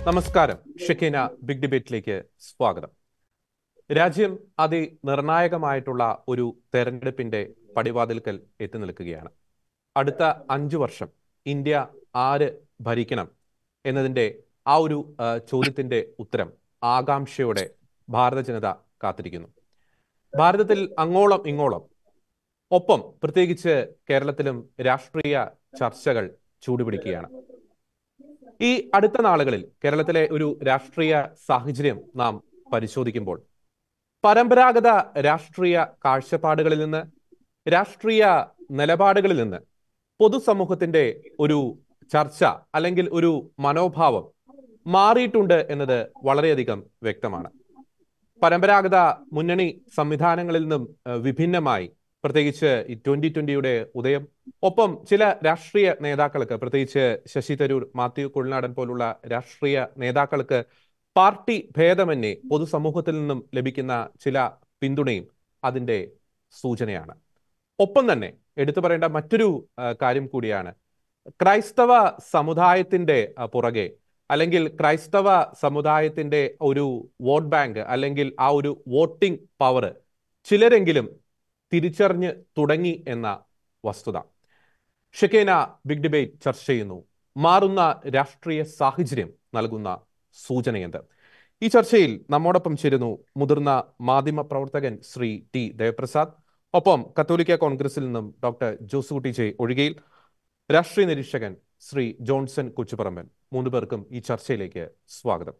നമസ്കാരം ഷെക്കീന ബിഗ് ഡിബേറ്റിലേക്ക് സ്വാഗതം രാജ്യം അതിനിർണായകമായിട്ടുള്ള ഒരു തെരഞ്ഞെടുപ്പിന്റെ പടിവാതിൽക്കൽ എത്തി നിൽക്കുകയാണ് അടുത്ത അഞ്ചു വർഷം ഇന്ത്യ ആര് ഭരിക്കണം എന്നതിന്റെ ആ ഒരു ആ, ചോദ്യത്തിന്റെ ഉത്തരം ആകാംക്ഷയോടെ ഭാരത ജനത കാത്തിരിക്കുന്നു ഭാരതത്തിൽ അങ്ങോളം ഇങ്ങോളം ഒപ്പം പ്രത്യേകിച്ച് കേരളത്തിലും രാഷ്ട്രീയ ചർച്ചകൾ ചൂടുപിടിക്കുകയാണ് ഈ അടുത്ത നാളുകളിൽ കേരളത്തിലെ ഒരു രാഷ്ട്രീയ സാഹചര്യം നാം പരിശോധിക്കുമ്പോൾ പരമ്പരാഗത രാഷ്ട്രീയ കാഴ്ചപ്പാടുകളിൽ നിന്ന് രാഷ്ട്രീയ നിലപാടുകളിൽ നിന്ന് പൊതുസമൂഹത്തിന്റെ ഒരു ചർച്ച അല്ലെങ്കിൽ ഒരു മനോഭാവം മാറിയിട്ടുണ്ട് എന്നത് വളരെയധികം വ്യക്തമാണ് പരമ്പരാഗത മുന്നണി സംവിധാനങ്ങളിൽ നിന്നും ഏഹ്, വിഭിന്നമായി പ്രത്യേകിച്ച് ഈ ട്വന്റി ട്വന്റിയുടെ ഉദയം ഒപ്പം ചില രാഷ്ട്രീയ നേതാക്കൾക്ക് പ്രത്യേകിച്ച് ശശി തരൂർ മാത്യു കുഴൽനാടൻ പോലുള്ള രാഷ്ട്രീയ നേതാക്കൾക്ക് പാർട്ടി ഭേദമന്യേ പൊതുസമൂഹത്തിൽ നിന്നും ലഭിക്കുന്ന ചില പിന്തുണയും അതിന്റെ സൂചനയാണ് ഒപ്പം തന്നെ എടുത്തു പറയേണ്ട മറ്റൊരു ആ, കാര്യം കൂടിയാണ് ക്രൈസ്തവ സമുദായത്തിന്റെ ആ, പുറകെ അല്ലെങ്കിൽ ക്രൈസ്തവ സമുദായത്തിന്റെ ഒരു വോട്ട് ബാങ്ക് അല്ലെങ്കിൽ ആ ഒരു വോട്ടിംഗ് പവർ ചിലരെങ്കിലും തിരിച്ചറിഞ്ഞ് തുടങ്ങി എന്ന വസ്തുത ഷെക്കേന ബിഗ് ഡിബേറ്റ് ചർച്ച ചെയ്യുന്നു മാറുന്ന രാഷ്ട്രീയ സാഹചര്യം നൽകുന്ന സൂചനയെന്ത് ഈ ചർച്ചയിൽ നമ്മോടൊപ്പം ചേരുന്നു മുതിർന്ന മാധ്യമ പ്രവർത്തകൻ ശ്രീ ടി ദേവപ്രസാദ് ഒപ്പം കത്തോലിക്ക കോൺഗ്രസിൽ നിന്നും ഡോക്ടർ ജോസുകുട്ടി ജെ ഒഴികയിൽ രാഷ്ട്രീയ നിരീക്ഷകൻ ശ്രീ ജോൺസൺ കൊച്ചുപറമ്പൻ മൂന്ന് പേർക്കും ഈ ചർച്ചയിലേക്ക് സ്വാഗതം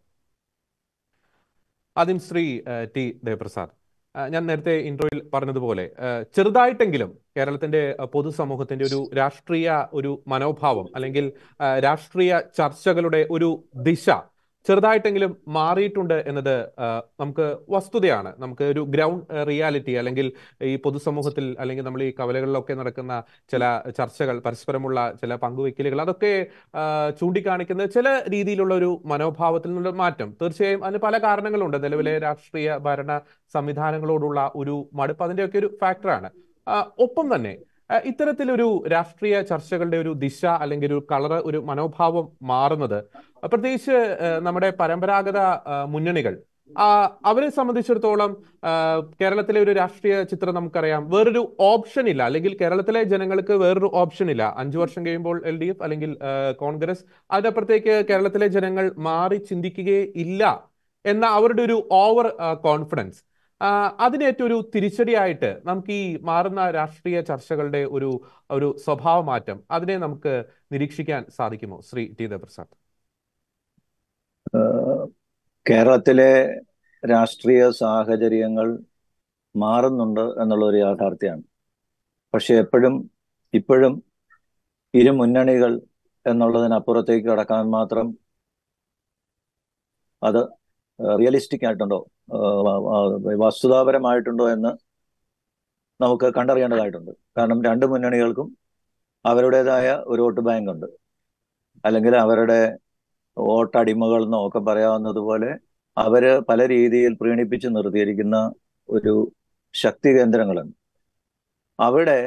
ആദ്യം ശ്രീ ഏഹ്, ടി ദേവപ്രസാദ് ആ, ഞാൻ നേരത്തെ ഇൻട്രോയിൽ പറഞ്ഞതുപോലെ ഏഹ്, ചെറുതായിട്ടെങ്കിലും കേരളത്തിന്റെ അഹ്, പൊതുസമൂഹത്തിന്റെ ഒരു രാഷ്ട്രീയ ഒരു മനോഭാവം അല്ലെങ്കിൽ ആ, രാഷ്ട്രീയ ചർച്ചകളുടെ ഒരു ദിശ ചെറുതായിട്ടെങ്കിലും മാറിയിട്ടുണ്ട് എന്നത് ആ, നമുക്ക് വസ്തുതയാണ് നമുക്ക് ഒരു ഗ്രൗണ്ട് റിയാലിറ്റി അല്ലെങ്കിൽ ഈ പൊതുസമൂഹത്തിൽ അല്ലെങ്കിൽ നമ്മൾ ഈ കവലകളിലൊക്കെ നടക്കുന്ന ചില ചർച്ചകൾ പരസ്പരമുള്ള ചില പങ്കുവെക്കലുകൾ അതൊക്കെ ആ, ചൂണ്ടിക്കാണിക്കുന്ന ചില രീതിയിലുള്ള ഒരു മനോഭാവത്തിൽ നിന്നുള്ള മാറ്റം തീർച്ചയായും അതിന് പല കാരണങ്ങളുണ്ട് നിലവിലെ രാഷ്ട്രീയ ഭരണ സംവിധാനങ്ങളോടുള്ള ഒരു മടുപ്പ് അതിന്റെയൊക്കെ ഒരു ഫാക്ടറാണ് ആ, ഒപ്പം തന്നെ ആ, ഇത്തരത്തിലൊരു രാഷ്ട്രീയ ചർച്ചകളുടെ ഒരു ദിശ അല്ലെങ്കിൽ ഒരു കളർ ഒരു മനോഭാവം മാറുന്നത് പ്രത്യേകിച്ച് ആ, നമ്മുടെ പരമ്പരാഗത ആ, മുന്നണികൾ ആ, അവരെ സംബന്ധിച്ചിടത്തോളം ആ, കേരളത്തിലെ ഒരു രാഷ്ട്രീയ ചിത്രം നമുക്കറിയാം വേറൊരു ഓപ്ഷൻ ഇല്ല അല്ലെങ്കിൽ കേരളത്തിലെ ജനങ്ങൾക്ക് വേറൊരു ഓപ്ഷൻ ഇല്ല അഞ്ചു വർഷം കഴിയുമ്പോൾ എൽ ഡി എഫ് അല്ലെങ്കിൽ ആ, കോൺഗ്രസ് അതിനപ്പുറത്തേക്ക് കേരളത്തിലെ ജനങ്ങൾ മാറി ചിന്തിക്കുകയേ ഇല്ല എന്ന അവരുടെ ഒരു ഓവർ കോൺഫിഡൻസ് അതിനേറ്റ ഒരു തിരിച്ചടിയായിട്ട് നമുക്ക് ഈ മാറുന്ന രാഷ്ട്രീയ ചർച്ചകളുടെ ഒരു ഒരു സ്വഭാവ മാറ്റം അതിനെ നമുക്ക് നിരീക്ഷിക്കാൻ സാധിക്കുമോ ശ്രീ ടി ദേവപ്രസാദ് ഏഹ് കേരളത്തിലെ രാഷ്ട്രീയ സാഹചര്യങ്ങൾ മാറുന്നുണ്ട് എന്നുള്ള ഒരു യാഥാർത്ഥ്യമാണ് പക്ഷെ എപ്പോഴും ഇപ്പോഴും ഇരു മുന്നണികൾ എന്നുള്ളതിനപ്പുറത്തേക്ക് കടക്കാൻ മാത്രം അത് റിയലിസ്റ്റിക് ആയിട്ടുണ്ടോ ഏഹ് വ- വ- വസ്തുതാപരമായിട്ടുണ്ടോ എന്ന് നമുക്ക് കണ്ടറിയേണ്ടതായിട്ടുണ്ട് കാരണം രണ്ട് മുന്നണികൾക്കും അവരുടേതായ ഒരു വോട്ട് ബാങ്ക് ഉണ്ട് അല്ലെങ്കിൽ അവരുടെ വോട്ടടിമകൾ എന്നോ ഒക്കെ പറയാവുന്നതുപോലെ അവര് പല രീതിയിൽ പ്രീണിപ്പിച്ച് നിർത്തിയിരിക്കുന്ന ഒരു ശക്തി കേന്ദ്രങ്ങളുണ്ട് അവിടെ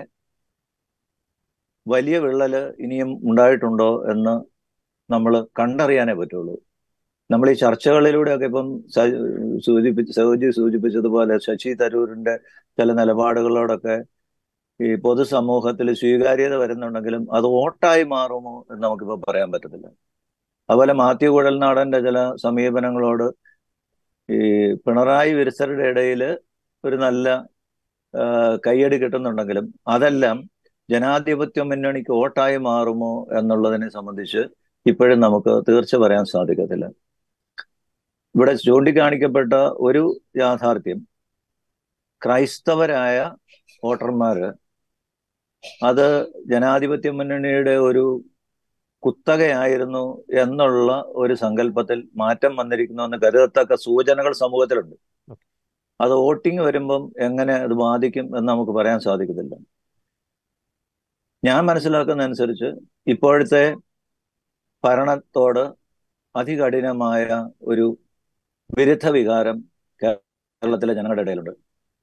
വലിയ വിള്ളല് ഇനിയും ഉണ്ടായിട്ടുണ്ടോ എന്ന് നമ്മൾ കണ്ടറിയാനേ പറ്റുള്ളൂ നമ്മൾ ഈ ചർച്ചകളിലൂടെയൊക്കെ ഇപ്പം സ- സൂചിപ്പിച്ച് സൗജി സൂചിപ്പിച്ചതുപോലെ ശശി തരൂരിന്റെ ചില നിലപാടുകളോടൊക്കെ ഈ പൊതുസമൂഹത്തിൽ സ്വീകാര്യത വരുന്നുണ്ടെങ്കിലും അത് വോട്ടായി മാറുമോ എന്ന് നമുക്കിപ്പോൾ പറയാൻ പറ്റത്തില്ല അതുപോലെ മാത്യു കുഴൽനാടന്റെ ചില സമീപനങ്ങളോട് ഈ പിണറായി വിരുസരുടെ ഇടയിൽ ഒരു നല്ല ആ, കയ്യടി കിട്ടുന്നുണ്ടെങ്കിലും അതെല്ലാം ജനാധിപത്യ മുന്നണിക്ക് വോട്ടായി മാറുമോ എന്നുള്ളതിനെ സംബന്ധിച്ച് ഇപ്പോഴും നമുക്ക് തീർച്ച പറയാൻ സാധിക്കത്തില്ല ഇവിടെ ചൂണ്ടിക്കാണിക്കപ്പെട്ട ഒരു യാഥാർത്ഥ്യം ക്രൈസ്തവരായ വോട്ടർമാര് അത് ജനാധിപത്യ മുന്നണിയുടെ ഒരു കുത്തകയായിരുന്നു എന്നുള്ള ഒരു സങ്കല്പത്തിൽ മാറ്റം വന്നിരിക്കുന്നു എന്ന് കരുതത്തക്ക സൂചനകൾ സമൂഹത്തിലുണ്ട് അത് വോട്ടിംഗ് വരുമ്പം എങ്ങനെ അത് ബാധിക്കും എന്ന് നമുക്ക് പറയാൻ സാധിക്കത്തില്ല ഞാൻ മനസ്സിലാക്കുന്നതനുസരിച്ച് ഇപ്പോഴത്തെ ഭരണത്തോട് അതികഠിനമായ ഒരു വിരുദ്ധ വികാരം കേരളത്തിലെ ജനങ്ങളുടെ ഇടയിലുണ്ട്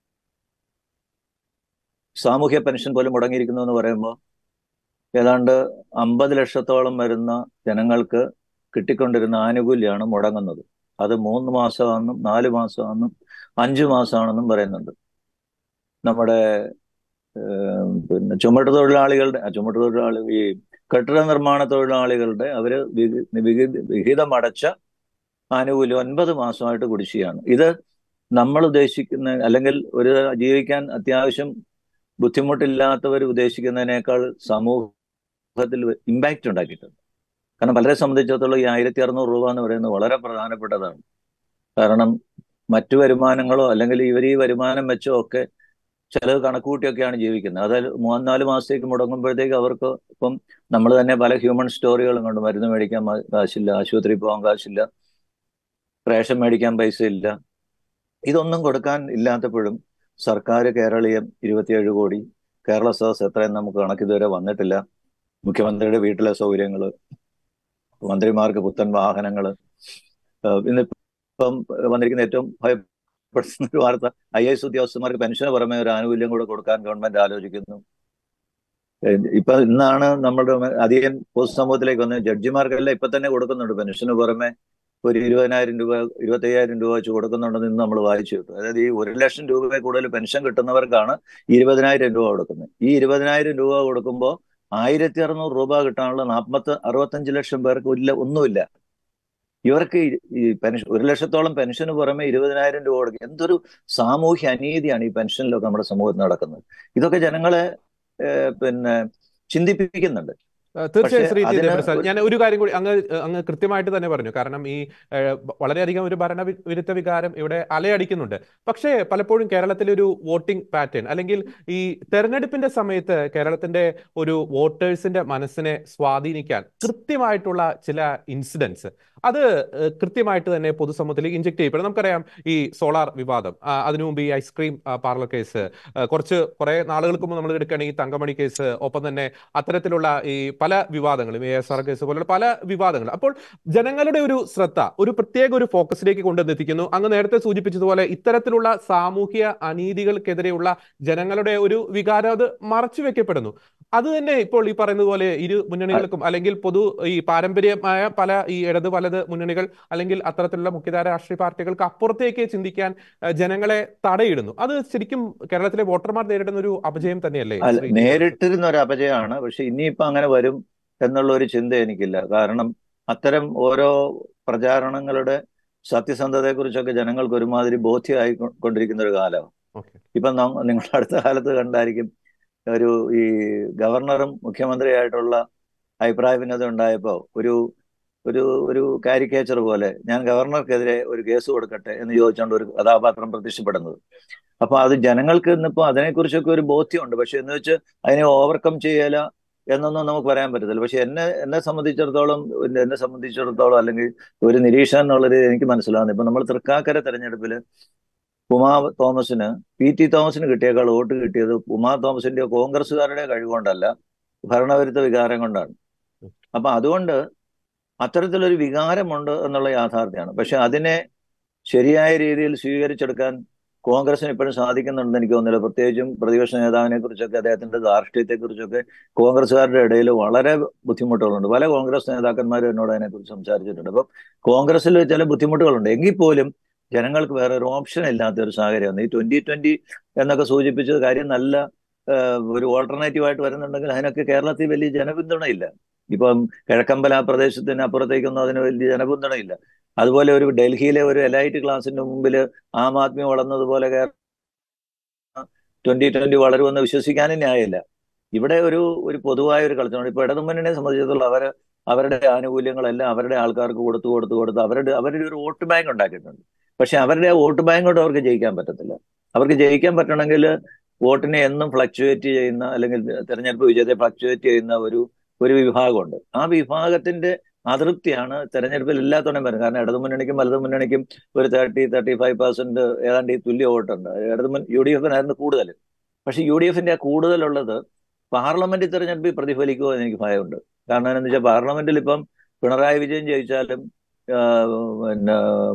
സാമൂഹ്യ പെൻഷൻ പോലും മുടങ്ങിയിരിക്കുന്നു എന്ന് പറയുമ്പോൾ ഏതാണ്ട് അമ്പത് ലക്ഷത്തോളം വരുന്ന ജനങ്ങൾക്ക് കിട്ടിക്കൊണ്ടിരുന്ന ആനുകൂല്യമാണ് മുടങ്ങുന്നത് അത് മൂന്ന് മാസമാണെന്നും നാല് മാസമാണെന്നും അഞ്ചു മാസമാണെന്നും പറയുന്നുണ്ട് നമ്മുടെ ഏഹ്, പിന്നെ ചുമട്ട് തൊഴിലാളികളുടെ ആ, ചുമട്ട് തൊഴിലാളി ഈ കെട്ടിട നിർമ്മാണ തൊഴിലാളികളുടെ അവര് വിഹി- വിഹി- വിഹിതം അടച്ച ആനുകൂല്യം ഒൻപത് മാസമായിട്ട് കുടിശ്ശികയാണ് ഇത് നമ്മൾ ഉദ്ദേശിക്കുന്ന അല്ലെങ്കിൽ ഒരു ജീവിക്കാൻ അത്യാവശ്യം ബുദ്ധിമുട്ടില്ലാത്തവർ ഉദ്ദേശിക്കുന്നതിനേക്കാൾ സമൂഹത്തിൽ ഇമ്പാക്റ്റ് ഉണ്ടാക്കിയിട്ടുണ്ട് കാരണം പലരെ സംബന്ധിച്ചിടത്തോളം ഈ ആയിരത്തി അറുന്നൂറ് രൂപ എന്ന് പറയുന്നത് വളരെ പ്രധാനപ്പെട്ടതാണ് കാരണം മറ്റു വരുമാനങ്ങളോ അല്ലെങ്കിൽ ഇവർ ഈ വരുമാനം വെച്ചോ ഒക്കെ ചിലത് കണക്കുകൂട്ടിയൊക്കെയാണ് ജീവിക്കുന്നത് അതായത് മൂന്നാല് മാസത്തേക്ക് മുടങ്ങുമ്പോഴത്തേക്ക് അവർക്ക് ഇപ്പം നമ്മൾ തന്നെ പല ഹ്യൂമൻ സ്റ്റോറികളും കൊണ്ട് മരുന്ന് മേടിക്കാൻ മ- കാശില്ല ആശുപത്രി പോകാൻ കാശില്ല റേഷൻ മേടിക്കാൻ പൈസ ഇല്ല ഇതൊന്നും കൊടുക്കാൻ ഇല്ലാത്തപ്പോഴും സർക്കാർ കേരളീയം ഇരുപത്തിയേഴ് കോടി കേരള സദസ് എത്രയും നമുക്ക് കണക്ക് ഇതുവരെ വന്നിട്ടില്ല മുഖ്യമന്ത്രിയുടെ വീട്ടിലെ സൗകര്യങ്ങൾ മന്ത്രിമാർക്ക് പുത്തൻ വാഹനങ്ങൾ ഇന്നിപ്പം വന്നിരിക്കുന്ന ഏറ്റവും ഭയപ്പെടുത്തുന്ന ഒരു വാർത്ത ഐ എസ് ഉദ്യോഗസ്ഥന്മാർക്ക് പെൻഷന് പുറമെ ഒരു ആനുകൂല്യം കൂടെ കൊടുക്കാൻ ഗവൺമെന്റ് ആലോചിക്കുന്നു ഏഹ് ഇപ്പൊ ഇന്നാണ് നമ്മുടെ അധികം പൊതുസമൂഹത്തിലേക്ക് വന്ന ജഡ്ജിമാർക്കെല്ലാം ഇപ്പൊ തന്നെ കൊടുക്കുന്നുണ്ട് പെൻഷന് പുറമെ ഒരു ഇരുപതിനായിരം രൂപ ഇരുപത്തയ്യായിരം രൂപ വെച്ച് കൊടുക്കുന്നുണ്ടെന്ന് ഇന്ന് നമ്മൾ വായിച്ചു കിട്ടും അതായത് ഈ ഒരു ലക്ഷം രൂപ കൂടുതൽ പെൻഷൻ കിട്ടുന്നവർക്കാണ് ഇരുപതിനായിരം രൂപ കൊടുക്കുന്നത് ഈ ഇരുപതിനായിരം രൂപ കൊടുക്കുമ്പോൾ ആയിരത്തി അറുന്നൂറ് രൂപ കിട്ടാനുള്ള നാൽപ്പത്തി അറുപത്തഞ്ച് ലക്ഷം പേർക്ക് ഇല്ല ഒന്നുമില്ല ഇവർക്ക് ഈ- ഈ പെൻഷൻ ഒരു ലക്ഷത്തോളം പെൻഷന് പുറമെ ഇരുപതിനായിരം രൂപ കൊടുക്കും എന്തൊരു സാമൂഹ്യ അനീതിയാണ് ഈ പെൻഷനിലൊക്കെ നമ്മുടെ സമൂഹത്തിൽ നടക്കുന്നത് ഇതൊക്കെ ജനങ്ങളെ ഏഹ്, പിന്നെ ചിന്തിപ്പിക്കുന്നുണ്ട് ഏഹ് തീർച്ചയായും പക്ഷേ ശ്രീ ടി. അതിന് പ്രസാദ് ഒരു- ഞാൻ ഒരു കാര്യം കൂടി അങ്ങ് അങ്ങ് കൃത്യമായിട്ട് തന്നെ പറഞ്ഞു കാരണം ഈ ഏഹ്, വളരെയധികം ഒരു ഭരണവിരുദ്ധ വികാരം ഇവിടെ അലയടിക്കുന്നുണ്ട് പക്ഷേ പലപ്പോഴും കേരളത്തിലെ ഒരു വോട്ടിംഗ് പാറ്റേൺ അല്ലെങ്കിൽ ഈ തെരഞ്ഞെടുപ്പിന്റെ സമയത്ത് കേരളത്തിന്റെ ഒരു വോട്ടേഴ്സിന്റെ മനസ്സിനെ സ്വാധീനിക്കാൻ കൃത്യമായിട്ടുള്ള ചില ഇൻസിഡൻസ് അത് ഏഹ്, കൃത്യമായിട്ട് തന്നെ പൊതുസമൂഹത്തിലേക്ക് ഇഞ്ചെക്ട് ചെയ്യപ്പെടും നമുക്കറിയാം ഈ സോളാർ വിവാദം ആ, അതിനു മുമ്പ് ഈ ഐസ്ക്രീം ആ, പാർലർ കേസ് ആ, കുറച്ച് കുറെ നാളുകൾക്ക് മുമ്പ് നമ്മൾ എടുക്കുകയാണെങ്കിൽ ഈ തങ്കമണി കേസ് ഒപ്പം തന്നെ അത്തരത്തിലുള്ള ഈ പല വിവാദങ്ങളും എ എസ് ആർ കേസ് പോലുള്ള പല വിവാദങ്ങൾ അപ്പോൾ ജനങ്ങളുടെ ഒരു ശ്രദ്ധ ഒരു പ്രത്യേക ഒരു ഫോക്കസിലേക്ക് കൊണ്ടുവന്നെത്തിക്കുന്നു അങ്ങ് നേരത്തെ സൂചിപ്പിച്ചതുപോലെ ഇത്തരത്തിലുള്ള സാമൂഹിക അനീതികൾക്കെതിരെയുള്ള ജനങ്ങളുടെ ഒരു വികാരം അത് മറച്ചു വെക്കപ്പെടുന്നു അത് തന്നെ ഇപ്പോൾ ഈ പറയുന്നത് പോലെ ഇരു മുന്നണികൾക്കും അല്ലെങ്കിൽ പൊതു ഈ പാരമ്പര്യമായ പല ഈ ഇടത് വലത് മുന്നണികൾ അല്ലെങ്കിൽ അത്തരത്തിലുള്ള മുഖ്യധാര രാഷ്ട്രീയ പാർട്ടികൾക്ക് അപ്പുറത്തേക്ക് ചിന്തിക്കാൻ ആ, ജനങ്ങളെ തടയിടുന്നു അത് ശരിക്കും കേരളത്തിലെ വോട്ടർമാർ നേരിടുന്ന ഒരു അപജയം തന്നെയല്ലേ അല്ല ശ്രീ ടി. നേരിട്ടിരുന്ന ഒരു അപജയമാണ് പക്ഷെ ഇനിയിപ്പോ അങ്ങനെ വരും എന്നുള്ള ഒരു ചിന്ത എനിക്കില്ല കാരണം അത്തരം ഓരോ പ്രചാരണങ്ങളുടെ സത്യസന്ധതയെ കുറിച്ചൊക്കെ ജനങ്ങൾക്ക് ഒരുമാതിരി ബോധ്യമായി കൊ- കൊണ്ടിരിക്കുന്ന ഒരു കാലമാണ് ഓക്കെ ഇപ്പം നം- നിങ്ങൾ അടുത്ത കാലത്ത് കണ്ടായിരിക്കും ഒരു ഈ ഗവർണറും മുഖ്യമന്ത്രിയായിട്ടുള്ള അഭിപ്രായ ഭിന്നത ഉണ്ടായപ്പോ ഒരു ഒരു ഒരു കാരിക്കേച്ചർ പോലെ ഞാൻ ഗവർണർക്കെതിരെ ഒരു കേസ് കൊടുക്കട്ടെ എന്ന് ചോദിച്ചുകൊണ്ട് ഒരു കഥാപാത്രം പ്രത്യക്ഷപ്പെടുന്നത് അപ്പൊ അത് ജനങ്ങൾക്ക് ഇന്നിപ്പോ അതിനെക്കുറിച്ചൊക്കെ ഒരു ബോധ്യമുണ്ട് പക്ഷെ എന്ന് വെച്ച് അതിനെ ഓവർകം ചെയ്യല എന്നൊന്നും നമുക്ക് പറയാൻ പറ്റത്തില്ല പക്ഷെ എന്നെ എന്നെ സംബന്ധിച്ചിടത്തോളം എന്നെ എന്നെ സംബന്ധിച്ചിടത്തോളം അല്ലെങ്കിൽ ഒരു നിരീക്ഷണം എന്നുള്ളത് എനിക്ക് മനസ്സിലാവുന്നത് ഇപ്പൊ നമ്മൾ തൃക്കാക്കര തെരഞ്ഞെടുപ്പിൽ ഉമാ തോമസിന് പി ടി തോമസിന് കിട്ടിയേക്കാൾ വോട്ട് കിട്ടിയത് ഉമാ തോമസിന്റെ കോൺഗ്രസ്സുകാരുടെ കഴിവുകൊണ്ടല്ല ഭരണവിരുദ്ധ വികാരം കൊണ്ടാണ് അപ്പൊ അതുകൊണ്ട് അത്തരത്തിലൊരു വികാരമുണ്ട് എന്നുള്ള യാഥാർത്ഥ്യമാണ് പക്ഷെ അതിനെ ശരിയായ രീതിയിൽ സ്വീകരിച്ചെടുക്കാൻ കോൺഗ്രസിന് ഇപ്പോഴും സാധിക്കുന്നുണ്ടെന്ന് എനിക്ക് തോന്നുന്നില്ല പ്രത്യേകിച്ചും പ്രതിപക്ഷ നേതാവിനെ കുറിച്ചൊക്കെ അദ്ദേഹത്തിന്റെ ധാർഷ്ട്യത്തെ കുറിച്ചൊക്കെ കോൺഗ്രസ്സുകാരുടെ ഇടയിൽ വളരെ ബുദ്ധിമുട്ടുകളുണ്ട് പല കോൺഗ്രസ് നേതാക്കന്മാരും എന്നോട് അതിനെക്കുറിച്ച് സംസാരിച്ചിട്ടുണ്ട് അപ്പം കോൺഗ്രസിൽ ചില ബുദ്ധിമുട്ടുകളുണ്ട് എങ്കിൽ പോലും ജനങ്ങൾക്ക് വേറെ ഒരു ഓപ്ഷൻ ഇല്ലാത്ത ഒരു സാഹചര്യമാണ് ഈ ട്വന്റി ട്വന്റി എന്നൊക്കെ സൂചിപ്പിച്ചത് കാര്യം നല്ല ഏഹ്, ഒരു ഓൾട്ടർനേറ്റീവ് ആയിട്ട് വരുന്നുണ്ടെങ്കിൽ അതിനൊക്കെ കേരളത്തിൽ വലിയ ജനപിന്തുണയില്ല ഇപ്പം കിഴക്കമ്പല പ്രദേശത്തിന് അപ്പുറത്തേക്കൊന്നും അതിന് വലിയ ജനപിന്തുണയില്ല അതുപോലെ ഒരു ഡൽഹിയിലെ ഒരു എലൈറ്റ് ക്ലാസിന്റെ മുമ്പിൽ ആം ആദ്മി വളർന്നതുപോലെ ട്വന്റി ട്വന്റി വളരുമെന്ന് വിശ്വസിക്കാനും ന്യായമില്ല ഇവിടെ ഒരു ഒരു പൊതുവായ ഒരു കളിച്ചാണ് ഇപ്പൊ ഇടതുമുന്നണിയെ സംബന്ധിച്ചിടത്തോളം അവര് അവരുടെ ആനുകൂല്യങ്ങളെല്ലാം അവരുടെ ആൾക്കാർക്ക് കൊടുത്തു കൊടുത്തു കൊടുത്ത് അവരുടെ അവരുടെ ഒരു വോട്ട് ബാങ്ക് ഉണ്ടാക്കിയിട്ടുണ്ട് പക്ഷെ അവരുടെ ആ വോട്ട് ബാങ്ക് കൊണ്ട് അവർക്ക് ജയിക്കാൻ പറ്റത്തില്ല അവർക്ക് ജയിക്കാൻ പറ്റണമെങ്കിൽ വോട്ടിനെ എന്നും ഫ്ലക്ച്വേറ്റ് ചെയ്യുന്ന അല്ലെങ്കിൽ തെരഞ്ഞെടുപ്പ് വിജയത്തെ ഫ്ലക്ച്വേറ്റ് ചെയ്യുന്ന ഒരു ഒരു വിഭാഗമുണ്ട് ആ വിഭാഗത്തിന്റെ അതൃപ്തിയാണ് തെരഞ്ഞെടുപ്പിൽ എല്ലാത്തോടെയും വരുന്നത് കാരണം ഇടതുമുന്നണിക്കും വലതുമുന്നണിക്കും ഒരു തേർട്ടി തേർട്ടി ഫൈവ് പെർസെന്റ് ഏതാണ്ട് ഈ തുല്യ വോട്ടുണ്ട് ഇടതുമുൻ യു ഡി എഫിനായിരുന്നു കൂടുതൽ പക്ഷെ യു ഡി എഫിന്റെ കൂടുതലുള്ളത് പാർലമെന്റ് തെരഞ്ഞെടുപ്പിൽ പ്രതിഫലിക്കുമോ എന്ന് എനിക്ക് ഭയമുണ്ട് കാരണം എന്താണെന്ന് വെച്ചാൽ പാർലമെന്റിൽ ഇപ്പം പിണറായി വിജയൻ ജയിച്ചാലും ആ, പിന്നെ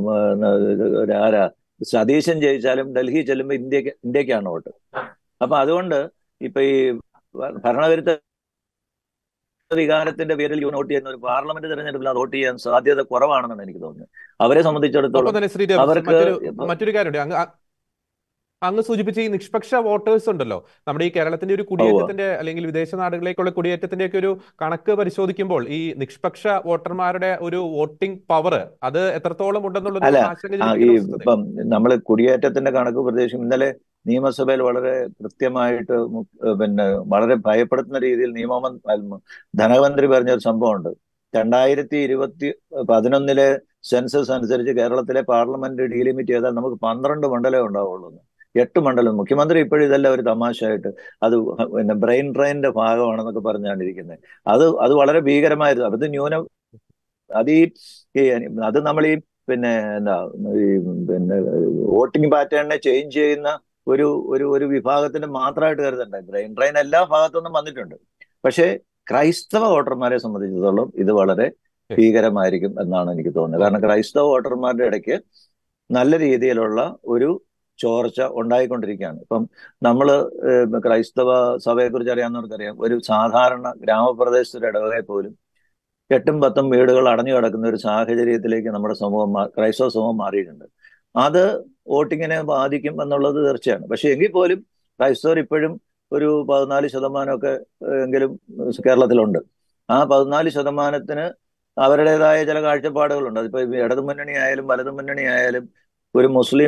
ആ, ആരാ സതീശൻ ജയിച്ചാലും ഡൽഹി ചെല്ലുമ്പോൾ ഇന്ത്യക്ക് ഇന്ത്യക്കാണ് വോട്ട് അപ്പൊ അതുകൊണ്ട് ഇപ്പൊ ഈ ഭരണവിരുദ്ധ വികാരത്തിന്റെ പേരിൽ വോട്ട് ചെയ്യുന്ന ഒരു പാർലമെന്റ് തെരഞ്ഞെടുപ്പിൽ അത് വോട്ട് ചെയ്യാൻ സാധ്യത കുറവാണെന്നാണ് എനിക്ക് തോന്നുന്നത് അവരെ ഒപ്പം സംബന്ധിച്ചിടത്തോളം തന്നെ ശ്രീ രവി, അവർക്ക് മറ്റൊരു ഇപ്പൊ മറ്റൊരു കാര്യമുണ്ട് അങ്ങ് അ- അങ്ങ് സൂചിപ്പിച്ച ഈ നിഷ്പക്ഷ വോട്ടേഴ്സ് ഉണ്ടല്ലോ നമ്മുടെ ഈ കേരളത്തിന്റെ ഒരു ഉവ്വ്. കുടിയേറ്റത്തിന്റെ അല്ലെങ്കിൽ വിദേശ നാടുകളിലേക്കുള്ള കുടിയേറ്റത്തിന്റെ ഒക്കെ ഒരു കണക്ക് പരിശോധിക്കുമ്പോൾ ഈ നിഷ്പക്ഷ വോട്ടർമാരുടെ ഒരു വോട്ടിംഗ് പവർ അത് എത്രത്തോളം ഉണ്ടെന്നുള്ളത് അല്ല ആശങ്ക ആ, ഈ ജനിപ്പിക്കുന്ന വസ്തുത ഇപ്പം നമ്മൾ കുടിയേറ്റത്തിന്റെ കണക്ക് പ്രത്യേകിച്ചും ഇന്നലെ നിയമസഭയിൽ വളരെ കൃത്യമായിട്ട് മു- പിന്നെ വളരെ ഭയപ്പെടുത്തുന്ന രീതിയിൽ നിയമം ധനമന്ത്രി പറഞ്ഞ ഒരു സംഭവമുണ്ട് രണ്ടായിരത്തി ഇരുപത്തി പതിനൊന്നിലെ സെൻസസ് അനുസരിച്ച് കേരളത്തിലെ പാർലമെന്റ് ഡീലിമിറ്റ് ചെയ്താൽ നമുക്ക് പന്ത്രണ്ട് മണ്ഡലമേ ഉണ്ടാവുള്ളൂ എന്ന്. എട്ട് മണ്ഡലം മുഖ്യമന്ത്രി ഇപ്പോഴും ഇതെല്ലാം ഒരു തമാശയായിട്ട് അത് പിന്നെ ബ്രെയിൻ ഡ്രെയിനിന്റെ ഭാഗമാണെന്നൊക്കെ പറഞ്ഞാണ് ഇരിക്കുന്നത് അത് അത് വളരെ ഭീകരമായിരുന്നു അത് ന്യൂനം അത് ഈ ഈ അത് നമ്മൾ ഈ പിന്നെ എന്താ ഈ പിന്നെ വോട്ടിംഗ് പാറ്റേണിനെ ചേഞ്ച് ചെയ്യുന്ന ഒരു ഒരു ഒരു വിഭാഗത്തിന്റെ മാത്രമായിട്ട് കരുതണ്ട ബ്രെയിൻ ഡ്രെയിൻ എല്ലാ ഭാഗത്തുനിന്നും വന്നിട്ടുണ്ട് പക്ഷേ ക്രൈസ്തവ വോട്ടർമാരെ സംബന്ധിച്ചിടത്തോളം ഇത് വളരെ ഭീകരമായിരിക്കും എന്നാണ് എനിക്ക് തോന്നുന്നത് കാരണം ക്രൈസ്തവ വോട്ടർമാരുടെ ഇടയ്ക്ക് നല്ല രീതിയിലുള്ള ഒരു ചോർച്ച ഉണ്ടായിക്കൊണ്ടിരിക്കുകയാണ് ഇപ്പം നമ്മൾ ക്രൈസ്തവ സഭയെക്കുറിച്ച് അറിയാവുന്നവർക്കറിയാം ഒരു സാധാരണ ഗ്രാമപ്രദേശത്തിന്റെ ഇടവകയിൽ പോലും എട്ടും പത്തും വീടുകൾ അടഞ്ഞു കിടക്കുന്ന ഒരു സാഹചര്യത്തിലേക്ക് നമ്മുടെ സമൂഹം മാ- ക്രൈസ്തവ സമൂഹം മാറിയിട്ടുണ്ട് അത് വോട്ടിങ്ങിനെ ബാധിക്കും എന്നുള്ളത് തീർച്ചയാണ് പക്ഷെ എങ്കിൽ പോലും ക്രൈസ്തവർ ഇപ്പോഴും ഒരു പതിനാല് ശതമാനമൊക്കെ ഏഹ്, എങ്കിലും കേരളത്തിലുണ്ട് ആ പതിനാല് ശതമാനത്തിന് അവരുടേതായ ചില കാഴ്ചപ്പാടുകളുണ്ട് അതിപ്പോ ഈ ഇടതു മുന്നണി ആയാലും വലതു മുന്നണി ആയാലും ഒരു മുസ്ലിം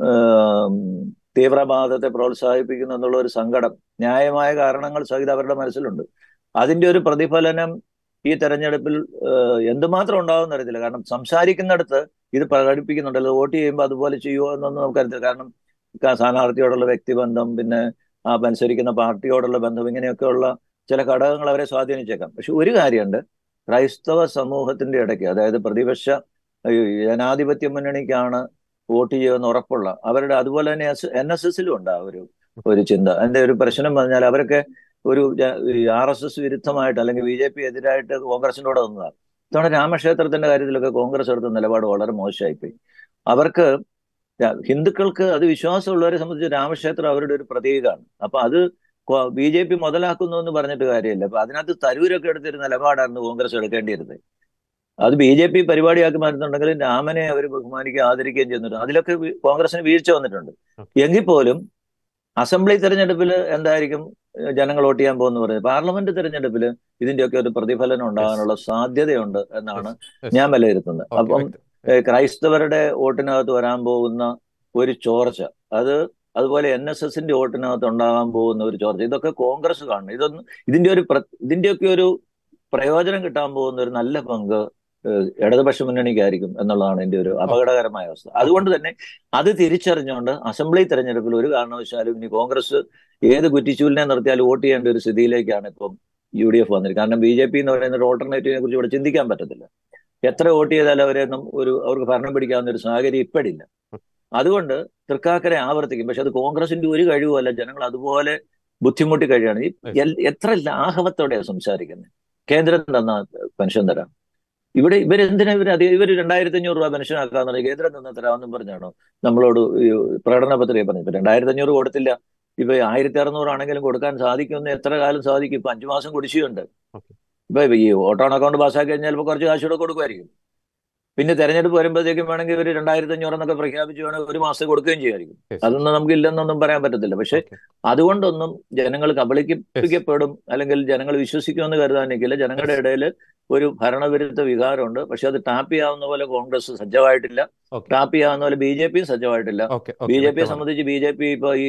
ആം, തീവ്രവാദത്തെ പ്രോത്സാഹിപ്പിക്കുന്നു എന്നുള്ള ഒരു സങ്കടം ന്യായമായ കാരണങ്ങൾ സഹിതം അവരുടെ മനസ്സിലുണ്ട് അതിന്റെ ഒരു പ്രതിഫലനം ഈ തെരഞ്ഞെടുപ്പിൽ ഏഹ്, എന്തുമാത്രം ഉണ്ടാവുമെന്ന് അറിയത്തില്ല കാരണം സംസാരിക്കുന്നിടത്ത് ഇത് പ്രകടിപ്പിക്കുന്നുണ്ടല്ലോ വോട്ട് ചെയ്യുമ്പോൾ അതുപോലെ ചെയ്യുമോ എന്നൊന്നും നമുക്കറിയത്തില്ല കാരണം ക- സ്ഥാനാർത്ഥിയോടുള്ള വ്യക്തിബന്ധം പിന്നെ ആ മത്സരിക്കുന്ന പാർട്ടിയോടുള്ള ബന്ധം ഇങ്ങനെയൊക്കെയുള്ള ചില ഘടകങ്ങൾ അവരെ സ്വാധീനിച്ചേക്കാം പക്ഷെ ഒരു കാര്യമുണ്ട് ക്രൈസ്തവ സമൂഹത്തിന്റെ ഇടയ്ക്ക് അതായത് പ്രതിപക്ഷ ഈ ജനാധിപത്യ മുന്നണിക്കാണ് വോട്ട് ചെയ്യുമെന്ന് ഉറപ്പുള്ള അവരുടെ അതുപോലെ തന്നെ എൻ എസ് എസിലും ഉണ്ട് ആ ഒരു ഒരു ചിന്ത അതിന്റെ ഒരു പ്രശ്നം പറഞ്ഞാൽ അവരൊക്കെ ഒരു ആർ എസ് എസ് വിരുദ്ധമായിട്ട് അല്ലെങ്കിൽ ബി ജെ പി എതിരായിട്ട് കോൺഗ്രസിന്റെ കൂടെ നിന്നതാണ് ഇത്തവണ രാമക്ഷേത്രത്തിന്റെ കാര്യത്തിലൊക്കെ കോൺഗ്രസ് എടുത്ത നിലപാട് വളരെ മോശമായിപ്പോയി അവർക്ക് ര- ഹിന്ദുക്കൾക്ക് അത് വിശ്വാസമുള്ളവരെ സംബന്ധിച്ച് രാമക്ഷേത്രം അവരുടെ ഒരു പ്രതീകമാണ് അപ്പൊ അത് ബി ജെ പി മുതലാക്കുന്നു എന്ന് പറഞ്ഞിട്ട് കാര്യമില്ല അപ്പൊ അതിനകത്ത് തരൂരൊക്കെ എടുത്തൊരു നിലപാടായിരുന്നു കോൺഗ്രസ് എടുക്കേണ്ടിയിരുന്നത് അത് ബി ജെ പി പരിപാടിയാക്കി മാറ്റുന്നുണ്ടെങ്കിലും രാമനെ അവർ ബഹുമാനിക്കുകയും ആദരിക്കുകയും ചെയ്യുന്നുണ്ട് അതിലൊക്കെ വി- കോൺഗ്രസിന് വീഴ്ച വന്നിട്ടുണ്ട് എങ്കിൽ പോലും അസംബ്ലി തെരഞ്ഞെടുപ്പിൽ എന്തായിരിക്കും ഏഹ് ജനങ്ങൾ വോട്ട് ചെയ്യാൻ പോകുന്നു പറയുന്നത് പാർലമെന്റ് തെരഞ്ഞെടുപ്പിൽ ഇതിന്റെയൊക്കെ ഒരു പ്രതിഫലനം ഉണ്ടാകാനുള്ള സാധ്യതയുണ്ട് എന്നാണ് Yes. ഞാൻ വിലയിരുത്തുന്നത് ഓക്കെ, അപ്പം വ്യക്ത- ഏഹ് ക്രൈസ്തവരുടെ വോട്ടിനകത്ത് വരാൻ പോകുന്ന ഒരു ചോർച്ച അത് അതുപോലെ എൻ എസ് എസിന്റെ വോട്ടിനകത്ത് ഉണ്ടാകാൻ പോകുന്ന ഒരു ചോർച്ച ഇതൊക്കെ കോൺഗ്രസ് കാണണം ഇതൊന്നും ഇതിന്റെ ഒരു പ്ര- ഇതിന്റെയൊക്കെ ഒരു പ്രയോജനം കിട്ടാൻ പോകുന്ന ഒരു നല്ല പങ്ക് ഏഹ് ഇടതുപക്ഷ മുന്നണിക്കായിരിക്കും എന്നുള്ളതാണ് എന്റെ ഒരു അപകടകരമായ അവസ്ഥ അതുകൊണ്ട് തന്നെ അത് തിരിച്ചറിഞ്ഞുകൊണ്ട് അസംബ്ലി തെരഞ്ഞെടുപ്പിൽ ഒരു കാരണവശാലും ഇനി കോൺഗ്രസ് ഏത് കുറ്റിച്ചൂലിനെ നിർത്തിയാൽ വോട്ട് ചെയ്യേണ്ട ഒരു സ്ഥിതിയിലേക്കാണ് ഇപ്പം യു ഡി എഫ് വന്നിരിക്കുന്നത് കാരണം ബി ജെ പി എന്ന് പറയുന്ന ഒരു ഓൾട്ടർനേറ്റീവിനെ കുറിച്ച് ഇവിടെ ചിന്തിക്കാൻ പറ്റത്തില്ല എത്ര വോട്ട് ചെയ്താലും അവരെയൊന്നും ഒരു അവർക്ക് ഭരണം പിടിക്കാവുന്ന ഒരു സാഹചര്യം ഇപ്പോഴില്ല അതുകൊണ്ട് തൃക്കാക്കരെ ആവർത്തിക്കും പക്ഷെ അത് കോൺഗ്രസിന്റെ ഒരു കഴിവുമല്ല ജനങ്ങൾ അതുപോലെ ബുദ്ധിമുട്ടി കഴിയാണ് ഈ എൽ- എത്ര ലാഘവത്തോടെയാണ് സംസാരിക്കുന്നത് കേന്ദ്രം തന്ന പെൻഷൻ തരാം ഇവിടെ ഇവരെന്തിനാ ഇവർ അത് ഇവർ രണ്ടായിരത്തി അഞ്ഞൂറ് രൂപ പെൻഷൻ ആക്കാന്ന് പറഞ്ഞാൽ കേന്ദ്രം തന്ന തരാമെന്നും പറഞ്ഞാണോ നമ്മളോട് ഈ പ്രകടന പത്രിക പറഞ്ഞു ഇപ്പൊ രണ്ടായിരത്തി അഞ്ഞൂറ് കൊടുത്തില്ല ഇപ്പൊ ആയിരത്തി അറുന്നൂറാണെങ്കിലും കൊടുക്കാൻ സാധിക്കുമെന്ന് എത്ര കാലം സാധിക്കും ഇപ്പൊ അഞ്ചു മാസം കുടിശ്ശിയുണ്ട് Okay. ഇപ്പൊ ഈ ഓട്ടോ അക്കൗണ്ട് പാസ്സാക്കി കഴിഞ്ഞാൽ ചിലപ്പോൾ കുറച്ച് കാശ് കൂടെ കൊടുക്കുമായിരിക്കും പിന്നെ തെരഞ്ഞെടുപ്പ് വരുമ്പോഴത്തേക്കും വേണമെങ്കിൽ ഇവർ രണ്ടായിരത്തി അഞ്ഞൂറ് എന്നൊക്കെ പ്രഖ്യാപിച്ച് വേണമെങ്കിൽ ഒരു മാസം കൊടുക്കുകയും ചെയ്യുമായിരിക്കും Yes. അതൊന്നും നമുക്ക് ഇല്ലെന്നൊന്നും പറയാൻ പറ്റത്തില്ല പക്ഷെ ഓക്കെ. അതുകൊണ്ടൊന്നും ജനങ്ങൾ കബളിപ്പിക്കപ്പെടും അല്ലെങ്കിൽ ജനങ്ങൾ വിശ്വസിക്കുമെന്ന് കരുതാനിരിക്കില്ല ജനങ്ങളുടെ ഇടയിൽ ഒരു ഭരണവിരുദ്ധ വികാരമുണ്ട് പക്ഷെ അത് ടാപ്പ് ചെയ്യാവുന്ന പോലെ കോൺഗ്രസ് സജ്ജമായിട്ടില്ല ഓക്കെ. ടാപ്പ് ചെയ്യാവുന്ന പോലെ ബി ജെ പിയും സജ്ജമായിട്ടില്ല ഓക്കെ, ബി ഓക്കെ, ജെ പിയെ വ്യക്തമാണ്. സംബന്ധിച്ച് ബി ജെ പി ഇപ്പൊ ഈ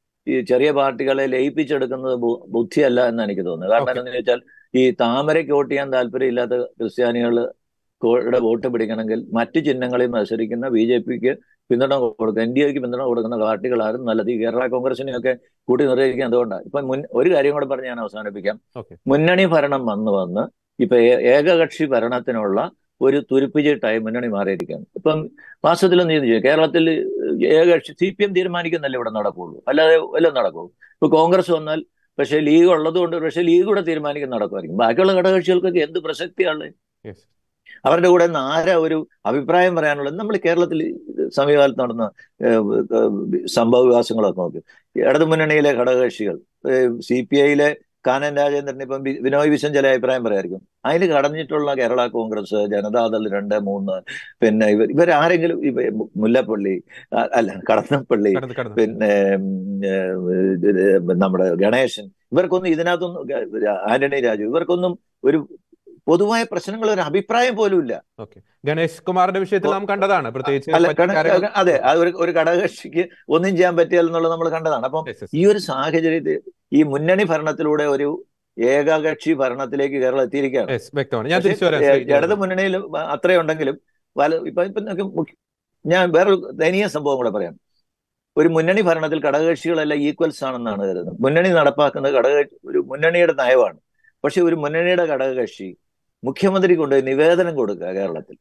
ഈ ചെറിയ പാർട്ടികളെ ലയിപ്പിച്ചെടുക്കുന്നത് ബു- ബുദ്ധിയല്ല എന്ന് എനിക്ക് തോന്നുന്നത് കാരണം ഓക്കെ. എന്താണെന്ന് വെച്ചാൽ ഈ താമരയ്ക്ക് വോട്ട് ചെയ്യാൻ താല്പര്യമില്ലാത്ത ക്രിസ്ത്യാനികൾ യുടെ വോട്ട് പിടിക്കണമെങ്കിൽ മറ്റു ചിഹ്നങ്ങളിൽ മത്സരിക്കുന്ന ബി ജെ പിക്ക് പിന്തുണ കൊടുക്കുക എൻ ഡി എക്ക് പിന്തുണ കൊടുക്കുന്ന പാർട്ടികളാരും നല്ലത് ഈ കേരള കോൺഗ്രസിനെയൊക്കെ കൂട്ടി നിർവഹിക്കാൻ അതുകൊണ്ടാണ് ഇപ്പൊ മുൻ ഒരു കാര്യം കൂടെ പറഞ്ഞ് ഞാൻ അവസാനിപ്പിക്കാം ഓക്കെ. മുന്നണി ഭരണം വന്ന് വന്ന് ഇപ്പൊ ഏ- ഏകകക്ഷി ഭരണത്തിനുള്ള ഒരു തുരുപ്പിച്ചിട്ടായി മുന്നണി മാറിയിരിക്കുകയാണ് ഇപ്പം വാസ്തവത്തിലൊന്നും ചെയ്തു കേരളത്തിൽ ഏകകക്ഷി സി പി എം തീരുമാനിക്കുന്നല്ലേ ഇവിടെ നടക്കുള്ളൂ അല്ലാതെ വല്ലതും നടക്കുള്ളൂ ഇപ്പൊ കോൺഗ്രസ് വന്നാൽ പക്ഷേ ലീഗ് ഉള്ളതുകൊണ്ട് പക്ഷേ ലീഗ് കൂടെ തീരുമാനിക്കുന്ന നടക്കുമായിരിക്കും ബാക്കിയുള്ള ഘടകകക്ഷികൾക്കൊക്കെ എന്ത് പ്രസക്തിയാണ് Yes. അവരുടെ കൂടെ നിന്ന് ആരാ ഒരു അഭിപ്രായം പറയാനുള്ളത് നമ്മൾ കേരളത്തിൽ സമീപകാലത്ത് നടന്ന ഏഹ്, ഏഹ്, സംഭവ വികാസങ്ങളൊക്കെ നോക്കി ഇടതു മുന്നണിയിലെ ഘടകകക്ഷികൾ സി പി ഐയിലെ കാനൻ രാജേന്ദ്രൻ ഇപ്പം ബി- ബിനോയ് വിശ്വൻ ചില അഭിപ്രായം പറയായിരിക്കും അതിൽ കടന്നിട്ടുള്ള കേരള കോൺഗ്രസ് ജനതാദൾ രണ്ട് മൂന്ന് പിന്നെ ഇവർ ഇവരാരെങ്കിലും ഇവ മുല്ലപ്പള്ളി ആ, അല്ല കടന്നപ്പള്ളി കടന്ന് കടന്ന് പിന്നെ ഉം, ഏഹ്, ഇത് നമ്മുടെ ഗണേശൻ ഇവർക്കൊന്നും ഇതിനകത്തൊന്നും ഗ- ആന്റണി രാജു ഇവർക്കൊന്നും ഒരു പൊതുവായ പ്രശ്നങ്ങൾ ഒരു അഭിപ്രായം പോലും ഇല്ല ഓക്കെ ഗണേഷ് കുമാറിന്റെ വിഷയത്തിൽ നാം കണ്ടതാണ് പ്രത്യേകിച്ച് അല്ല മറ്റ് ഗണ- കാര്യങ്ങൾ- അതെ അത് ഒരു ഒരു ഘടകകക്ഷിക്ക് ഒന്നും ചെയ്യാൻ പറ്റിയാലെന്നുള്ളത് നമ്മൾ കണ്ടതാണ് അപ്പം Yes, yes. ഈ ഒരു സാഹചര്യത്തിൽ ഈ മുന്നണി ഭരണത്തിലൂടെ ഒരു ഏകകക്ഷി ഭരണത്തിലേക്ക് കേരളം എത്തിയിരിക്കുകയാണ് Yes, വ്യക്തമാണ് ഞാൻ പക്ഷേ, തിരിച്ചു വരാം ഏ, ശ്രീ ഇടത് മുന്നണിയിൽ അത്രയുണ്ടെങ്കിലും വല ഇപ്പൊ ഇപ്പൊ നമുക്ക് മുഖ്യ- ഞാൻ വേറൊരു ദയനീയ സംഭവം കൂടെ പറയാം ഒരു മുന്നണി ഭരണത്തിൽ ഘടകകക്ഷികളെല്ലാം ഈക്വൽസ് ആണെന്നാണ് കരുതുന്നത് മുന്നണി നടപ്പാക്കുന്നത് ഘടക ഒരു മുന്നണിയുടെ നയമാണ് പക്ഷെ ഒരു മുന്നണിയുടെ ഘടകകക്ഷി മുഖ്യമന്ത്രി കൊണ്ട് നിവേദനം കൊടുക്കുക കേരളത്തിൽ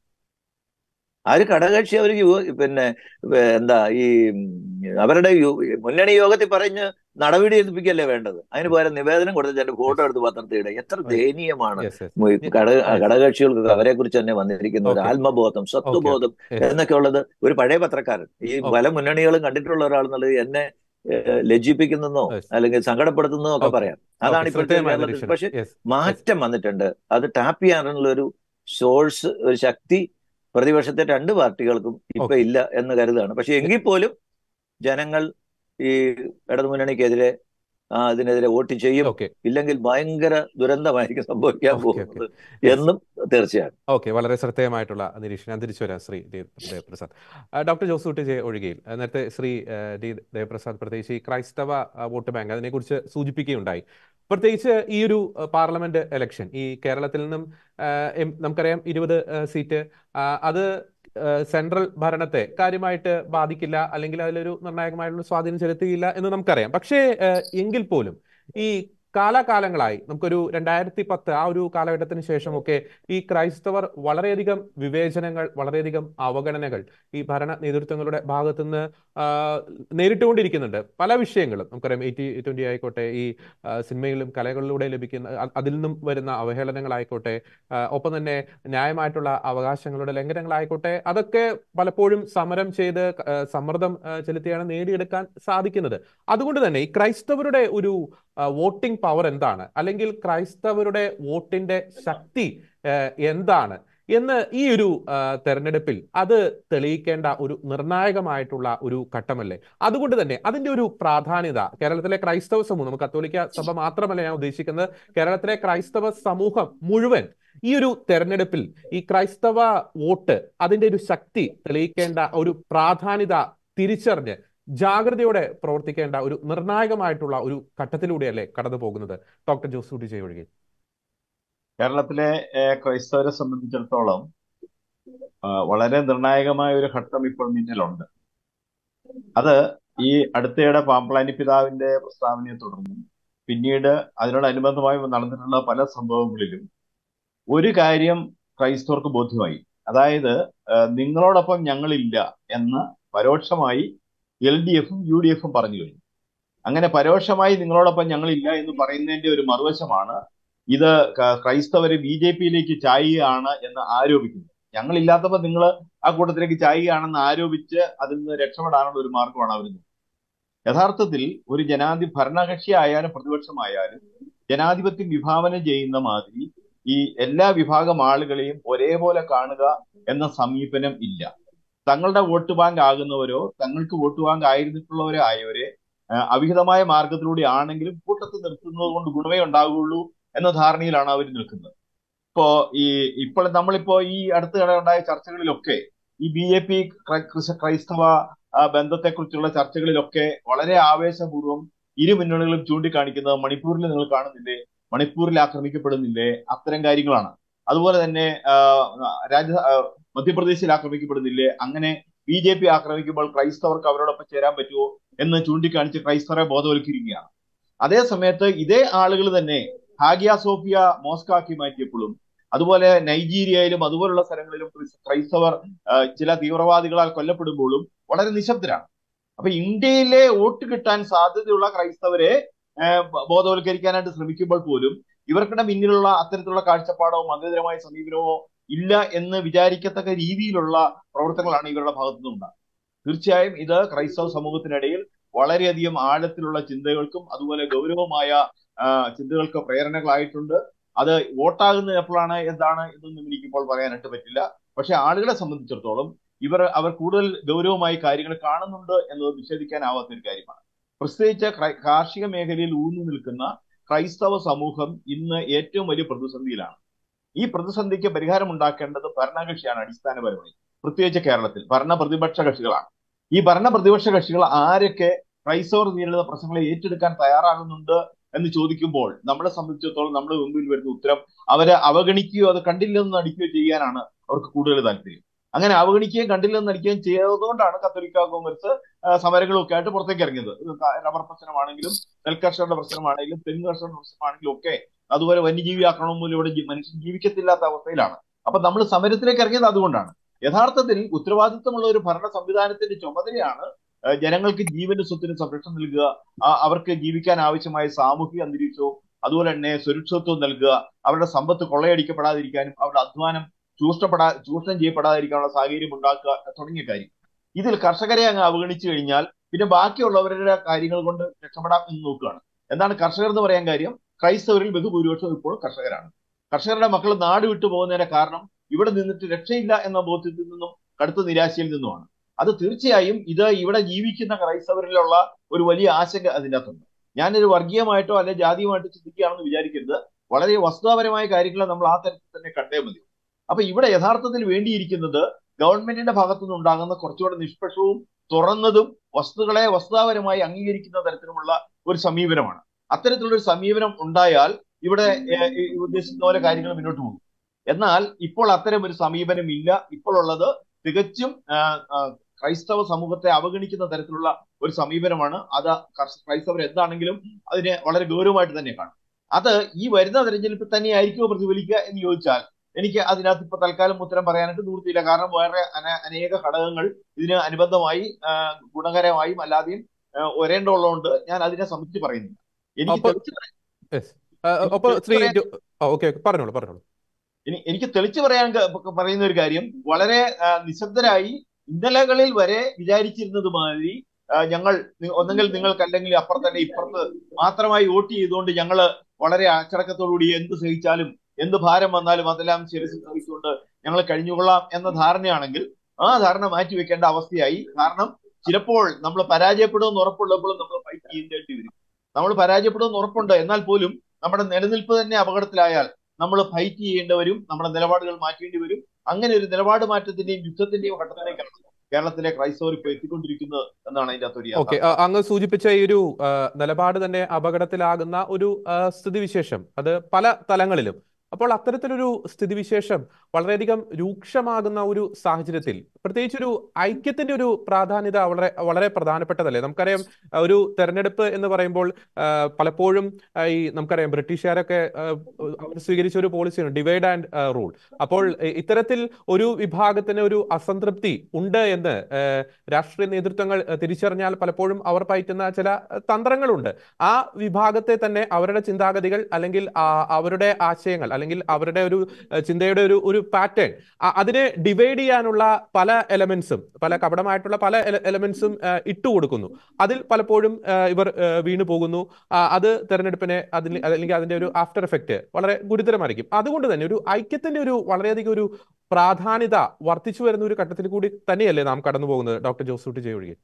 ആ ഒരു ഘടകകക്ഷി അവർ പിന്നെ ഏ, എന്താ ഈ ഉം, അവരുടെ യു- മുന്നണി യോഗത്തിൽ പറഞ്ഞ് നടപടി എടുപ്പിക്കല്ലേ വേണ്ടത് അതിന് പകരം നിവേദനം കൊടുത്ത് എന്റെ ഫോട്ടോ എടുത്ത് പത്രത്തിൽ ഇടുക എത്ര ദയനീയമാണ് Yes, yes. മു- ഘടക ഘടകകക്ഷികൾക്ക് അവരെ കുറിച്ച് തന്നെ വന്നിരിക്കുന്ന ഒരു Okay. ആത്മബോധം സ്വത്വബോധം Yes. എന്നൊക്കെ ഉള്ളത് ഒരു പഴയ പത്രക്കാരൻ ഈ Okay. പല മുന്നണികളും കണ്ടിട്ടുള്ള ഒരാൾ എന്നുള്ളത് എന്നെ ഏഹ്, ലജ്ജിപ്പിക്കുന്നെന്നോ Yes. അല്ലെങ്കിൽ സങ്കടപ്പെടുത്തുന്നോ ഒക്കെ Okay. പറയാം അതാണ് Okay, ഇപ്പോഴത്തെ ശ്രദ്ധേയമായ കേരളത്തിൽ നിരീക്ഷണം. പക്ഷെ Yes. മാറ്റം വന്നിട്ടുണ്ട് അത് ടാപ്പ് ചെയ്യാനുള്ള ഒരു സോഴ്സ് ഒരു ശക്തി പ്രതിപക്ഷത്തെ രണ്ട് പാർട്ടികൾക്കും ഇപ്പൊ Okay. ഇല്ല എന്ന് കരുതാണ് പക്ഷെ എങ്കിൽ പോലും ജനങ്ങൾ ഈ ഇടതുമുന്നണിക്കെതിരെ ആ, ഇതിനെതിരെ വോട്ട് ചെയ്യും Okay. ഇല്ലെങ്കിൽ ഭയങ്കര ദുരന്തമായിരിക്കും സംഭവിക്കാൻ Okay, പോകുന്നത് Yes. എന്നും തീർച്ചയാണ് ഓക്കെ വളരെ ശ്രദ്ധേയമായിട്ടുള്ള നിരീക്ഷണം ഞാൻ തിരിച്ചു വരാം ശ്രീ ദേവ് ദേവപ്രസാദ് ആ, ഡോക്ടർ ജോസൂട്ടി ജെ ഒഴികയിൽ ആ, നേരത്തെ ശ്രീ ആ, ഡി ദേവപ്രസാദ് പ്രത്യേകിച്ച് ഈ ക്രൈസ്തവ ആ, വോട്ട് ബാങ്ക് അതിനെക്കുറിച്ച് സൂചിപ്പിക്കുകയുണ്ടായി പ്രത്യേകിച്ച് ഈ ഒരു ആ, പാർലമെന്റ് ഇലക്ഷൻ ഈ കേരളത്തിൽ നിന്നും ആ, എം- നമുക്കറിയാം ഇരുപത് ആ, സീറ്റ് ആ, അത് ആ, സെൻട്രൽ ഭരണത്തെ കാര്യമായിട്ട് ബാധിക്കില്ല അല്ലെങ്കിൽ അതിലൊരു നിർണായകമായിട്ടുള്ള സ്വാധീനം ചെലുത്തുകയില്ല എന്ന് നമുക്കറിയാം പക്ഷേ ആ, എങ്കിൽ പോലും ഈ കാലാകാലങ്ങളായി നമുക്കൊരു രണ്ടായിരത്തി പത്ത് ആ ഒരു കാലഘട്ടത്തിന് ശേഷമൊക്കെ ഈ ക്രൈസ്തവർ വളരെയധികം വിവേചനങ്ങൾ വളരെയധികം അവഗണനകൾ ഈ ഭരണ നേതൃത്വങ്ങളുടെ ഭാഗത്തുനിന്ന് ആ, നേരിട്ടുകൊണ്ടിരിക്കുന്നുണ്ട് പല വിഷയങ്ങളും നമുക്കറിയാം എയ്റ്റി ട്വന്റി ആയിക്കോട്ടെ ഈ ആ, സിനിമയിലും കലകളിലൂടെ ലഭിക്കുന്ന അ- അതിൽ നിന്നും വരുന്ന അവഹേളനങ്ങളായിക്കോട്ടെ ആ, ഒപ്പം തന്നെ ന്യായമായിട്ടുള്ള അവകാശങ്ങളുടെ ലംഘനങ്ങളായിക്കോട്ടെ അതൊക്കെ പലപ്പോഴും സമരം ചെയ്ത് ആ, സമ്മർദ്ദം ആ, ചെലുത്തിയാണ് നേടിയെടുക്കാൻ സാധിക്കുന്നത് അതുകൊണ്ട് തന്നെ ഈ ക്രൈസ്തവരുടെ ഒരു വോട്ടിംഗ് പവർ എന്താണ് അല്ലെങ്കിൽ ക്രൈസ്തവരുടെ വോട്ടിന്റെ ശക്തി ആ, എന്താണ് എന്ന് ഈ ഒരു ആ, തെരഞ്ഞെടുപ്പിൽ അത് തെളിയിക്കേണ്ട ഒരു നിർണായകമായിട്ടുള്ള ഒരു ഘട്ടമല്ലേ അതുകൊണ്ട് തന്നെ അതിന്റെ ഒരു പ്രാധാന്യത കേരളത്തിലെ ക്രൈസ്തവ സമൂഹം നമുക്ക് കത്തോലിക്ക സഭ മാത്രമല്ല ഞാൻ ഉദ്ദേശിക്കുന്നത് കേരളത്തിലെ ക്രൈസ്തവ സമൂഹം മുഴുവൻ ഈ ഒരു തെരഞ്ഞെടുപ്പിൽ ഈ ക്രൈസ്തവ വോട്ട് അതിന്റെ ഒരു ശക്തി തെളിയിക്കേണ്ട ഒരു പ്രാധാന്യത തിരിച്ചറിഞ്ഞ് ജാഗ്രതയോടെ പ്രവർത്തിക്കേണ്ട ഒരു നിർണായകമായിട്ടുള്ള ഒരു ഘട്ടത്തിലൂടെയല്ലേ കടന്നു പോകുന്നത് ഡോക്ടർ ജോസൂട്ടി ജെ ഒഴികെ കേരളത്തിലെ ഏഹ്, ക്രൈസ്തവരെ സംബന്ധിച്ചിടത്തോളം ആ, വളരെ നിർണായകമായ ഒരു ഘട്ടം ഇപ്പോൾ മുന്നിലുണ്ട് അത് ഈ അടുത്തയിടെ പാമ്പ്ലാനി പിതാവിന്റെ പ്രസ്താവനയെ തുടർന്ന് പിന്നീട് അതിനോടനുബന്ധമായി നടന്നിട്ടുള്ള പല സംഭവങ്ങളിലും ഒരു കാര്യം ക്രൈസ്തവർക്ക് ബോധ്യമായി അതായത് ആ, നിങ്ങളോടൊപ്പം ഞങ്ങളില്ല എന്ന് പരോക്ഷമായി എൽ ഡി എഫും യു ഡി എഫും പറഞ്ഞു കഴിഞ്ഞു അങ്ങനെ പരോക്ഷമായി നിങ്ങളോടൊപ്പം ഞങ്ങളില്ല എന്ന് പറയുന്നതിന്റെ ഒരു മറുവശമാണ് ഇത് ക- ക്രൈസ്തവര് ബി ജെ പിയിലേക്ക് ചായുകയാണ് എന്ന് ആരോപിക്കുന്നത് ഞങ്ങളില്ലാത്തപ്പോൾ നിങ്ങൾ ആ കൂട്ടത്തിലേക്ക് ചായുകയാണെന്ന് ആരോപിച്ച് അതിൽ നിന്ന് രക്ഷപ്പെടാനുള്ള ഒരു മാർഗമാണ് അവർ യഥാർത്ഥത്തിൽ ഒരു ജനാധി ഭരണകക്ഷി ആയാലും പ്രതിപക്ഷമായാലും ജനാധിപത്യം വിഭാവനം ചെയ്യുന്ന മാതിരി ഈ എല്ലാ വിഭാഗം ആളുകളെയും ഒരേപോലെ കാണുക എന്ന സമീപനം ഇല്ല തങ്ങളുടെ വോട്ട് ബാങ്ക് ആകുന്നവരോ തങ്ങൾക്ക് വോട്ട് ബാങ്ക് ആയിരുന്നിട്ടുള്ളവരോ ആയവരെ ആ, അവിഹിതമായ മാർഗത്തിലൂടെ ആണെങ്കിലും കൂട്ടത്തിൽ നിർത്തുന്നത് കൊണ്ട് ഗുണമേ ഉണ്ടാകുള്ളൂ എന്ന ധാരണയിലാണ് അവർ നിൽക്കുന്നത് ഇപ്പോ ഈ ഇപ്പോൾ നമ്മളിപ്പോ ഈ അടുത്തിടെ ഉണ്ടായ ചർച്ചകളിലൊക്കെ ഈ ബി ജെ പി ക്രൈസ്തവ ആ, ബന്ധത്തെക്കുറിച്ചുള്ള ചർച്ചകളിലൊക്കെ വളരെ ആവേശപൂർവ്വം ഇരു മുന്നണികളും ചൂണ്ടിക്കാണിക്കുന്നത് മണിപ്പൂരിൽ നിങ്ങൾ കാണുന്നില്ലേ മണിപ്പൂരിൽ ആക്രമിക്കപ്പെടുന്നില്ലേ അത്തരം കാര്യങ്ങളാണ് അതുപോലെ തന്നെ ആ, രാജ ആ, മധ്യപ്രദേശിൽ ആക്രമിക്കപ്പെടുന്നില്ലേ അങ്ങനെ ബി ജെ പി ആക്രമിക്കുമ്പോൾ ക്രൈസ്തവർക്ക് അവരോടൊപ്പം ചേരാൻ പറ്റുമോ എന്ന് ചൂണ്ടിക്കാണിച്ച് ക്രൈസ്തവരെ ബോധവൽക്കരിക്കുകയാണ് അതേ സമയത്ത് ഇതേ ആളുകൾ തന്നെ ഹാഗിയ സോഫിയ മോസ്കാക്കി മാറ്റിയപ്പോഴും അതുപോലെ നൈജീരിയയിലും അതുപോലുള്ള സ്ഥലങ്ങളിലും ക്രിസ്- ക്രൈസ്തവർ ആ, ചില തീവ്രവാദികളാൽ കൊല്ലപ്പെടുമ്പോഴും വളരെ നിശബ്ദരാണ് അപ്പൊ ഇന്ത്യയിലെ വോട്ട് കിട്ടാൻ സാധ്യതയുള്ള ക്രൈസ്തവരെ ആ, ബ- ബോധവൽക്കരിക്കാനായിട്ട് ശ്രമിക്കുമ്പോൾ പോലും ഇവർക്കിടെ പിന്നിലുള്ള അത്തരത്തിലുള്ള കാഴ്ചപ്പാടോ മതേതരമായ സമീപനമോ ഇല്ല എന്ന് വിചാരിക്കത്തക്ക രീതിയിലുള്ള പ്രവർത്തനങ്ങളാണ് ഇവരുടെ ഭാഗത്തു നിന്നുണ്ടാകുന്നത് തീർച്ചയായും ഇത് ക്രൈസ്തവ സമൂഹത്തിനിടയിൽ വളരെയധികം ആഴത്തിലുള്ള ചിന്തകൾക്കും അതുപോലെ ഗൗരവമായ ആ, ചിന്തകൾക്ക് പ്രേരണകളായിട്ടുണ്ട് അത് വോട്ടാകുന്നത് എപ്പോഴാണ് എന്താണ് എന്നൊന്നും എനിക്കിപ്പോൾ പറയാനായിട്ട് പറ്റില്ല പക്ഷെ ആളുകളെ സംബന്ധിച്ചിടത്തോളം ഇവർ അവർ കൂടുതൽ ഗൗരവമായി കാര്യങ്ങൾ കാണുന്നുണ്ട് എന്നത് നിഷേധിക്കാനാവാത്ത ഒരു കാര്യമാണ് പ്രത്യേകിച്ച് ക്രൈ- കാർഷിക മേഖലയിൽ ഊന്നി നിൽക്കുന്ന ക്രൈസ്തവ സമൂഹം ഇന്ന് ഏറ്റവും വലിയ പ്രതിസന്ധിയിലാണ് ഈ പ്രതിസന്ധിക്ക് പരിഹാരം ഉണ്ടാക്കേണ്ടത് ഭരണകക്ഷിയാണ് അടിസ്ഥാനപരമായി പ്രത്യേകിച്ച് കേരളത്തിൽ ഭരണ പ്രതിപക്ഷ കക്ഷികളാണ് ഈ ഭരണ പ്രതിപക്ഷ കക്ഷികൾ ആരൊക്കെ ക്രൈസ്തവർ നേരിടുന്ന പ്രശ്നങ്ങളെ ഏറ്റെടുക്കാൻ തയ്യാറാകുന്നുണ്ട് എന്ന് ചോദിക്കുമ്പോൾ നമ്മളെ സംബന്ധിച്ചിടത്തോളം നമ്മുടെ മുമ്പിൽ വരുന്ന ഉത്തരം അവരെ അവഗണിക്കുകയോ അത് കണ്ടില്ലെന്ന് നടിക്കുകയോ ചെയ്യാനാണ് അവർക്ക് കൂടുതൽ താല്പര്യം അങ്ങനെ അവഗണിക്കുകയും കണ്ടില്ലെന്ന് നടിക്കുകയും ചെയ്തതുകൊണ്ടാണ് കത്തോലിക്ക കോൺഗ്രസ് ആ, സമരങ്ങളൊക്കെ ആയിട്ട് പുറത്തേക്ക് ഇറങ്ങിയത് ഇത് ക- റബ്ബർ പ്രശ്നമാണെങ്കിലും നെൽകർഷകരുടെ പ്രശ്നമാണെങ്കിലും തെങ്ങ് കർഷകരുടെ പ്രശ്നമാണെങ്കിലും ഒക്കെ അതുപോലെ വന്യജീവി ആക്രമണം മൂലം ഇവിടെ ജി- മനുഷ്യൻ ജീവിക്കത്തില്ലാത്ത അവസ്ഥയിലാണ് അപ്പൊ നമ്മൾ സമരത്തിലേക്ക് ഇറങ്ങിയത് അതുകൊണ്ടാണ് യഥാർത്ഥത്തിൽ ഉത്തരവാദിത്തമുള്ള ഒരു ഭരണ സംവിധാനത്തിന്റെ ചുമതലയാണ് ആ, ജനങ്ങൾക്ക് ജീവന്റെ സ്വത്തിന് സംരക്ഷണം നൽകുക ആ, അവർക്ക് ജീവിക്കാൻ ആവശ്യമായ സാമൂഹിക അന്തരീക്ഷവും അതുപോലെ തന്നെ സുരക്ഷിതത്വം നൽകുക അവരുടെ സമ്പത്ത് കൊള്ളയടിക്കപ്പെടാതിരിക്കാനും അവരുടെ അധ്വാനം ചൂഷണപ്പെടാ ചൂഷണം ചെയ്യപ്പെടാതിരിക്കാനുള്ള സാഹചര്യം ഉണ്ടാക്കുക തുടങ്ങിയ കാര്യം ഇതിൽ കർഷകരെ അങ്ങ് അവഗണിച്ചു കഴിഞ്ഞാൽ പിന്നെ ബാക്കിയുള്ളവരുടെ കാര്യങ്ങൾ കൊണ്ട് രക്ഷപ്പെടാം എന്ന് നോക്കുകയാണ് എന്താണ് കർഷകർ എന്ന് പറയാൻ കാര്യം ക്രൈസ്തവരിൽ ബഹുഭൂരിപക്ഷം ഇപ്പോൾ കർഷകരാണ് കർഷകരുടെ മക്കൾ നാട് വിട്ടു പോകുന്നതിന്റെ കാരണം ഇവിടെ നിന്നിട്ട് രക്ഷയില്ല എന്ന ബോധ്യത്തിൽ നിന്നും കടുത്ത നിരാശയിൽ നിന്നുമാണ് അത് തീർച്ചയായും ഇത് ഇവിടെ ജീവിക്കുന്ന ക്രൈസ്തവരിലുള്ള ഒരു വലിയ ആശങ്ക അതിൻ്റെ അകത്തുണ്ട് ഞാനൊരു വർഗീയമായിട്ടോ അല്ലെ ജാതിയുമായിട്ടോ ചിന്തിക്കുകയാണെന്ന് വിചാരിക്കരുത് വളരെ വസ്തുതാപരമായ കാര്യങ്ങൾ നമ്മൾ ആ തരത്തിൽ തന്നെ കണ്ടേ മതി അപ്പൊ ഇവിടെ യഥാർത്ഥത്തിൽ വേണ്ടിയിരിക്കുന്നത് ഗവൺമെന്റിന്റെ ഭാഗത്തുനിന്ന് ഉണ്ടാകുന്ന കുറച്ചുകൂടെ നിഷ്പക്ഷവും തുറന്നതും വസ്തുക്കളെ വസ്തുതാപരമായി അംഗീകരിക്കുന്ന തരത്തിലുമുള്ള ഒരു സമീപനമാണ് അത്തരത്തിലുള്ള ഒരു സമീപനം ഉണ്ടായാൽ ഇവിടെ ഏഹ്, ഈ ഉദ്ദേശിക്കുന്ന പോലെ കാര്യങ്ങൾ മുന്നോട്ട് പോകും എന്നാൽ ഇപ്പോൾ അത്തരം ഒരു സമീപനം ഇല്ല ഇപ്പോൾ ഉള്ളത് തികച്ചും ആ, ആ, ക്രൈസ്തവ സമൂഹത്തെ അവഗണിക്കുന്ന തരത്തിലുള്ള ഒരു സമീപനമാണ് അത് കർഷ- ക്രൈസ്തവർ എന്താണെങ്കിലും അതിനെ വളരെ ഗൗരവമായിട്ട് തന്നെ കാണും അത് ഈ വരുന്ന തെരഞ്ഞെടുപ്പിൽ തന്നെ ആയിരിക്കുമോ പ്രതിഫലിക്കുക എന്ന് ചോദിച്ചാൽ എനിക്ക് അതിനകത്ത് ഇപ്പൊ തൽക്കാലം ഉത്തരം പറയാനായിട്ട് നിവൃത്തിയില്ല കാരണം വേറെ അന- അനേക ഘടകങ്ങൾ ഇതിന് അനുബന്ധമായി ആ, ഗുണകരമായും അല്ലാതെയും ആ, വരേണ്ടതുള്ളതുകൊണ്ട് ഞാൻ അതിനെ സംബന്ധിച്ച് പറയുന്നില്ല എനിക്ക് അപ്പൊ- തെളിച്ച് പറയാൻ- യെസ് അപ്പൊ ശ്രീ പറയാൻ- ഓക്കെ പറഞ്ഞോളൂ പറഞ്ഞോളൂ ഇനി എനിക്ക് തെളിച്ചു പറയാൻ ക- പ- പറയുന്ന ഒരു കാര്യം വളരെ ആ, നിശബ്ദരായി ഇന്നലകളിൽ വരെ വിചാരിച്ചിരുന്നത് മാതിരി ആ, ഞങ്ങൾ നി- ഒന്നെങ്കിൽ നിങ്ങൾക്കല്ലെങ്കിൽ അപ്പുറത്തല്ല ഇപ്പുറത്ത് മാത്രമായി വോട്ട് ചെയ്തുകൊണ്ട് ഞങ്ങള് വളരെ അച്ചടക്കത്തോടുകൂടി എന്ത് സഹിച്ചാലും എന്ത് ഭാരം വന്നാലും അതെല്ലാം ശിരസിൽ സഹിച്ചുകൊണ്ട് ഞങ്ങൾ കഴിഞ്ഞുകൊള്ളാം എന്ന ധാരണയാണെങ്കിൽ ആ ധാരണ മാറ്റിവെക്കേണ്ട അവസ്ഥയായി കാരണം ചിലപ്പോൾ നമ്മൾ പരാജയപ്പെടുമെന്ന് ഉറപ്പുള്ളപ്പോഴും നമ്മൾ ഫൈറ്റ് ചെയ്യേണ്ടി വരും നമ്മൾ പരാജയപ്പെടുമെന്ന് ഉറപ്പുണ്ട് എന്നാൽ പോലും നമ്മുടെ നിലനിൽപ്പ് തന്നെ അപകടത്തിലായാൽ നമ്മൾ ഫൈറ്റ് ചെയ്യേണ്ടവരും നമ്മുടെ നിലപാടുകൾ മാറ്റേണ്ടി വരും അങ്ങനെ ഒരു നിലപാട് മാറ്റത്തിന്റെയും യുദ്ധത്തിന്റെയും ഘട്ടത്തിലേക്കാണ് കേരളത്തിലെ ക്രൈസ്തവർ ഇപ്പോൾ എത്തിക്കൊണ്ടിരിക്കുന്നത് എന്നാണ് അതിന്റെ അകത്തൊരു ഓക്കെ യാഥാർത്ഥ്യം അങ്ങ് സൂചിപ്പിച്ച ഈ ഒരു ആ, നിലപാട് തന്നെ അപകടത്തിലാകുന്ന ഒരു ആ, സ്ഥിതിവിശേഷം അത് പല തലങ്ങളിലും അപ്പോൾ അത്തരത്തിലൊരു സ്ഥിതിവിശേഷം വളരെയധികം രൂക്ഷമാകുന്ന ഒരു സാഹചര്യത്തിൽ പ്രത്യേകിച്ച് ഒരു ഐക്യത്തിന്റെ ഒരു പ്രാധാന്യത വളരെ വളരെ പ്രധാനപ്പെട്ടതല്ലേ നമുക്കറിയാം ആ, ഒരു തെരഞ്ഞെടുപ്പ് എന്ന് പറയുമ്പോൾ ആ, പലപ്പോഴും ആ, ഈ നമുക്കറിയാം ബ്രിട്ടീഷുകാരൊക്കെ ആ, അവർ സ്വീകരിച്ച ഒരു പോളിസിയാണ് ഡിവൈഡ് ആൻഡ് റൂൾ അപ്പോൾ ഇ- ഇത്തരത്തിൽ ഒരു വിഭാഗത്തിന് ഒരു അസംതൃപ്തി ഉണ്ട് എന്ന് ആ, രാഷ്ട്രീയ നേതൃത്വങ്ങൾ ആ, തിരിച്ചറിഞ്ഞാൽ പലപ്പോഴും അവർ പയറ്റുന്ന ചില ആ, തന്ത്രങ്ങളുണ്ട് ആ വിഭാഗത്തെ തന്നെ അവരുടെ ചിന്താഗതികൾ അല്ലെങ്കിൽ ആ, അവരുടെ ആശയങ്ങൾ അല്ലെങ്കിൽ അവരുടെ ഒരു ആ, ചിന്തയുടെ ഒരു ഒരു പാറ്റേൺ അതിനെ ഡിവൈഡ് ചെയ്യാനുള്ള പല എലമെന്റ്സും പല കപടമായിട്ടുള്ള പല എലമെന്റ്സും ഇട്ടുകൊടുക്കുന്നു അതിൽ പലപ്പോഴും ആ, ഇവർ ആ, വീണു പോകുന്നു ആ, അത് തെരഞ്ഞെടുപ്പിനെ അതിന് അല്ലെങ്കിൽ അതിന്റെ ഒരു ആഫ്റ്റർ എഫക്റ്റ് വളരെ ഗുരുതരമായിരിക്കും അതുകൊണ്ട് തന്നെ ഒരു ഐക്യത്തിന്റെ ഒരു വളരെയധികം ഒരു പ്രാധാന്യത വർദ്ധിച്ചു വരുന്ന ഒരു ഘട്ടത്തിൽ കൂടി തന്നെയല്ലേ നാം കടന്നു പോകുന്നത് ഡോക്ടർ ജോസൂട്ടി ജയൊഴികെ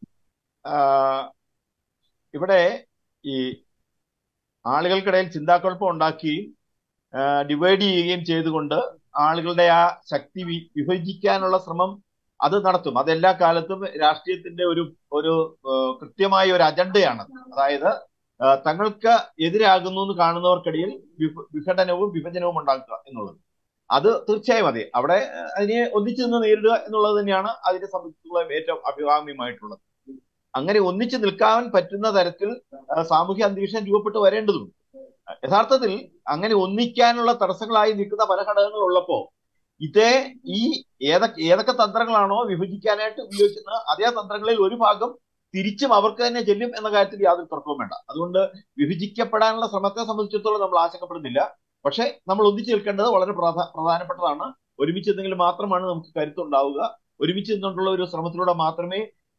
ആഹ് ഇവിടെ ഈ ആളുകൾക്കിടയിൽ ചിന്താക്കുഴപ്പം ഉണ്ടാക്കുകയും ഡിവൈഡ് ചെയ്യുകയും ചെയ്തുകൊണ്ട് ആളുകളുടെ ആ ശക്തി വി- വിഭജിക്കാനുള്ള ശ്രമം അത് നടത്തും അതെല്ലാ കാലത്തും രാഷ്ട്രീയത്തിന്റെ ഒരു ഒരു ആഹ് കൃത്യമായ ഒരു അജണ്ടയാണ് അതായത് ആഹ് തങ്ങൾക്ക് എതിരാകുന്നു എന്ന് കാണുന്നവർക്കിടയിൽ വിഭ- വിഘടനവും വിഭജനവും ഉണ്ടാക്കുക എന്നുള്ളത് അത് തീർച്ചയായും അതെ അവിടെ ആഹ് അതിനെ ഒന്നിച്ചു നിന്ന് നേരിടുക എന്നുള്ളത് തന്നെയാണ് അതിനെ സംബന്ധിച്ചുള്ള ഏറ്റവും അഭികാമ്യമായിട്ടുള്ളത് അങ്ങനെ ഒന്നിച്ചു നിൽക്കാൻ പറ്റുന്ന തരത്തിൽ ആ, സാമൂഹ്യ അന്തരീക്ഷം രൂപപ്പെട്ട് വരേണ്ടതുണ്ട് യഥാർത്ഥത്തിൽ അങ്ങനെ ഒന്നിക്കാനുള്ള തടസ്സങ്ങളായി നിൽക്കുന്ന പല ഘടകങ്ങൾ ഉള്ളപ്പോ ഇതേ ഈ ഏതൊക്കെ ഏതൊക്കെ തന്ത്രങ്ങളാണോ വിഭജിക്കാനായിട്ട് ഉപയോഗിക്കുന്നത് അതേ തന്ത്രങ്ങളിൽ ഒരു ഭാഗം തിരിച്ചും അവർക്ക് തന്നെ ചെല്ലും എന്ന കാര്യത്തിൽ യാതൊരു തർക്കവും വേണ്ട അതുകൊണ്ട് വിഭജിക്കപ്പെടാനുള്ള ശ്രമത്തെ സംബന്ധിച്ചിടത്തോളം നമ്മൾ ആശങ്കപ്പെടുന്നില്ല പക്ഷെ നമ്മൾ ഒന്നിച്ചു നിൽക്കേണ്ടത് വളരെ പ്രധാ പ്രധാനപ്പെട്ടതാണ് ഒരുമിച്ച് നിന്നെങ്കിൽ മാത്രമാണ് നമുക്ക് കരുത്തുണ്ടാവുക ഒരുമിച്ച് നിന്നുകൊണ്ടുള്ള ഒരു ശ്രമത്തിലൂടെ മാത്രമേ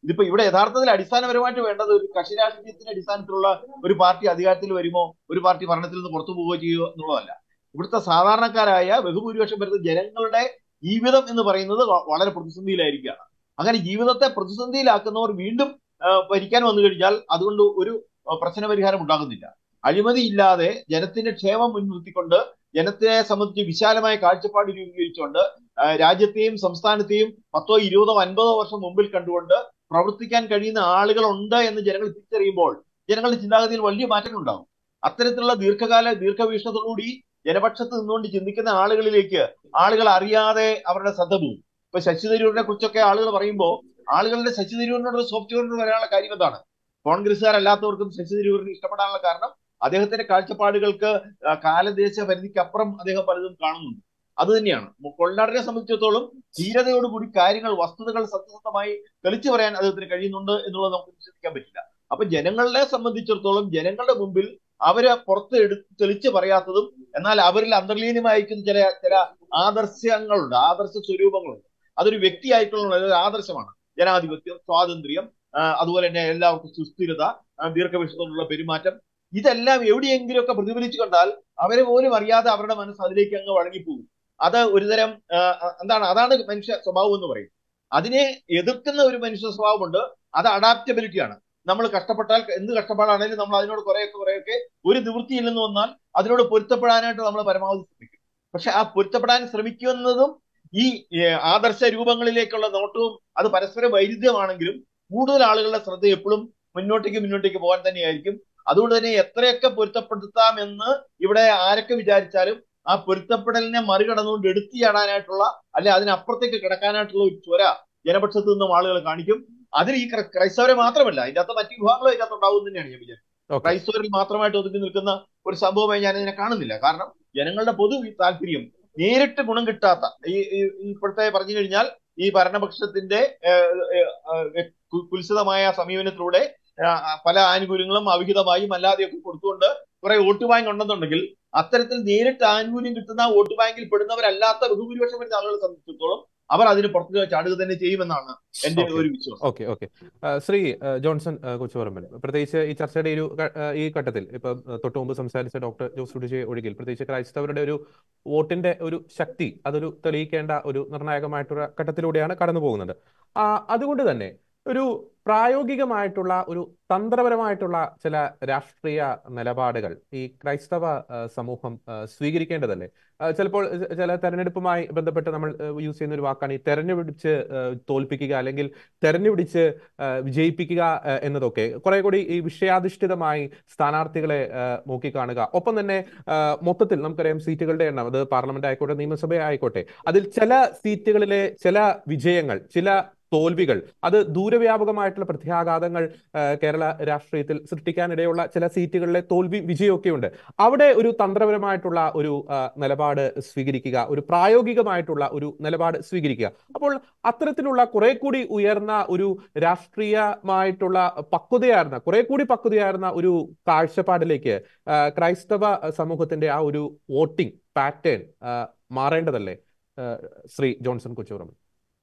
ഇതിപ്പോ ഇവിടെ യഥാർത്ഥത്തിൽ അടിസ്ഥാനപരമായിട്ട് വേണ്ടത് ഒരു കക്ഷി രാഷ്ട്രീയത്തിന്റെ അടിസ്ഥാനത്തിലുള്ള ഒരു പാർട്ടി അധികാരത്തിൽ വരുമോ ഒരു പാർട്ടി ഭരണത്തിൽ നിന്ന് പുറത്തു പോവുകയോ ചെയ്യുമോ എന്നുള്ളതല്ല ഇവിടുത്തെ സാധാരണക്കാരായ ബഹുഭൂരിപക്ഷം വരുന്ന ജനങ്ങളുടെ ജീവിതം എന്ന് പറയുന്നത് വ- വളരെ പ്രതിസന്ധിയിലായിരിക്കുകയാണ് അങ്ങനെ ജീവിതത്തെ പ്രതിസന്ധിയിലാക്കുന്നവർ വീണ്ടും ആ, ഭരിക്കാൻ വന്നു കഴിഞ്ഞാൽ അതുകൊണ്ട് ഒരു ആ, പ്രശ്ന പരിഹാരം ഉണ്ടാകുന്നില്ല അഴിമതി ഇല്ലാതെ ജനത്തിന്റെ ക്ഷേമം മുൻനിർത്തിക്കൊണ്ട് ജനത്തെ സംബന്ധിച്ച് വിശാലമായ കാഴ്ചപ്പാട് രൂപീകരിച്ചുകൊണ്ട് ആ, രാജ്യത്തെയും സംസ്ഥാനത്തെയും പത്തോ ഇരുപതോ അൻപതോ വർഷം മുമ്പിൽ കണ്ടുകൊണ്ട് പ്രവർത്തിക്കാൻ കഴിയുന്ന ആളുകളുണ്ട് എന്ന് ജനങ്ങൾ തിരിച്ചറിയുമ്പോൾ ജനങ്ങളുടെ ചിന്താഗതിയിൽ വലിയ മാറ്റങ്ങൾ ഉണ്ടാകും അത്തരത്തിലുള്ള ദീർഘകാല ദീർഘവീക്ഷണത്തോടുകൂടി ജനപക്ഷത്ത് നിന്നുകൊണ്ട് ചിന്തിക്കുന്ന ആളുകളിലേക്ക് ആളുകൾ അറിയാതെ അവരുടെ ശ്രദ്ധ പോകും ഇപ്പൊ ശശി തരൂരിനെ കുറിച്ചൊക്കെ ആളുകൾ പറയുമ്പോൾ ആളുകളുടെ ശശി തരൂരിനോട് സോഫ്റ്റ്വെയറിനോട് വരാനുള്ള കാര്യം എന്താണ് കോൺഗ്രസ്സുകാരല്ലാത്തവർക്കും ശശി തരൂരിനെ ഇഷ്ടപ്പെടാനുള്ള കാരണം അദ്ദേഹത്തിന്റെ കാഴ്ചപ്പാടുകൾക്ക് ആ, കാലദേശ പരിധിക്ക് അപ്പുറം അദ്ദേഹം പലതും കാണുന്നുണ്ട് അത് തന്നെയാണ് കൊള്ളാടിനെ സംബന്ധിച്ചിടത്തോളം ധീരതയോടുകൂടി കാര്യങ്ങൾ വസ്തുതകൾ സത്യസന്ധമായി തെളിച്ചു പറയാൻ അദ്ദേഹത്തിന് കഴിയുന്നുണ്ട് എന്നുള്ളത് നമുക്ക് വിശ്വസിക്കാൻ പറ്റില്ല അപ്പൊ ജനങ്ങളെ സംബന്ധിച്ചിടത്തോളം ജനങ്ങളുടെ മുമ്പിൽ അവരെ പുറത്ത് എടുത്ത് തെളിച്ചു പറയാത്തതും എന്നാൽ അവരിൽ അന്തർലീനമായിരിക്കുന്ന ചില ചില ആദർശങ്ങളുണ്ട് ആദർശ സ്വരൂപങ്ങളുണ്ട് അതൊരു വ്യക്തിയായിട്ടുള്ള ഒരു ആദർശമാണ് ജനാധിപത്യം സ്വാതന്ത്ര്യം ആ, അതുപോലെ തന്നെ എല്ലാവർക്കും സുസ്ഥിരത ആ, ദീർഘവീക്ഷണത്തോടുള്ള പെരുമാറ്റം ഇതെല്ലാം എവിടെയെങ്കിലുമൊക്കെ പ്രതിഫലിച്ചു കണ്ടാൽ അവരെ പോലും അറിയാതെ അവരുടെ മനസ്സ് അതിലേക്ക് അങ്ങ് വഴങ്ങിപ്പോകും അത് ഒരുതരം ആ, ആ, എന്താണ് അതാണ് മനുഷ്യ സ്വഭാവം എന്ന് പറയും അതിനെ എതിർക്കുന്ന ഒരു മനുഷ്യ സ്വഭാവമുണ്ട് അത് അഡാപ്റ്റബിലിറ്റിയാണ് നമ്മൾ കഷ്ടപ്പെട്ടാൽ എന്ത് കഷ്ടപ്പാടാണെങ്കിലും നമ്മൾ അതിനോട് കുറെയൊക്കെ കുറെയൊക്കെ ഒരു നിവൃത്തിയില്ലെന്ന് വന്നാൽ അതിനോട് പൊരുത്തപ്പെടാനായിട്ട് നമ്മൾ പരമാവധി ശ്രമിക്കും പക്ഷെ ആ പൊരുത്തപ്പെടാൻ ശ്രമിക്കുന്നതും ഈ ഏഹ്, ആദർശ രൂപങ്ങളിലേക്കുള്ള നോട്ടവും അത് പരസ്പര വൈരുദ്ധ്യമാണെങ്കിലും കൂടുതൽ ആളുകളുടെ ശ്രദ്ധ എപ്പോഴും മുന്നോട്ടേക്ക് മുന്നോട്ടേക്ക് പോകാൻ തന്നെയായിരിക്കും അതുകൊണ്ട് തന്നെ എത്രയൊക്കെ പൊരുത്തപ്പെടുത്താമെന്ന് ഇവിടെ ആരൊക്കെ വിചാരിച്ചാലും ആ പൊരുത്തപ്പെടലിനെ മറികടന്നുകൊണ്ട് എടുത്തു ചാടാനായിട്ടുള്ള അല്ലെ അതിനപ്പുറത്തേക്ക് കിടക്കാനായിട്ടുള്ള ഒരു ത്വര ജനപക്ഷത്ത് നിന്നും ആളുകൾ കാണിക്കും അതിൽ ഈ ക്രൈ- ക്രൈസ്തവരെ മാത്രമല്ല ഇതിന്റെ അകത്ത് മറ്റു വിഭാഗങ്ങളും ഇതിന്റെ അകത്ത് ഉണ്ടാവും തന്നെയാണ് ഞാൻ വിചാരിക്കുന്നത് ഓക്കെ ക്രൈസ്തവരിൽ മാത്രമായിട്ട് ഒതുങ്ങി നിൽക്കുന്ന ഒരു സംഭവമായി ഞാൻ ഇതിനെ കാണുന്നില്ല കാരണം ജനങ്ങളുടെ പൊതു താല്പര്യം നേരിട്ട് ഗുണം കിട്ടാത്ത ഈ ഈ- ഈ ഇപ്പോഴത്തെ പറഞ്ഞു കഴിഞ്ഞാൽ ഈ ഭരണപക്ഷത്തിന്റെ ഏഹ്, ഏഹ്, ഏഹ്, കു- കുൽസിതമായ സമീപനത്തിലൂടെ ആഹ്, പല ആനുകൂല്യങ്ങളും അവിഹിതമായും അല്ലാതെയൊക്കെ കൊടുത്തുകൊണ്ട് കുറെ വോട്ട് ബാങ്ക് ഉണ്ടെന്നുണ്ടെങ്കിൽ അത്തരത്തിൽ നേരിട്ട് ആനുകൂല്യം കിട്ടുന്ന വോട്ട് ബാങ്കിൽ പെടുന്നവരല്ലാത്ത ബഹുഭൂരിപക്ഷം വരുന്ന ആളുകളെ സംബന്ധിച്ചിടത്തോളം അവർ അതിന് പുറത്ത് ചാടുക തന്നെ ചെയ്യുമെന്നാണ് എന്റെ ഓക്കെ ഒരു വിശ്വാസം ഓക്കെ ഓക്കെ ശ്രീ ആ, ജോൺസൺ ആ, കൊച്ചുപറമ്പൻ പ്രത്യേകിച്ച് ഈ ചർച്ചയുടെ ഒരു ഘ- ആ, ഈ ഘട്ടത്തിൽ ഇപ്പൊ ആ, തൊട്ടു മുമ്പ് സംസാരിച്ച ഡോക്ടർ ജോസ് ടുജെ ഒഴികിൽ പ്രത്യേകിച്ച് ക്രൈസ്തവരുടെ ഒരു വോട്ടിന്റെ ഒരു ശക്തി അതൊരു തെളിയിക്കേണ്ട ഒരു നിർണായകമായിട്ടുള്ള ഘട്ടത്തിലൂടെയാണ് കടന്നു പോകുന്നത് ആ, അതുകൊണ്ട് തന്നെ ഒരു പ്രായോഗികമായിട്ടുള്ള ഒരു തന്ത്രപരമായിട്ടുള്ള ചില രാഷ്ട്രീയ നിലപാടുകൾ ഈ ക്രൈസ്തവ ആ, സമൂഹം ആ, സ്വീകരിക്കേണ്ടതല്ലേ ആ, ചിലപ്പോൾ ച- ചില തെരഞ്ഞെടുപ്പുമായി ബന്ധപ്പെട്ട് നമ്മൾ യൂസ് ചെയ്യുന്ന ഒരു വാക്കാണ് ഈ തെരഞ്ഞെടുപ്പിച്ച് ആ, തോൽപ്പിക്കുക അല്ലെങ്കിൽ തെരഞ്ഞെടുപ്പിച്ച് ആ, വിജയിപ്പിക്കുക ആ, എന്നതൊക്കെ കുറെ കൂടി ഈ വിഷയാധിഷ്ഠിതമായി സ്ഥാനാർത്ഥികളെ ആ, നോക്കിക്കാണുക ഒപ്പം തന്നെ ആ, മൊത്തത്തിൽ നമുക്കറിയാം സീറ്റുകളുടെ എണ്ണം അത് പാർലമെന്റ് ആയിക്കോട്ടെ നിയമസഭ ആയിക്കോട്ടെ അതിൽ ചില സീറ്റുകളിലെ ചില വിജയങ്ങൾ ചില തോൽവികൾ അത് ദൂരവ്യാപകമായിട്ടുള്ള പ്രത്യാഘാതങ്ങൾ ആ, കേരള രാഷ്ട്രീയത്തിൽ സൃഷ്ടിക്കാനിടയുള്ള ചില സീറ്റുകളിലെ തോൽവി വിജയമൊക്കെ ഉണ്ട് അവിടെ ഒരു തന്ത്രപരമായിട്ടുള്ള ഒരു ആ, നിലപാട് സ്വീകരിക്കുക ഒരു പ്രായോഗികമായിട്ടുള്ള ഒരു നിലപാട് സ്വീകരിക്കുക അപ്പോൾ അത്തരത്തിലുള്ള കുറെ കൂടി ഉയർന്ന ഒരു രാഷ്ട്രീയമായിട്ടുള്ള പക്വതയാർന്ന കുറെ കൂടി പക്വതയാർന്ന ഒരു കാഴ്ചപ്പാടിലേക്ക് ആ, ക്രൈസ്തവ സമൂഹത്തിന്റെ ആ ഒരു വോട്ടിംഗ് പാറ്റേൺ മാറേണ്ടതല്ലേ ആ, ശ്രീ ജോൺസൺ കൊച്ചൂറമ്മൻ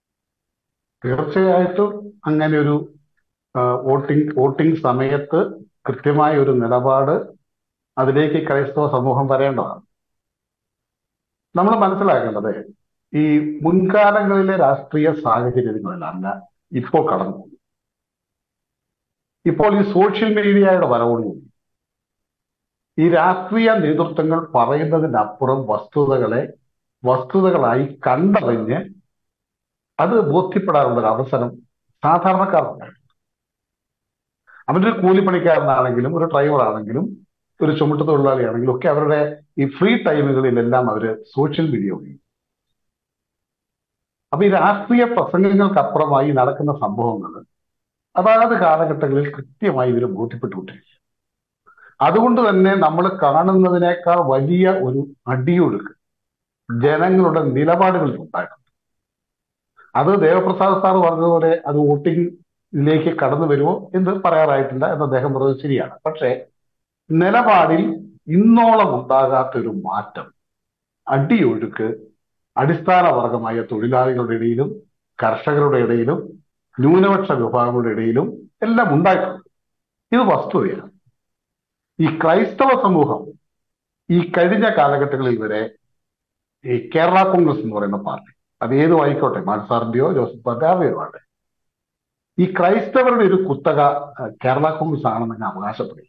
തീർച്ചയായിട്ടും അങ്ങനെ ഒരു വോട്ടിംഗ് വോട്ടിംഗ് സമയത്ത് കൃത്യമായ ഒരു നിലപാട് അതിലേക്ക് ക്രൈസ്തവ സമൂഹം വരേണ്ടതാണ് നമ്മൾ മനസ്സിലാക്കേണ്ടത് ഈ മുൻകാലങ്ങളിലെ രാഷ്ട്രീയ സാഹചര്യങ്ങളിലല്ല ഇപ്പോൾ കടന്നു പോകുന്നത്. ഇപ്പോൾ ഈ സോഷ്യൽ മീഡിയയുടെ വരവോടുകൂടി ഈ രാഷ്ട്രീയ നേതൃത്വങ്ങൾ പറയുന്നതിനപ്പുറം വസ്തുതകളെ വസ്തുതകളായി കണ്ടറിഞ്ഞ് അത് ബോധ്യപ്പെടാനുള്ള ഒരു അവസരം സാധാരണക്കാർക്കുണ്ടായിട്ടുണ്ട് അവരൊരു കൂലിപ്പണിക്കാരനാണെങ്കിലും ഒരു ഡ്രൈവർ ആണെങ്കിലും ഒരു ചുമട്ട് തൊഴിലാളിയാണെങ്കിലും ഒക്കെ അവരുടെ ഈ ഫ്രീ ടൈമുകളിലെല്ലാം അവര് സോഷ്യൽ മീഡിയ ഉപയോഗിക്കും അപ്പൊ ഈ രാഷ്ട്രീയ പ്രസംഗങ്ങൾക്കപ്പുറമായി നടക്കുന്ന സംഭവങ്ങൾ അതാത് കാലഘട്ടങ്ങളിൽ കൃത്യമായി ഇവർ ബോധ്യപ്പെട്ടുകൊണ്ടിരിക്കും അതുകൊണ്ട് തന്നെ നമ്മൾ കാണുന്നതിനേക്കാൾ വലിയ ഒരു അടിയൊഴുക്ക് ജനങ്ങളുടെ നിലപാടുകളിൽ ഉണ്ടായിട്ടുണ്ട് അത് ദേവപ്രസാദ് സാർ പറഞ്ഞതുപോലെ അത് വോട്ടിംഗിലേക്ക് കടന്നു വരുമോ എന്ന് പറയാറായിട്ടില്ല എന്ന് അദ്ദേഹം പറഞ്ഞത് ശരിയാണ് പക്ഷേ നിലപാടിൽ ഇന്നോളം ഉണ്ടാകാത്ത ഒരു മാറ്റം അടിയൊഴുക്ക് അടിസ്ഥാന വർഗമായ തൊഴിലാളികളുടെ ഇടയിലും കർഷകരുടെ ഇടയിലും ന്യൂനപക്ഷ വിഭാഗങ്ങളുടെ ഇടയിലും എല്ലാം ഉണ്ടായിട്ടുണ്ട് ഇത് വസ്തുതയാണ് ഈ ക്രൈസ്തവ സമൂഹം ഈ കഴിഞ്ഞ കാലഘട്ടങ്ങളിൽ വരെ ഈ കേരള കോൺഗ്രസ് എന്ന് പറയുന്ന പാർട്ടി അത് ഏതും ആയിക്കോട്ടെ മാൻസാറിന്റെയോ ജോസഫ് പാർട്ടി ആരുടെയോ ആട്ടെ ഈ ക്രൈസ്തവരുടെ ഒരു കുത്തക അഹ്, കേരള കോൺഗ്രസ് ആണെന്ന് അങ്ങ് അവകാശപ്പെടും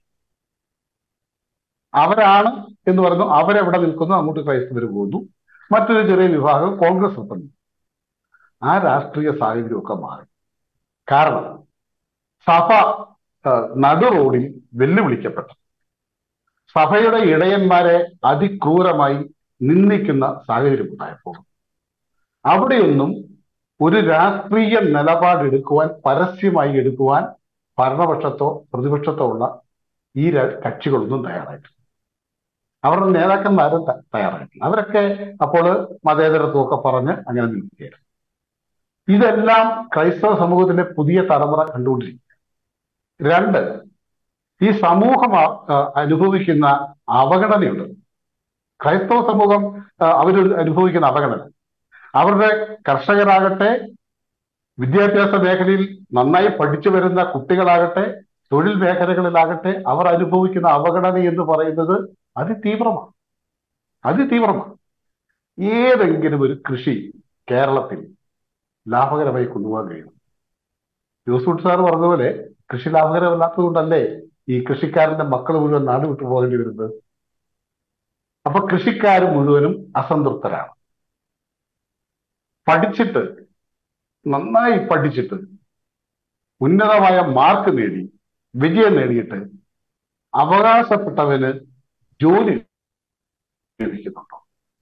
അവരാണ് എന്ന് പറഞ്ഞു അവരെവിടെ നിൽക്കുന്നു അങ്ങോട്ട് ക്രൈസ്തവർ പോകുന്നു മറ്റൊരു ചെറിയ വിഭാഗം കോൺഗ്രസ് എത്തുന്നു ആ രാഷ്ട്രീയ സാഹചര്യമൊക്കെ മാറി കാരണം സഭ അഹ്, നടു റോഡിൽ വെല്ലുവിളിക്കപ്പെട്ടു സഭയുടെ ഇടയന്മാരെ അതിക്രൂരമായി നിന്ദിക്കുന്ന സാഹചര്യം ഉണ്ടായപ്പോൾ അവിടെയൊന്നും ഒരു രാഷ്ട്രീയ നിലപാടെടുക്കുവാൻ പരസ്യമായി എടുക്കുവാൻ ഭരണപക്ഷത്തോ പ്രതിപക്ഷത്തോ ഉള്ള ഈ ര- കക്ഷികളൊന്നും തയ്യാറായിട്ടില്ല അവരുടെ നേതാക്കന്മാരും ത- തയ്യാറായിട്ടില്ല അവരൊക്കെ അപ്പോൾ മതേതരത്വമൊക്കെ പറഞ്ഞ് അങ്ങനെ നിൽക്കുകയായിരുന്നു ഇതെല്ലാം ക്രൈസ്തവ സമൂഹത്തിന്റെ പുതിയ തലമുറ കണ്ടുകൊണ്ടിരിക്കുക രണ്ട് ഈ സമൂഹം അ- ആ, അനുഭവിക്കുന്ന അവഗണനയുണ്ട് ക്രൈസ്തവ സമൂഹം അവർ അനുഭവിക്കുന്ന അവഗണന അവരുടെ കർഷകരാകട്ടെ വിദ്യാഭ്യാസ മേഖലയിൽ നന്നായി പഠിച്ചു വരുന്ന കുട്ടികളാകട്ടെ തൊഴിൽ മേഖലകളിലാകട്ടെ അവർ അനുഭവിക്കുന്ന അവഗണന എന്ന് പറയുന്നത് അതിതീവ്രമാണ് അതിതീവ്രമാണ് ഏതെങ്കിലും ഒരു കൃഷി കേരളത്തിൽ ലാഭകരമായി കൊണ്ടുപോകാൻ കഴിയും ജോസൂട്ട് സാർ പറഞ്ഞതുപോലെ കൃഷി ലാഭകരമല്ലാത്തത് കൊണ്ടല്ലേ ഈ കൃഷിക്കാരന്റെ മക്കൾ മുഴുവൻ നാട് വിട്ടു പോകേണ്ടി വരുന്നത് അപ്പൊ കൃഷിക്കാർ മുഴുവനും അസംതൃപ്തരാണ് പഠിച്ചിട്ട് നന്നായി പഠിച്ചിട്ട് ഉന്നതമായ മാർക്ക് നേടി വിജയം നേടിയിട്ട് അവകാശപ്പെട്ടവന് ജോലി ലഭിക്കുന്നുണ്ടോ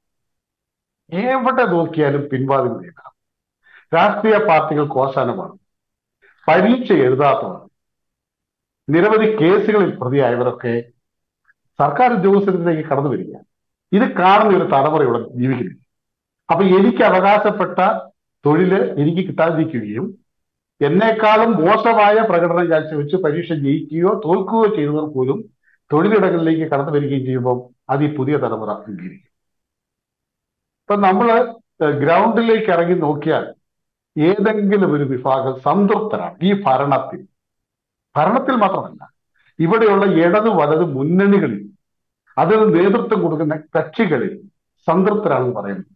എവിടെ നോക്കിയാലും പിൻവാതിൽ നേടാം രാഷ്ട്രീയ പാർട്ടികൾ കോശാനമാണ് പരീക്ഷ എഴുതാത്തവർ നിരവധി കേസുകളിൽ പ്രതിയായവരൊക്കെ സർക്കാർ ഉദ്യോഗസ്ഥരിലേക്ക് കടന്നു വരിക ഇത് കാണുന്ന ഒരു തലമുറ ഇവിടെ ജീവിക്കുന്നില്ല അപ്പൊ എനിക്ക് അവകാശപ്പെട്ട തൊഴില് എനിക്ക് കിട്ടാതിരിക്കുകയും എന്നെക്കാളും മോശമായ പ്രകടനം കാഴ്ചവെച്ച് പരീക്ഷ ജയിക്കുകയോ തോൽക്കുകയോ ചെയ്തവർ പോലും തൊഴിലിടങ്ങളിലേക്ക് കടന്നു വരികയും ചെയ്യുമ്പോൾ അത് ഈ പുതിയ തലമുറ അംഗീകരിക്കും ഇപ്പൊ നമ്മള് ഗ്രൗണ്ടിലേക്ക് ഇറങ്ങി നോക്കിയാൽ ഏതെങ്കിലും ഒരു വിഭാഗം സംതൃപ്തരാണ് ഈ ഭരണത്തിൽ ഭരണത്തിൽ മാത്രമല്ല ഇവിടെയുള്ള ഇടത് വലത് മുന്നണികളിൽ അതിന് നേതൃത്വം കൊടുക്കുന്ന കക്ഷികളിൽ സംതൃപ്തരാണെന്ന് പറയുന്നത്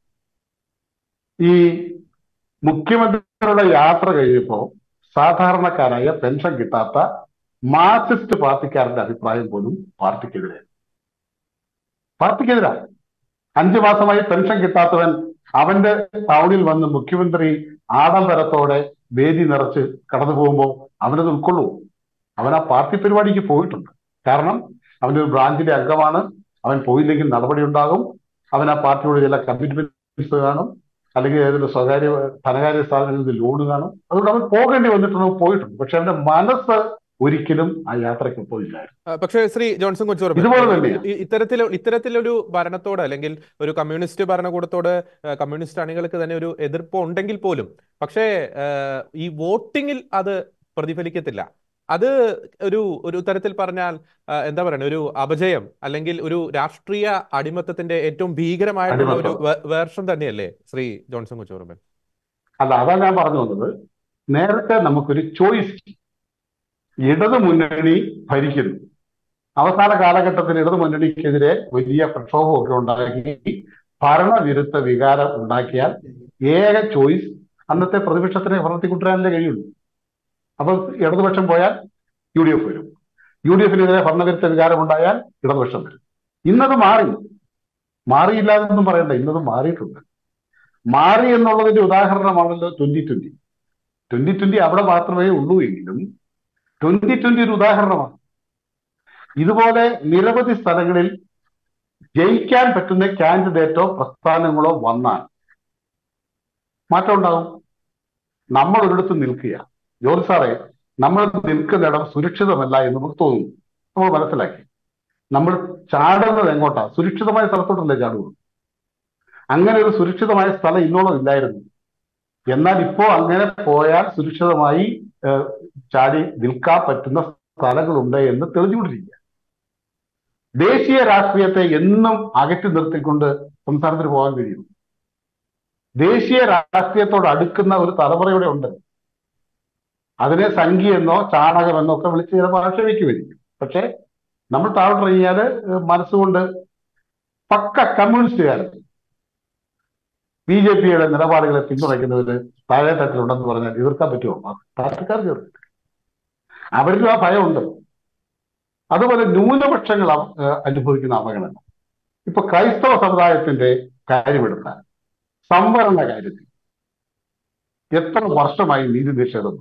ഈ മുഖ്യമന്ത്രിയുടെ യാത്ര കഴിഞ്ഞപ്പോ സാധാരണക്കാരായ പെൻഷൻ കിട്ടാത്ത മാർക്സിസ്റ്റ് പാർട്ടിക്കാരന്റെ അഭിപ്രായം പോലും പാർട്ടിക്കെതിരെ പാർട്ടിക്കെതിരാണ് അഞ്ചു മാസമായി പെൻഷൻ കിട്ടാത്തവൻ അവന്റെ ടൗണിൽ വന്ന് മുഖ്യമന്ത്രി ആഡംബരത്തോടെ വേദി നിറച്ച് കടന്നു പോകുമ്പോൾ അവനത് ഉൾക്കൊള്ളൂ അവൻ ആ പാർട്ടി പരിപാടിക്ക് പോയിട്ടുണ്ട് കാരണം അവന്റെ ഒരു ബ്രാഞ്ചിന്റെ അംഗമാണ് അവൻ പോയില്ലെങ്കിൽ നടപടി ഉണ്ടാകും അവൻ ആ പാർട്ടിയോട് ചില കമ്മിറ്റ്മെന്റ്സ് കാണും അല്ലെങ്കിൽ ഏതെങ്കിലും സ്വകാര്യ ധനകാര്യ സ്ഥാപനങ്ങളിൽ നിന്ന് ലോണ് കാണും അതുകൊണ്ട് അവൻ പോകേണ്ടി വന്നിട്ടുണ്ട് പോയിട്ടുണ്ട് പക്ഷെ അവന്റെ മനസ്സ് ഒരിക്കലും ആ യാത്രയ്ക്ക് പോയില്ലായിരുന്നു ആ, പക്ഷേ ശ്രീ ജോൺസൺ കൊച്ചോർബൻ ഇതുപോലെ തന്നെയാണ്. ഇത്തരത്തിൽ ഇത്തരത്തിലൊരു ഭരണത്തോട് അല്ലെങ്കിൽ ഒരു കമ്മ്യൂണിസ്റ്റ് ഭരണകൂടത്തോട് ആ, കമ്മ്യൂണിസ്റ്റ് അണികൾക്ക് തന്നെ ഒരു എതിർപ്പ് ഉണ്ടെങ്കിൽ പോലും പക്ഷേ ആ, ഈ വോട്ടിങ്ങിൽ അത് പ്രതിഫലിക്കത്തില്ല അത് ഒരു ഒരു തരത്തിൽ പറഞ്ഞാൽ ആ, എന്താ പറയുക ഒരു അപജയം അല്ലെങ്കിൽ ഒരു രാഷ്ട്രീയ അടിമത്തത്തിന്റെ ഏറ്റവും ഭീകരമായിട്ടുള്ള ഒരു വേർഷൻ തന്നെയല്ലേ ശ്രീ ജോൺസൺ കൊച്ചോർബൻ അല്ല അതാ ഞാൻ പറഞ്ഞു വന്നത് നേരത്തെ നമുക്കൊരു ചോയ്സ് ഇടതു മുന്നണി ഭരിക്കുന്നു അവസാന കാലഘട്ടത്തിൽ ഇടതു മുന്നണിക്കെതിരെ വലിയ പ്രക്ഷോഭമൊക്കെ ഉണ്ടാക്കി ഭരണവിരുദ്ധ വികാരം ഉണ്ടാക്കിയാൽ ഏക ചോയ്സ് അന്നത്തെ പ്രതിപക്ഷത്തിനെ ഭരണത്തിൽ കൊണ്ടുവരാനല്ലേ കഴിയുള്ളൂ അപ്പൊ ഇടതുപക്ഷം പോയാൽ യു ഡി എഫ് വരും യു ഡി എഫിനെതിരെ ഭരണവിരുദ്ധ വികാരം ഉണ്ടായാൽ ഇടതുപക്ഷം വരും ഇന്നത് മാറി മാറിയില്ലാതൊന്നും പറയണ്ട ഇന്നത് മാറിയിട്ടുണ്ട് മാറി എന്നുള്ളതിന്റെ ഉദാഹരണമാണല്ലോ ട്വന്റി ട്വന്റി ട്വന്റി ട്വന്റി അവിടെ മാത്രമേ ഉള്ളൂ എങ്കിലും ട്വന്റി ട്വന്റി ഒരു ഉദാഹരണമാണ് ഇതുപോലെ നിരവധി സ്ഥലങ്ങളിൽ ജയിക്കാൻ പറ്റുന്ന കാൻഡിഡേറ്റോ പ്രസ്ഥാനങ്ങളോ വന്നാൽ മാറ്റം ഉണ്ടാകും നമ്മൾ ഒരിടത്ത് നിൽക്കുക ജോലി സാറേ നമ്മൾ നിൽക്കുന്നിടം സുരക്ഷിതമല്ല എന്ന് നമുക്ക് തോന്നുന്നു നമ്മൾ മനസ്സിലാക്കി നമ്മൾ ചാടുന്നത് എങ്ങോട്ടാ സുരക്ഷിതമായ സ്ഥലത്തോട്ടല്ലേ ചാടുക അങ്ങനെ ഒരു സുരക്ഷിതമായ സ്ഥലം ഇന്നോളം ഇല്ലായിരുന്നു എന്നാൽ ഇപ്പോ അങ്ങനെ പോയാൽ സുരക്ഷിതമായി ഏഹ്, ചാടി നിൽക്കാൻ പറ്റുന്ന സ്ഥലങ്ങളുണ്ട് എന്ന് തെളിഞ്ഞുകൊണ്ടിരിക്കുക ദേശീയ രാഷ്ട്രീയത്തെ എന്നും അകറ്റി നിർത്തിക്കൊണ്ട് സംസ്ഥാനത്തിന് പോകാൻ കഴിയും ദേശീയ രാഷ്ട്രീയത്തോട് അടുക്കുന്ന ഒരു തലമുറയുടെ ഉണ്ട് അതിനെ സംഖ്യ എന്നോ ചാണകം എന്നോ ഒക്കെ വിളിച്ച് ചിലപ്പോൾ ആക്ഷേപിക്കുമായിരിക്കും പക്ഷെ നമ്മൾ താഴോട്ട് ഇറങ്ങിയാല് മനസ്സുകൊണ്ട് പക്ക കമ്മ്യൂണിസ്റ്റുകാരൻ ബി ജെ പിയുടെ നിലപാടുകളെ പിന്തുണയ്ക്കുന്നതിന് താഴെ തട്ടിലുണ്ടെന്ന് പറഞ്ഞാൽ എതിർക്കാൻ പറ്റുമോ പാർട്ടിക്കാർക്ക് എതിർക്കും അവരിലും ആ ഭയമുണ്ട് അതുപോലെ ന്യൂനപക്ഷങ്ങൾ അവ- ഏഹ് അനുഭവിക്കുന്ന അവഗണന ഇപ്പൊ ക്രൈസ്തവ സമുദായത്തിന്റെ കാര്യമെടുത്താൽ സംവരണ കാര്യത്തിൽ എത്ര വർഷമായി നീതി നിഷേധം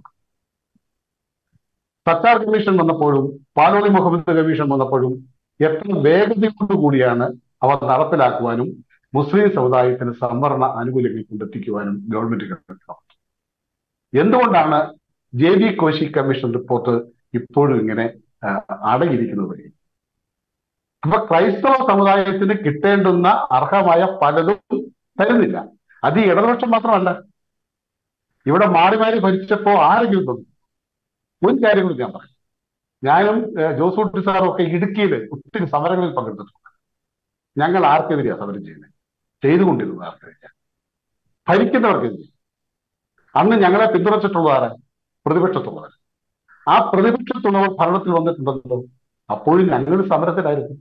സത്താർ കമ്മീഷൻ വന്നപ്പോഴും പാലോളി മുഹമ്മദ് കമ്മീഷൻ വന്നപ്പോഴും എത്ര വേഗതയോടുകൂടിയാണ് അവ നടപ്പിലാക്കുവാനും മുസ്ലിം സമുദായത്തിന് സംവരണ ആനുകൂല്യങ്ങൾ കൊണ്ടെത്തിക്കുവാനും ഗവൺമെന്റ് ശ്രമിക്കണം എന്തുകൊണ്ടാണ് J B Koshy commission report ഇപ്പോഴും ഇങ്ങനെ ആ, അടങ്ങിയിരിക്കുന്നത് അപ്പൊ ക്രൈസ്തവ സമുദായത്തിന് കിട്ടേണ്ടുന്ന അർഹമായ പലതും തരുന്നില്ല അത് ഈ ഇടതുപക്ഷം മാത്രമല്ല ഇവിടെ മാറി മാറി ഭരിച്ചപ്പോ ആരെങ്കിലും തന്നു മുൻ കാര്യങ്ങൾ ഞാൻ പറയും ഞാനും ഏഹ്, ജോസ് കുട്ടി സാറും ഒക്കെ ഇടുക്കിയിൽ ഒത്തിരി സമരങ്ങളിൽ പങ്കെടുത്തിട്ടുണ്ട് ഞങ്ങൾ ആർക്കെതിരെയാണ് സമരം ചെയ്യുന്നത് ചെയ്തുകൊണ്ടിരുന്നത് ആർക്കെതിരെയാണ് ഭരിക്കുന്നവർക്കെതിരെ അന്ന് ഞങ്ങളെ പിന്തുണച്ചിട്ടുള്ള ആരാ പ്രതിപക്ഷത്തുള്ളവർ ആ പ്രതിപക്ഷത്തുള്ളവർ ഭരണത്തിൽ വന്നിട്ടുണ്ടല്ലോ അപ്പോഴും ഞങ്ങൾ സമരത്തിലായിരുന്നു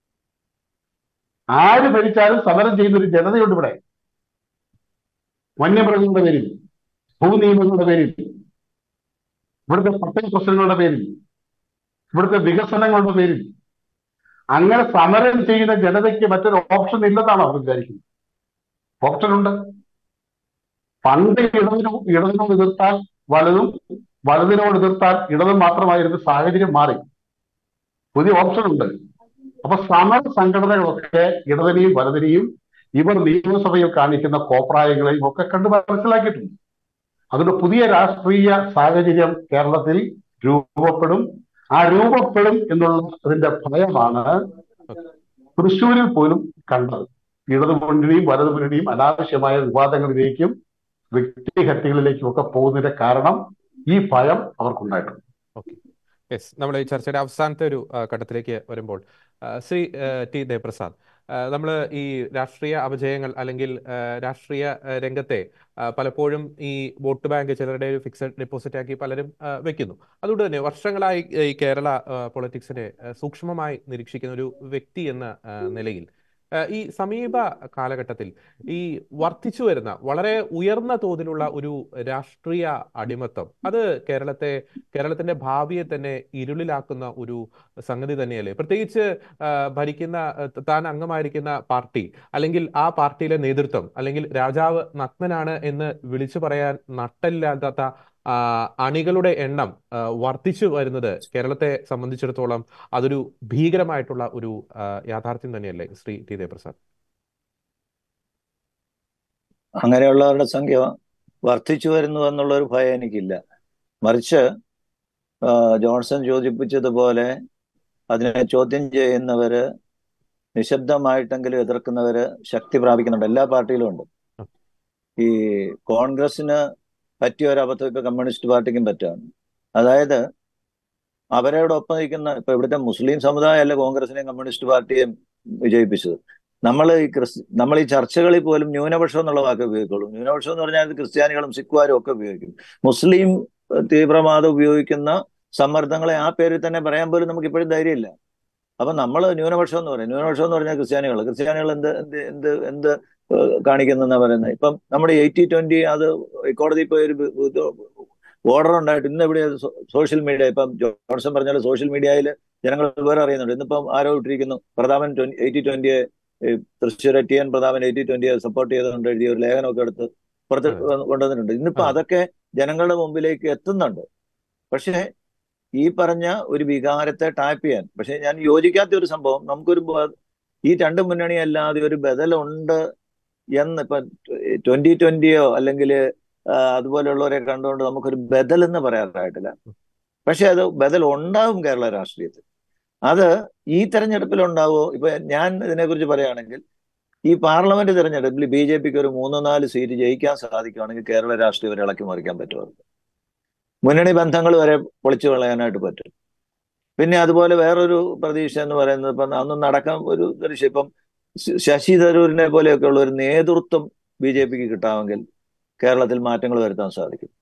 ആര് ഭരിച്ചാലും സമരം ചെയ്യുന്ന ഒരു ജനതയുണ്ട് ഇവിടെ വന്യമൃഗങ്ങളുടെ പേരിൽ ഭൂനിയമങ്ങളുടെ പേരിൽ ഇവിടുത്തെ പട്ടയ പ്രശ്നങ്ങളുടെ പേരിൽ ഇവിടുത്തെ വികസനങ്ങളുടെ പേരിൽ അങ്ങനെ സമരം ചെയ്യുന്ന ജനതയ്ക്ക് മറ്റൊരു ഓപ്ഷൻ ഇല്ലെന്നാണ് അവർ വിചാരിക്കുന്നത് ഓപ്ഷൻ ഉണ്ട് പണ്ട് ഇടതിനോ ഇടതിനോട് എതിർത്താൽ വലതും വലതിനോട് എതിർത്താൽ ഇടതും മാത്രമായിരുന്ന സാഹചര്യം മാറി പുതിയ ഓപ്ഷൻ ഉണ്ട് അപ്പൊ സമര സംഘടനകളൊക്കെ ഇടതിനെയും വലതിനെയും ഇവർ നിയമസഭയിൽ കാണിക്കുന്ന കോപ്രായങ്ങളെയും ഒക്കെ കണ്ട് മനസ്സിലാക്കിയിട്ടുണ്ട് അതുകൊണ്ട് പുതിയ രാഷ്ട്രീയ സാഹചര്യം കേരളത്തിൽ രൂപപ്പെടും ആ രൂപപ്പെടും എന്നുള്ള അതിന്റെ ഭയമാണ് തൃശ്ശൂരിൽ പോലും കണ്ടത് ഇടതു മുന്നണിയും വലതു മുന്നണിയും അനാവശ്യമായ വിവാദങ്ങളിലേക്കും വ്യക്തിഹത്യകളിലേക്കും ഒക്കെ പോകുന്നതിന്റെ കാരണം ഈ ഭയം അവർക്കുണ്ടായിട്ടുണ്ട് ഓക്കെ യെസ് നമ്മൾ ഈ ചർച്ചയുടെ അവസാനത്തെ ഒരു ആ, ഘട്ടത്തിലേക്ക് വരുമ്പോൾ ആ, ശ്രീ ആ, ടി ദേവപ്രസാദ് നമ്മൾ ഈ രാഷ്ട്രീയ അപജയങ്ങൾ അല്ലെങ്കിൽ ആ, രാഷ്ട്രീയ ആ, രംഗത്തെ ആ, പലപ്പോഴും ഈ വോട്ട് ബാങ്ക് ചിലരുടെ ഒരു ഫിക്സഡ് ഡെപ്പോസിറ്റ് ആക്കി പലരും ആ, വെക്കുന്നു അതുകൊണ്ട് തന്നെ വർഷങ്ങളായി ഈ കേരള പൊളിറ്റിക്സിനെ സൂക്ഷ്മമായി നിരീക്ഷിക്കുന്ന ഒരു വ്യക്തി എന്ന ആ, നിലയിൽ ആ, ഈ സമീപ കാലഘട്ടത്തിൽ ഈ വർദ്ധിച്ചു വരുന്ന വളരെ ഉയർന്ന തോതിലുള്ള ഒരു രാഷ്ട്രീയ അടിമത്തം അത് കേരളത്തെ കേരളത്തിന്റെ ഭാവിയെ തന്നെ ഇരുളിലാക്കുന്ന ഒരു സംഗതി തന്നെയല്ലേ പ്രത്യേകിച്ച് ആ, ഭരിക്കുന്ന ആ, താൻ അംഗമായിരിക്കുന്ന പാർട്ടി അല്ലെങ്കിൽ ആ പാർട്ടിയിലെ നേതൃത്വം അല്ലെങ്കിൽ രാജാവ് നഗ്നനാണ് എന്ന് വിളിച്ചു പറയാൻ നട്ടല്ലാത്ത ആ, അണികളുടെ എണ്ണം ആ, വർദ്ധിച്ചു വരുന്നത് കേരളത്തെ സംബന്ധിച്ചിടത്തോളം അതൊരു ഭീകരമായിട്ടുള്ള ഒരു ആ, യാഥാർത്ഥ്യം തന്നെയല്ലേ ശ്രീ ടി ദേവപ്രസാദ് അങ്ങനെയുള്ളവരുടെ സംഖ്യ വർദ്ധിച്ചു വരുന്നു എന്നുള്ള ഒരു ഭയം എനിക്കില്ല മറിച്ച് ആ, ജോൺസൺ ചോദിപ്പിച്ചതുപോലെ അതിനെ ചോദ്യം ചെയ്യുന്നവര് നിശബ്ദമായിട്ടെങ്കിലും എതിർക്കുന്നവര് ശക്തി പ്രാപിക്കുന്നുണ്ട് എല്ലാ പാർട്ടിയിലും ഉണ്ട് ഈ കോൺഗ്രസിന് പറ്റിയ ഒരു അബദ്ധം ഇപ്പൊ കമ്മ്യൂണിസ്റ്റ് പാർട്ടിക്കും പറ്റുകയാണ് അതായത് അവരോടൊപ്പം നിൽക്കുന്ന ഇപ്പൊ ഇവിടുത്തെ മുസ്ലിം സമുദായമല്ല കോൺഗ്രസിനെയും കമ്മ്യൂണിസ്റ്റ് പാർട്ടിയെയും വിജയിപ്പിച്ചത് നമ്മൾ ഈ ക്രിസ് നമ്മൾ ഈ ചർച്ചകളിൽ പോലും ന്യൂനപക്ഷം എന്നുള്ള വാക്ക് ഉപയോഗിക്കുള്ളൂ ന്യൂനപക്ഷം എന്ന് പറഞ്ഞാൽ ഇത് ക്രിസ്ത്യാനികളും സിഖുകാരും ഒക്കെ ഉപയോഗിക്കും മുസ്ലിം ഏഹ്, തീവ്രവാദം ഉപയോഗിക്കുന്ന സമ്മർദ്ദങ്ങളെ ആ പേരിൽ തന്നെ പറയാൻ പോലും നമുക്ക് ഇപ്പോഴും ധൈര്യമില്ല അപ്പൊ നമ്മൾ ന്യൂനപക്ഷം എന്ന് പറയും ന്യൂനപക്ഷം എന്ന് പറഞ്ഞാൽ ക്രിസ്ത്യാനികൾ ക്രിസ്ത്യാനികൾ എന്ത് എന്ത് എന്ത് എന്ത് ഏഹ്, കാണിക്കുന്നെന്നാ പറയുന്നത് ഇപ്പം നമ്മുടെ എയ്റ്റി ട്വന്റി അത് കോടതി പോയി ഒരു ഓർഡർ ഉണ്ടായിട്ട് ഇന്ന് ഇവിടെ സോഷ്യൽ മീഡിയ ഇപ്പം ജോൺസൺ പറഞ്ഞ സോഷ്യൽ മീഡിയയിൽ ജനങ്ങൾ വേറെ അറിയുന്നുണ്ട് ഇന്നിപ്പം ആരോ ഇട്ടിരിക്കുന്നു പ്രതാപൻ എയ്റ്റി ട്വന്റിയെ Thrissur T N Prathapan eighty ട്വന്റിയെ സപ്പോർട്ട് ചെയ്തുകൊണ്ട് എഴുതിയ ഒരു ലേഖനമൊക്കെ എടുത്ത് പുറത്ത് കൊണ്ടുവന്നിട്ടുണ്ട് ഇന്നിപ്പോ ആ. അതൊക്കെ ജനങ്ങളുടെ മുമ്പിലേക്ക് എത്തുന്നുണ്ട് പക്ഷേ ഈ പറഞ്ഞ ഒരു വികാരത്തെ ടാപ്പ് ചെയ്യാൻ പക്ഷെ ഞാൻ യോജിക്കാത്ത ഒരു സംഭവം നമുക്കൊരു ബ- ഈ രണ്ട് മുന്നണി അല്ലാതെ ഒരു ബദലുണ്ട് എന്ന് ഇപ്പൊ ട്വന്റി ട്വന്റിയോ അല്ലെങ്കിൽ അതുപോലെയുള്ളവരെ കണ്ടുകൊണ്ട് നമുക്കൊരു ബദൽ എന്ന് പറയാറായിട്ടില്ല പക്ഷെ അത് ബദൽ ഉണ്ടാവും കേരള രാഷ്ട്രീയത്തിൽ അത് ഈ തെരഞ്ഞെടുപ്പിൽ ഉണ്ടാവുമോ ഇപ്പൊ ഞാൻ ഇതിനെക്കുറിച്ച് പറയുകയാണെങ്കിൽ ഈ പാർലമെന്റ് തെരഞ്ഞെടുപ്പിൽ ബി ജെ പിക്ക് ഒരു മൂന്നോ നാല് സീറ്റ് ജയിക്കാൻ സാധിക്കുകയാണെങ്കിൽ കേരള രാഷ്ട്രീയം വരെ ഇളക്കി മറിക്കാൻ പറ്റും മുന്നണി ബന്ധങ്ങൾ വരെ പൊളിച്ചു കളയാനായിട്ട് പറ്റും പിന്നെ അതുപോലെ വേറൊരു പ്രതീക്ഷ എന്ന് പറയുന്നത് ഇപ്പം അന്ന് നടക്കാൻ ഒരു ദൃശ്യം ഇപ്പം ശ- ശശി തരൂരിനെ പോലെയൊക്കെ ഉള്ള ഒരു നേതൃത്വം ബി ജെ പിക്ക് കിട്ടാമെങ്കിൽ കേരളത്തിൽ മാറ്റങ്ങൾ വരുത്താൻ സാധിക്കും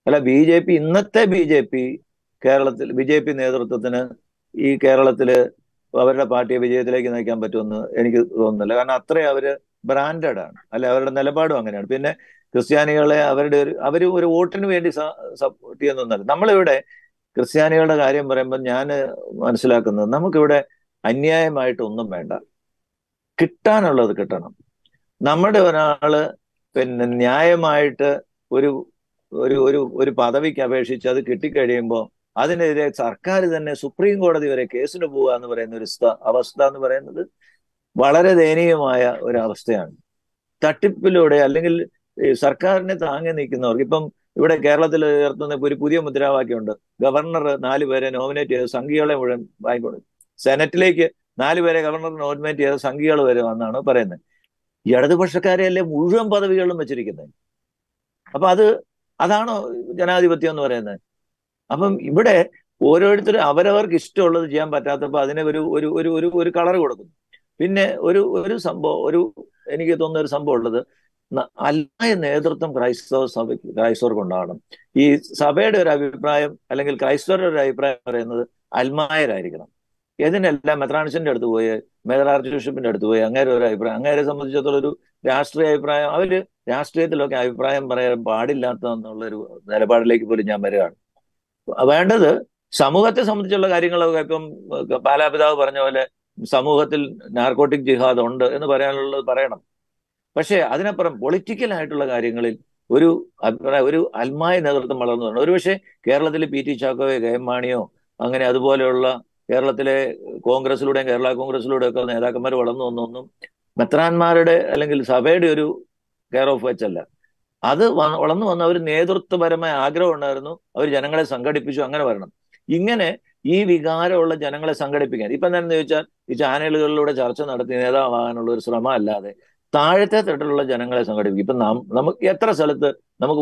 അല്ല ബി ജെ പി ഇന്നത്തെ ബി ജെ പി കേരളത്തിൽ ബി ജെ പി നേതൃത്വത്തിന് ഈ കേരളത്തില് അവരുടെ പാർട്ടിയെ വിജയത്തിലേക്ക് നയിക്കാൻ പറ്റുമെന്ന് എനിക്ക് തോന്നുന്നില്ല കാരണം അത്രയും അവര് ബ്രാൻഡഡ് ആണ് അല്ലെ അവരുടെ നിലപാടും അങ്ങനെയാണ് പിന്നെ ക്രിസ്ത്യാനികളെ അവരുടെ ഒരു അവർ ഒരു വോട്ടിന് വേണ്ടി സപ്പോർട്ട് ചെയ്യുന്നൊന്നല്ല നമ്മളിവിടെ ക്രിസ്ത്യാനികളുടെ കാര്യം പറയുമ്പോൾ ഞാൻ മനസ്സിലാക്കുന്നത് നമുക്കിവിടെ അന്യായമായിട്ട് ഒന്നും വേണ്ട കിട്ടാനുള്ളത് കിട്ടണം നമ്മുടെ ഒരാള് പിന്നെ ന്യായമായിട്ട് ഒരു ഒരു ഒരു ഒരു പദവിക്ക് അപേക്ഷിച്ച് അത് കിട്ടിക്കഴിയുമ്പോൾ അതിനെതിരെ സർക്കാർ തന്നെ സുപ്രീം കോടതി വരെ കേസിന് പോവുക എന്ന് പറയുന്ന ഒരു സ്ഥ- അവസ്ഥ എന്ന് പറയുന്നത് വളരെ ദയനീയമായ ഒരു അവസ്ഥയാണ് തട്ടിപ്പിലൂടെ അല്ലെങ്കിൽ ഈ സർക്കാരിനെ താങ്ങി നിൽക്കുന്നവർക്ക് ഇപ്പം ഇവിടെ കേരളത്തിൽ ഉയർത്തുന്ന ഇപ്പൊ ഒരു പുതിയ മുദ്രാവാക്യമുണ്ട് ഗവർണർ നാല് പേരെ നോമിനേറ്റ് ചെയ്ത് സംഘികളെ മുഴുവൻ വാങ്ങിക്കൊണ്ട് സെനറ്റിലേക്ക് നാല് പേരെ ഗവർണർ നോമിനേറ്റ് ചെയ്ത സംഘികൾ വരുമെന്നാണ് പറയുന്നത് ഈ ഇടതുപക്ഷക്കാരെയല്ലേ മുഴുവൻ പദവികളിലും വെച്ചിരിക്കുന്നത് അപ്പൊ അത് അതാണോ ജനാധിപത്യം എന്ന് പറയുന്നത് അപ്പം ഇവിടെ ഓരോരുത്തരും അവരവർക്ക് ഇഷ്ടമുള്ളത് ചെയ്യാൻ പറ്റാത്തപ്പോൾ അതിനെ ഒരു ഒരു ഒരു ഒരു ഒരു കളർ കൊടുക്കുന്നു പിന്നെ ഒരു ഒരു സംഭവം ഒരു എനിക്ക് തോന്നുന്ന ഒരു സംഭവം ഉള്ളത് ന- അല്ലായ നേതൃത്വം ക്രൈസ്തവ സഭയ്ക്ക് ക്രൈസ്തവർക്ക് ഉണ്ടാകണം ഈ സഭയുടെ ഒരു അഭിപ്രായം അല്ലെങ്കിൽ ക്രൈസ്തവരുടെ ഒരു അഭിപ്രായം പറയുന്നത് അൽമായരായിരിക്കണം ഇതിനെല്ലാം മെത്രാൻസിന്റെ അടുത്ത് പോയി മേജർ ആർച്ച് ബിഷപ്പിന്റെ അടുത്ത് പോയി അങ്ങേരെ ഒരു അഭിപ്രായം അങ്ങേരെ സംബന്ധിച്ചിടത്തോളം ഒരു രാഷ്ട്രീയ അഭിപ്രായം അവര് രാഷ്ട്രീയത്തിലൊക്കെ അഭിപ്രായം പറയാൻ പാടില്ലാത്ത എന്നുള്ളൊരു നിലപാടിലേക്ക് പോലും ഞാൻ വരികയാണ് വേണ്ടത് സമൂഹത്തെ സംബന്ധിച്ചുള്ള കാര്യങ്ങളൊക്കെ ഇപ്പം പാലാപിതാവ് പറഞ്ഞ പോലെ സമൂഹത്തിൽ നാർക്കോട്ടിക് ജിഹാദ് ഉണ്ട് എന്ന് പറയാനുള്ളത് പറയണം പക്ഷേ അതിനപ്പുറം പൊളിറ്റിക്കൽ ആയിട്ടുള്ള കാര്യങ്ങളിൽ ഒരു അഭിപ്രായം ഒരു അൽമായ നേതൃത്വം വളർന്നു വരണം ഒരുപക്ഷെ കേരളത്തിൽ പി ടി ചാക്കോയോ കെ എം മാണിയോ അങ്ങനെ അതുപോലെയുള്ള കേരളത്തിലെ കോൺഗ്രസിലൂടെയും കേരള കോൺഗ്രസിലൂടെയും ഒക്കെ നേതാക്കന്മാർ വളർന്നു വന്നൊന്നും മെത്രാന്മാരുടെ അല്ലെങ്കിൽ സഭയുടെ ഒരു കെയർ ഓഫ് വെച്ചല്ല അത് വ- വളർന്നു വന്ന ഒരു നേതൃത്വപരമായ ആഗ്രഹം ഉണ്ടായിരുന്നു അവർ ജനങ്ങളെ സംഘടിപ്പിച്ചു അങ്ങനെ വരണം ഇങ്ങനെ ഈ വികാരമുള്ള ജനങ്ങളെ സംഘടിപ്പിക്കാൻ ഇപ്പൊ എന്താണെന്ന് ചോദിച്ചാൽ ഈ ചാനലുകളിലൂടെ ചർച്ച നടത്തി നേതാവാകാനുള്ള ഒരു ശ്രമം അല്ലാതെ താഴത്തെ തട്ടിലുള്ള ജനങ്ങളെ സംഘടിപ്പിക്കും ഇപ്പൊ നാം നമുക്ക് എത്ര സ്ഥലത്ത് നമുക്ക്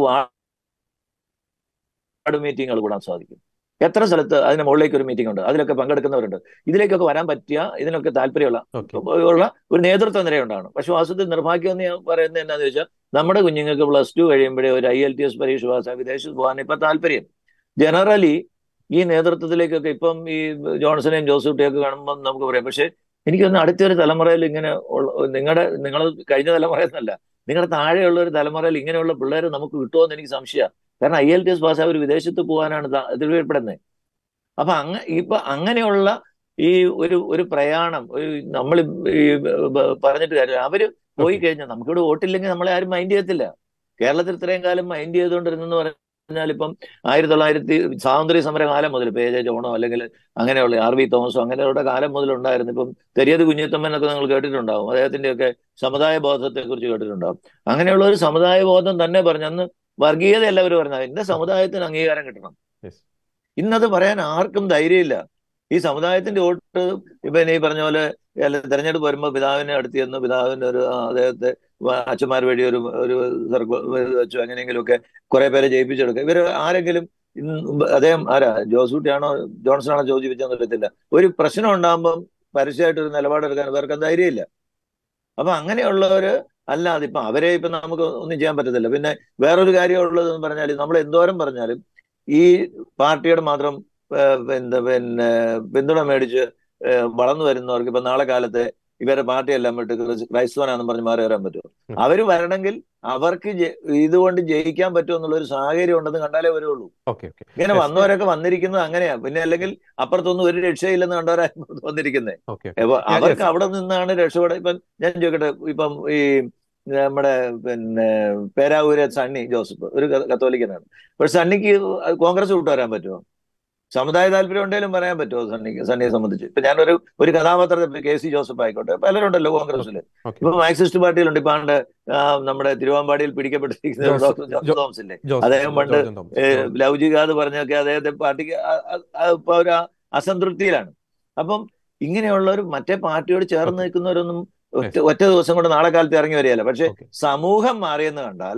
വാർഡ് മീറ്റിങ്ങുകൾ കൂടാൻ സാധിക്കും എത്ര സ്ഥലത്ത് അതിന് മുകളിലേക്ക് ഒരു മീറ്റിംഗ് ഉണ്ട് അതിലൊക്കെ പങ്കെടുക്കുന്നവരുണ്ട് ഇതിലേക്കൊക്കെ വരാൻ പറ്റിയ ഇതിനൊക്കെ താല്പര്യമുള്ള ഓക്കെ ഉള്ള ഒരു നേതൃത്വ നിരയുണ്ടാണ് പക്ഷെ വാസ്തവത്തിൽ നിർഭാഗ്യം എന്ന് ഞാൻ പറയുന്നത് എന്നാന്ന് ചോദിച്ചാൽ നമ്മുടെ കുഞ്ഞുങ്ങൾക്ക് പ്ലസ് ടു കഴിയുമ്പോഴേ ഒരു ഐ എൽ ടി എസ് പരീക്ഷ പാസ്സായി വിദേശത്ത് പോകാൻ ഇപ്പൊ താല്പര്യം ജനറലി ഈ നേതൃത്വത്തിലേക്കൊക്കെ ഇപ്പം ഈ ജോൺസനെയും ജോസൂട്ടിയൊക്കെ കാണുമ്പോൾ നമുക്ക് പറയാം പക്ഷെ എനിക്ക് തോന്നുന്നു അടുത്തൊരു തലമുറയിൽ ഇങ്ങനെ നിങ്ങളുടെ നിങ്ങൾ കഴിഞ്ഞ തലമുറയെന്നല്ല നിങ്ങളുടെ താഴെയുള്ള ഒരു തലമുറയിൽ ഇങ്ങനെയുള്ള പിള്ളേർ നമുക്ക് കിട്ടുമോ എനിക്ക് സംശയമാണ് കാരണം ഐ എൽ ടി എസ് പാസ്സായി ഒരു വിദേശത്ത് പോകാനാണ് എതിർപ്പെടുന്നത് അപ്പൊ അങ്ങ ഇപ്പൊ അങ്ങനെയുള്ള ഈ ഒരു ഒരു പ്രയാണം ഒരു നമ്മൾ ഈ ബ- പറഞ്ഞിട്ട് കാര്യം അവര് പോയി കഴിഞ്ഞാൽ നമുക്കിവിടെ വോട്ടില്ലെങ്കിൽ നമ്മളെ ആരും മൈൻഡ് ചെയ്യത്തില്ല കേരളത്തിൽ ഇത്രയും കാലം മൈൻഡ് ചെയ്തുകൊണ്ടിരുന്നെന്ന് പറഞ്ഞാൽ ഇപ്പം ആയിരത്തി തൊള്ളായിരത്തി സ്വാതന്ത്ര്യ സമര കാലം മുതൽ പേ ജെ ജോണോ അല്ലെങ്കിൽ അങ്ങനെയുള്ള ആർ വി തോമസോ അങ്ങനെയുള്ള കാലം മുതൽ ഉണ്ടായിരുന്നു ഇപ്പം തെരിയത് കുഞ്ഞിത്തമ്മനൊക്കെ നിങ്ങൾ കേട്ടിട്ടുണ്ടാവും അദ്ദേഹത്തിന്റെയൊക്കെ സമുദായ ബോധത്തെ കുറിച്ച് കേട്ടിട്ടുണ്ടാവും അങ്ങനെയുള്ള ഒരു സമുദായ ബോധം തന്നെ പറഞ്ഞു അന്ന് വർഗീയത എല്ലാവരും പറഞ്ഞത് എന്റെ സമുദായത്തിന് അംഗീകാരം കിട്ടണം യെസ് ഇന്നത് പറയാൻ ആർക്കും ധൈര്യമില്ല ഈ സമുദായത്തിന്റെ വോട്ട് ഇപ്പൊ ഈ പറഞ്ഞ പോലെ അല്ല തെരഞ്ഞെടുപ്പ് വരുമ്പോൾ പിതാവിനെ അടുത്ത് ചെന്ന് പിതാവിന്റെ ഒരു ആ, അദ്ദേഹത്തെ വ- അച്ഛന്മാർ വഴി ഒരു ഒരു സർക്കിൾ വെച്ചു അങ്ങനെയെങ്കിലുമൊക്കെ കുറെ പേരെ ജയിപ്പിച്ചെടുക്കുക ഇവര് ആരെങ്കിലും ഇന്ന് അദ്ദേഹം ആരാ ജോസൂട്ടിയാണോ ജോൺസൺ ആണോ ചോദിപ്പിച്ചെന്ന് അറിയത്തില്ല ഒരു പ്രശ്നം ഉണ്ടാകുമ്പം പരസ്യമായിട്ട് ഒരു നിലപാടെടുക്കാൻ ഇവർക്ക് ധൈര്യമില്ല അപ്പൊ അങ്ങനെയുള്ളവര് അല്ലാതെ ഇപ്പൊ അവരെ ഇപ്പൊ നമുക്ക് ഒന്നും ചെയ്യാൻ പറ്റത്തില്ല പിന്നെ വേറൊരു കാര്യം ഉള്ളതെന്ന് പറഞ്ഞാൽ നമ്മൾ എന്തോരം പറഞ്ഞാലും ഈ പാർട്ടിയുടെ മാത്രം ഏഹ്, പിന്നെ പിന്നെ പിന്തുണ മേടിച്ച് ഏഹ്, വളർന്നു വരുന്നവർക്ക് ഇപ്പൊ നാളെ കാലത്തെ ഇവരുടെ പാർട്ടിയെല്ലാം വിട്ട് ക്രിസ്- ക്രൈസ്തവനാണെന്ന് പറഞ്ഞ് മാറി വരാൻ പറ്റുമോ ഉം. അവര് വരണമെങ്കിൽ അവർക്ക് ജെ- ഇതുകൊണ്ട് ജയിക്കാൻ പറ്റും എന്നുള്ള ഒരു സാഹചര്യം ഉണ്ടെന്ന് കണ്ടാലേ വരുള്ളൂ ഓക്കെ ഓക്കെ ഇങ്ങനെ Yes. വന്നവരൊക്കെ വന്നിരിക്കുന്നത് അങ്ങനെയാ പിന്നെ അല്ലെങ്കിൽ അപ്പുറത്തൊന്നും ഒരു രക്ഷയില്ലെന്ന് കണ്ടവരാ വന്നിരിക്കുന്നത് ഓക്കെ അപ്പൊ ഞാൻ- അവർക്ക് yes. അവിടെ നിന്നാണ് രക്ഷപ്പെടാൻ ഇപ്പം ഞാൻ ചോദിക്കട്ടെ ഇപ്പം ഈ നമ്മുടെ പിന്നെ പേരാവൂരെ സണ്ണി ജോസഫ് ഒരു ക- കത്തോലിക്കനാണ് പക്ഷെ സണ്ണിക്ക് കോൺഗ്രസ് വിട്ടു വരാൻ പറ്റുമോ സമുദായ താല്പര്യം ഉണ്ടെങ്കിലും പറയാൻ പറ്റുമോ സണ്ണിക്ക് സണ്ണിയെ സംബന്ധിച്ച് ഇപ്പൊ ഞാനൊരു ഒരു കഥാപാത്രത്തെ കെ സി ജോസഫ് ആയിക്കോട്ടെ പലരുണ്ടല്ലോ കോൺഗ്രസിൽ ഓക്കെ ഇപ്പൊ മാർക്സിസ്റ്റ് പാർട്ടിയിലുണ്ട് ഇപ്പൊ ആണ്ട് ആ, നമ്മുടെ തിരുവാമ്പാടിയിൽ പിടിക്കപ്പെട്ടിരിക്കുന്ന ജോസ്- ഡോക്ടർ ജോസ് ജോ- തോമസ് ഇല്ലേ ജോസ് അദ്ദേഹം പണ്ട് ജോർജൻ തോമസ് ഏഹ് ജോർജ് ലൗചികാത് പറഞ്ഞൊക്കെ അദ്ദേഹത്തെ പാർട്ടിക്ക് അ- അ- അ- ഇപ്പൊ ഒരു അസംതൃപ്തിയിലാണ് അപ്പം ഇങ്ങനെയുള്ളവർ മറ്റേ പാർട്ടിയോട് ചേർന്ന് Okay. നിൽക്കുന്നവരൊന്നും ഒറ്റ ഒറ്റ ദിവസം കൊണ്ട് നാളെ കാലത്ത് ഇറങ്ങി വരികയല്ല പക്ഷെ ഓക്കെ സമൂഹം മാറിയെന്ന് കണ്ടാൽ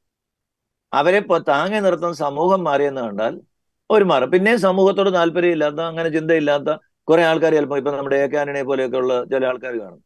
അവരെ പൊ- താങ്ങി നിർത്തുന്ന സമൂഹം മാറിയെന്ന് കണ്ടാൽ ഒരു മാറും പിന്നെയും സമൂഹത്തോട് താല്പര്യമില്ലാത്ത അങ്ങനെ ചിന്തയില്ലാത്ത കുറെ ആൾക്കാർ ചിലപ്പോൾ ഇപ്പൊ നമ്മുടെ എ കാനനെ പോലെയൊക്കെ ഉള്ള ചില ആൾക്കാർ കാണും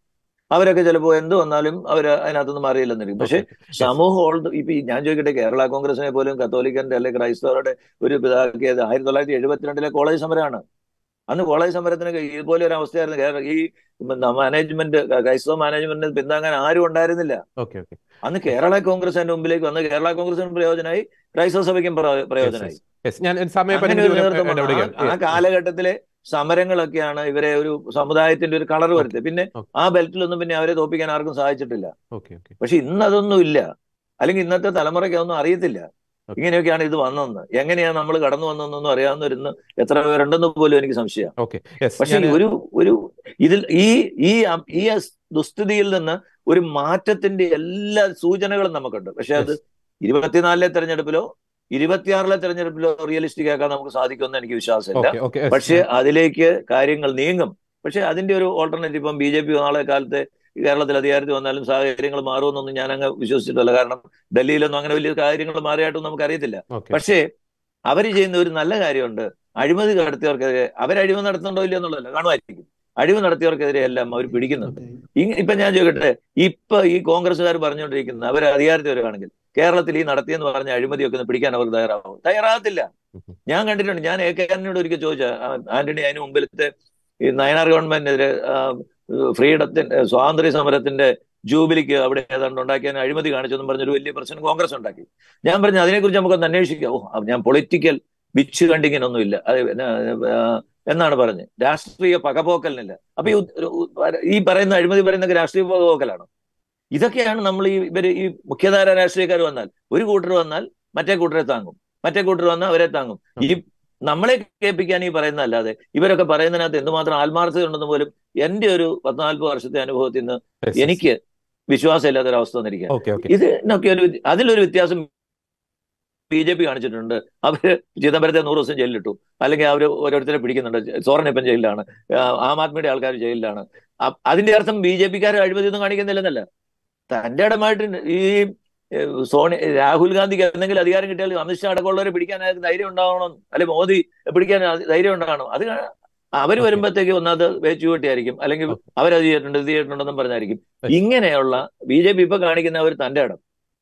അവരൊക്കെ ചിലപ്പോൾ എന്ത് വന്നാലും അവർ അതിനകത്തുനിന്ന് മാറിയില്ലെന്നിരിക്കും പക്ഷെ സമൂഹം ഓൾ ഇപ്പൊ ഈ ഞാൻ ചോദിക്കട്ടെ കേരള കോൺഗ്രസിനെ പോലും കത്തോലിക്കന്റെ അല്ലെങ്കിൽ ക്രൈസ്തവരുടെ ഒരു പിതാക്കിയത് ആയിരത്തി തൊള്ളായിരത്തി എഴുപത്തിരണ്ടിലെ കോളേജ് സമരമാണ് അന്ന് കോളേജ് സമരത്തിന് ഇതുപോലെ ഒരു അവസ്ഥയായിരുന്നു കേരള ഈ മാനേജ്മെന്റ് ക്രൈസ്തവ മാനേജ്മെന്റിന് പിന്താങ്ങാൻ ആരും ഉണ്ടായിരുന്നില്ല ഓക്കെ ഓക്കെ അന്ന് കേരള കോൺഗ്രസ് അതിന്റെ മുമ്പിലേക്ക് വന്ന് കേരള കോൺഗ്രസിന് പ്രയോജനമായി ക്രൈസ്തവ സഭയ്ക്കും പ്രയോ- പ്രയോജനമായി യെസ് ഞാൻ അങ്ങനെ സമയപരിധി ഒരു മൂലം നേതൃത്വം വന്നു. ഇടപെടുകയാണ് ആ- ആ കാലഘട്ടത്തിലെ സമരങ്ങളൊക്കെയാണ് ഇവരെ ഒരു സമുദായത്തിന്റെ ഒരു കളർ വരുത്തിയത് പിന്നെ ഓക്കെ. ആ ബെൽറ്റിലൊന്നും പിന്നെ അവരെ തോപ്പിക്കാൻ ആർക്കും സാധിച്ചിട്ടില്ല ഓക്കെ ഓക്കെ പക്ഷെ ഇന്ന് അതൊന്നും ഇല്ല അല്ലെങ്കിൽ ഇന്നത്തെ തലമുറയ്ക്ക് അതൊന്നും അറിയത്തില്ല ഓക്കെ. ഇങ്ങനെയൊക്കെയാണ് ഇത് വന്നതെന്ന് എങ്ങനെയാണ് നമ്മൾ കടന്നു വന്നതെന്നൊന്നും അറിയാവുന്നവരുന്ന് എത്ര പേരുണ്ടെന്ന് പോലും എനിക്ക് സംശയം ഓക്കെ യെസ് പക്ഷെ ഞാൻ ഒരു ഒരു ഇതിൽ ഈ ഈ ഈ ദുസ്ഥിതിയിൽ നിന്ന് ഒരു മാറ്റത്തിന്റെ എല്ലാ സൂചനകളും നമുക്കുണ്ട് പക്ഷെ അത് യെസ് ഇരുപത്തിനാലിലെ തെരഞ്ഞെടുപ്പിലോ ഇരുപത്തിയാറിലെ തെരഞ്ഞെടുപ്പിലോ റിയലിസ്റ്റിക് ആക്കാൻ നമുക്ക് സാധിക്കുമെന്ന് എനിക്ക് വിശ്വാസമില്ല ഓക്കെ ഓക്കെ പക്ഷെ അതിലേക്ക് കാര്യങ്ങൾ നീങ്ങും പക്ഷെ അതിന്റെ ഒരു ഓൾട്ടർനേറ്റീവ് ഇപ്പം ബി ജെ പി നാളെ കാലത്ത് കേരളത്തിൽ അധികാരത്തിൽ വന്നാലും സാഹചര്യങ്ങൾ മാറുമെന്നൊന്നും ഞാൻ അങ്ങ് വിശ്വസിച്ചിട്ടില്ല കാരണം ഡൽഹിയിലൊന്നും അങ്ങനെ വലിയ കാര്യങ്ങൾ മാറിയായിട്ടൊന്നും നമുക്ക് അറിയത്തില്ല ഓക്കെ പക്ഷേ അവർ ചെയ്യുന്ന ഒരു നല്ല കാര്യമുണ്ട് അഴിമതി നടത്തിയവർക്കെതിരെ അവർ അഴിമതി നടത്തുന്നുണ്ടോ ഇല്ലയോ എന്നുള്ളതല്ല കാണുമായിരിക്കും അഴിമതി നടത്തിയവർക്കെതിരെ എല്ലാം അവർ പിടിക്കുന്നുണ്ട് ഈ- ഇപ്പൊ ഞാൻ ചോദിക്കട്ടെ ഇപ്പൊ ഈ കോൺഗ്രസ്സുകാർ പറഞ്ഞുകൊണ്ടിരിക്കുന്നത് അവർ അധികാരത്തിൽ വരികയാണെങ്കിൽ കേരളത്തിൽ ഈ നടത്തിയെന്ന് പറഞ്ഞ അഴിമതിയൊക്കെ ഒന്ന് പിടിക്കാൻ അവർ തയ്യാറാവും തയ്യാറാകത്തില്ല ഞാൻ കണ്ടിട്ടുണ്ട് ഞാൻ എ കെ ആന്റണിയോട് ഒരിക്കൽ ചോദിച്ച ആന്റണി അതിന് മുമ്പിലത്തെ ഈ നയനാർ ഗവൺമെന്റിനെതിരെ ഫ്രീഡത്തിന്റെ സ്വാതന്ത്ര്യ സമരത്തിന്റെ ജൂബിലിക്ക് അവിടെ ഏതാണ്ട് ഉണ്ടാക്കിയതിന് അഴിമതി കാണിച്ചെന്നും പറഞ്ഞൊരു വലിയ പ്രശ്നം കോൺഗ്രസ് ഉണ്ടാക്കി ഞാൻ പറഞ്ഞു അതിനെക്കുറിച്ച് നമുക്കൊന്ന് അന്വേഷിക്കാം ഓ അത് ഞാൻ പൊളിറ്റിക്കൽ വിച്ച് കണ്ടിങ്ങനൊന്നുമില്ല അത് പിന്നെ, ആ, എന്നാണ് പറഞ്ഞത് രാഷ്ട്രീയ പകപോക്കലിനില്ല അപ്പൊ ഈ ഉ- ഉ- ഈ പറയുന്ന അഴിമതി പറയുന്ന രാഷ്ട്രീയ പകപോക്കലാണ് ഇതൊക്കെയാണ് നമ്മൾ ഈ ഇവര് ഈ മുഖ്യധാര രാഷ്ട്രീയക്കാർ വന്നാൽ ഒരു കൂട്ടർ വന്നാൽ മറ്റേ കൂട്ടരെ താങ്ങും മറ്റേ കൂട്ടർ വന്നാൽ അവരെ താങ്ങും ഈ നമ്മളെ കേൾപ്പിക്കാൻ ഈ പറയുന്നതല്ലാതെ ഇവരൊക്കെ പറയുന്നതിനകത്ത് എന്തുമാത്രം ആത്മാർത്ഥത ഉണ്ടെന്ന് പോലും എന്റെ ഒരു പത്തിനാൽപ്പത് വർഷത്തെ അനുഭവത്തിൽ നിന്ന് എനിക്ക് വിശ്വാസമില്ലാത്ത ഒരു അവസ്ഥ വന്നിരിക്കുക ഓക്കെ ഓക്കെ ഇതിനൊക്കെ ഒരു വ്യ- അതിലൊരു വ്യത്യാസം ബി ജെ പി കാണിച്ചിട്ടുണ്ട് അവര് ചിദംബരത്തെ നൂറ് ദിവസം ജയിലിലിട്ടു അല്ലെങ്കിൽ അവർ ഓരോരുത്തരെ പിടിക്കുന്നുണ്ട് സോറൻ ഇപ്പം ജയിലിലാണ് ആ, ആം ആദ്മിയുടെ ആൾക്കാർ ജയിലിലാണ് അ- അതിന്റെ അർത്ഥം ബി ജെ പിക്കാർ അഴിമതിയൊന്നും കാണിക്കുന്നില്ലെന്നല്ല തന്റെ ഇടമായിട്ട് ഈ ഏഹ്, സോണി രാഹുൽ ഗാന്ധിക്ക് എന്തെങ്കിലും അധികാരം കിട്ടിയാൽ അമിത്ഷാ അടക്കമുള്ളവരെ പിടിക്കാൻ അയാൾക്ക് ധൈര്യം ഉണ്ടാവണം അല്ലെ മോദി പിടിക്കാൻ അത് ധൈര്യം ഉണ്ടാകണം അത് അവർ Okay. വരുമ്പോഴത്തേക്ക് ഒന്നത് വേച്ചുകൂട്ടിയായിരിക്കും അല്ലെങ്കിൽ Okay. അവരത് ചെയ്തിട്ടുണ്ട് ഇത് ചെയ്തിട്ടുണ്ടെന്നും പറഞ്ഞായിരിക്കും Yes. ഇങ്ങനെയുള്ള ബി ജെ പി ഇപ്പൊ കാണിക്കുന്ന അവർ തന്റെ ഇടം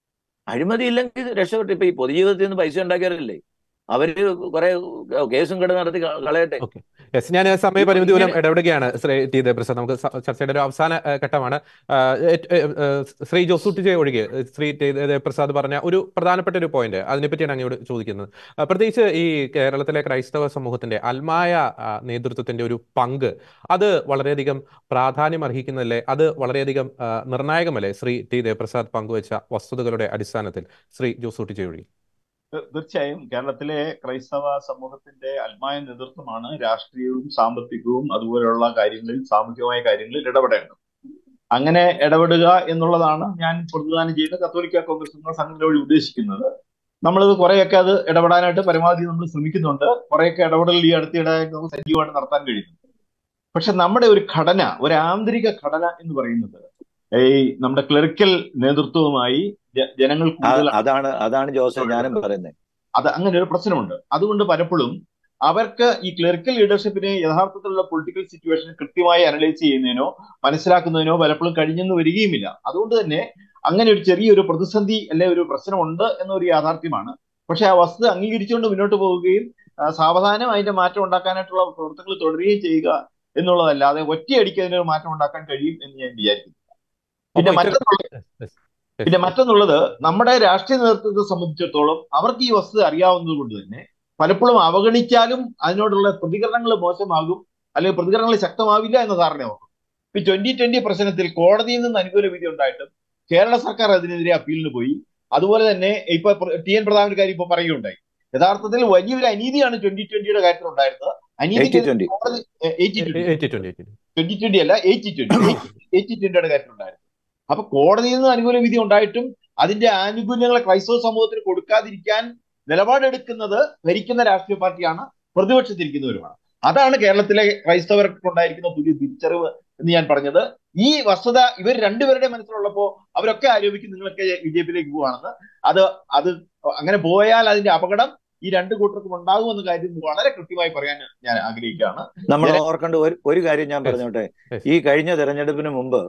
അഴിമതി ഇല്ലെങ്കിൽ രക്ഷപ്പെട്ടു ഇപ്പൊ ഈ പൊതുജീവിതത്തിൽ നിന്ന് പൈസ ഉണ്ടാക്കിയവരല്ലേ അവര് കുറെ കേസും കട നടത്തി ക- കളയട്ടെ യെസ് ഞാൻ സമയപരിമിതി മൂലം ഇങ്ങനെ- ഇടപെടുകയാണ് ശ്രീ ടി ദേവപ്രസാദ് നമുക്ക് സ- ചർച്ചയുടെ ഒരു അവസാന ഏഹ്, ഘട്ടമാണ് ആഹ്, ഏറ്റ്- ഏഹ്, ഏഹ്, ശ്രീ ജോസൂട്ടിജെ ഒഴികെ ഏഹ്, ശ്രീ ടി ദേവപ്രസാദ് പറഞ്ഞ ഒരു പ്രധാനപ്പെട്ട ഒരു പോയിന്റ് അതിനെപ്പറ്റിയാണ് അങ്ങോട്ട് ചോദിക്കുന്നത് ആഹ്, പ്രത്യേകിച്ച് ഈ കേരളത്തിലെ ക്രൈസ്തവ സമൂഹത്തിന്റെ അൽമായ ആഹ്, നേതൃത്വത്തിന്റെ ഒരു പങ്ക് അത് വളരെയധികം പ്രാധാന്യം അർഹിക്കുന്നതല്ലേ അത് വളരെയധികം ആഹ്, നിർണായകമല്ലേ ശ്രീ ടി ദേവപ്രസാദ് പങ്കുവച്ച വസ്തുതകളുടെ അടിസ്ഥാനത്തിൽ ശ്രീ ജോസൂട്ടിജെ ഒഴികെ തീ- തീർച്ചയായും കേരളത്തിലെ ക്രൈസ്തവ സമൂഹത്തിന്റെ അൽമായ നേതൃത്വമാണ് രാഷ്ട്രീയവും സാമ്പത്തികവും അതുപോലെയുള്ള കാര്യങ്ങളിൽ സാമൂഹികമായ കാര്യങ്ങളിൽ ഇടപെടേണ്ടത് അങ്ങനെ ഇടപെടുക എന്നുള്ളതാണ് ഞാൻ പ്രതിദാനം ചെയ്യുന്ന കത്തോലിക്ക കോൺഗ്രസ് എന്ന സംഘടന വഴി ഉദ്ദേശിക്കുന്നത് നമ്മളിത് കുറെയൊക്കെ അത് ഇടപെടാനായിട്ട് പരമാവധി നമ്മൾ ശ്രമിക്കുന്നുണ്ട് കുറെയൊക്കെ ഇടപെടൽ ഈ അടുത്തിടെ നമുക്ക് സജീവമായിട്ട് നടത്താൻ കഴിയുന്നു പക്ഷെ നമ്മുടെ ഒരു ഘടന ഒരു ആന്തരിക ഘടന എന്ന് പറയുന്നത് ഈ നമ്മുടെ ക്ലറിക്കൽ നേതൃത്വവുമായി ജ- ജനങ്ങൾ ആ- കൂടുതൽ അതാണ് അതാണ് ജോസഫ് ഞാനും പറയുന്നത് അത് അങ്ങനെ ഒരു പ്രശ്നമുണ്ട് അതുകൊണ്ട് പലപ്പോഴും അവർക്ക് ഈ ക്ലറിക്കൽ ലീഡർഷിപ്പിനെ യഥാർത്ഥത്തിലുള്ള പൊളിറ്റിക്കൽ സിറ്റുവേഷൻ കൃത്യമായി അനലൈസ് ചെയ്യുന്നതിനോ മനസ്സിലാക്കുന്നതിനോ പലപ്പോഴും കഴിഞ്ഞെന്ന് വരികയുമില്ല അതുകൊണ്ട് തന്നെ അങ്ങനെ ഒരു ചെറിയൊരു പ്രതിസന്ധി അല്ലെ ഒരു പ്രശ്നമുണ്ട് എന്നൊരു യാഥാർത്ഥ്യമാണ് പക്ഷെ ആ വസ്തുത അംഗീകരിച്ചുകൊണ്ട് മുന്നോട്ട് പോവുകയും ആ, സാവധാനം അതിന്റെ മാറ്റം ഉണ്ടാക്കാനായിട്ടുള്ള പ്രവർത്തനങ്ങൾ തുടരുകയും ചെയ്യുക എന്നുള്ളതല്ലാതെ ഒറ്റയടിക്ക് അതിനൊരു മാറ്റം ഉണ്ടാക്കാൻ കഴിയും എന്ന് ഞാൻ വിചാരിക്കുന്നു പിന്നെ അപ്പോൾ ഇത്തരം- മറ്റൊന്നുള്ളത് Yes, yes. പിന്നെ മറ്റൊന്നുള്ളത് നമ്മുടെ രാഷ്ട്രീയ നേതൃത്വത്തെ സംബന്ധിച്ചിടത്തോളം അവർക്ക് ഈ വസ്തുത അറിയാവുന്നത് കൊണ്ട് തന്നെ പലപ്പോഴും അവഗണിച്ചാലും അതിനോടുള്ള പ്രതികരണങ്ങൾ മോശമാകും അല്ലെങ്കിൽ പ്രതികരണങ്ങൾ ശക്തമാവില്ല എന്ന ധാരണ ഓർക്കും ഇപ്പൊ ട്വന്റി ട്വന്റി പ്രശ്നത്തിൽ കോടതിയിൽ നിന്ന് അനുകൂല വിധി ഉണ്ടായിട്ടും കേരള സർക്കാർ അതിനെതിരെ അപ്പീലിന് പോയി അതുപോലെ തന്നെ ഇപ്പൊ പ്ര- ടി എൻ പ്രതാപന്റെ കാര്യം ഇപ്പൊ പറയുകയുണ്ടായി യഥാർത്ഥത്തിൽ വലിയൊരു അനീതിയാണ് ട്വന്റി ട്വന്റിയുടെ കാര്യത്തിൽ ഉണ്ടായിരുന്നത് എയ്റ്റി അനീതി ട്വന്റി കോടതി eighty twenty eighty twenty eighty twenty twenty അല്ല എയ്റ്റി ട്വന്റി എയ്റ്റി ട്വന്റിയുടെ കാര്യത്തിലുണ്ടായിരുന്നു അപ്പൊ കോടതിയിൽ നിന്ന് അനുകൂല വിധി ഉണ്ടായിട്ടും അതിന്റെ ആനുകൂല്യങ്ങൾ ക്രൈസ്തവ സമൂഹത്തിന് കൊടുക്കാതിരിക്കാൻ നിലപാടെടുക്കുന്നത് ഭരിക്കുന്ന രാഷ്ട്രീയ പാർട്ടിയാണ് പ്രതിപക്ഷത്തിരിക്കുന്നവരുമാണ് അതാണ് കേരളത്തിലെ ക്രൈസ്തവർക്ക് ഉണ്ടായിരിക്കുന്ന പുതിയ തിരിച്ചറിവ് എന്ന് ഞാൻ പറഞ്ഞത് ഈ വസ്തുത ഇവർ രണ്ടുപേരുടെ മനസ്സിലുള്ളപ്പോ അവരൊക്കെ ആരോപിക്കും നിങ്ങളൊക്കെ ബി ജെ പിയിലേക്ക് പോവാണെന്ന് അത് അത് അങ്ങനെ പോയാൽ അതിന്റെ അപകടം ഈ രണ്ട് കൂട്ടർക്കും ഉണ്ടാകുമെന്ന കാര്യം വളരെ കൃത്യമായി പറയാൻ ഞാൻ ആഗ്രഹിക്കുകയാണ് നമ്മൾ ജന- ഓർക്കേണ്ട ഒരു ഒരു കാര്യം ഞാൻ Yes. പറഞ്ഞോട്ടെ Yes. ഈ കഴിഞ്ഞ തെരഞ്ഞെടുപ്പിന് മുമ്പ്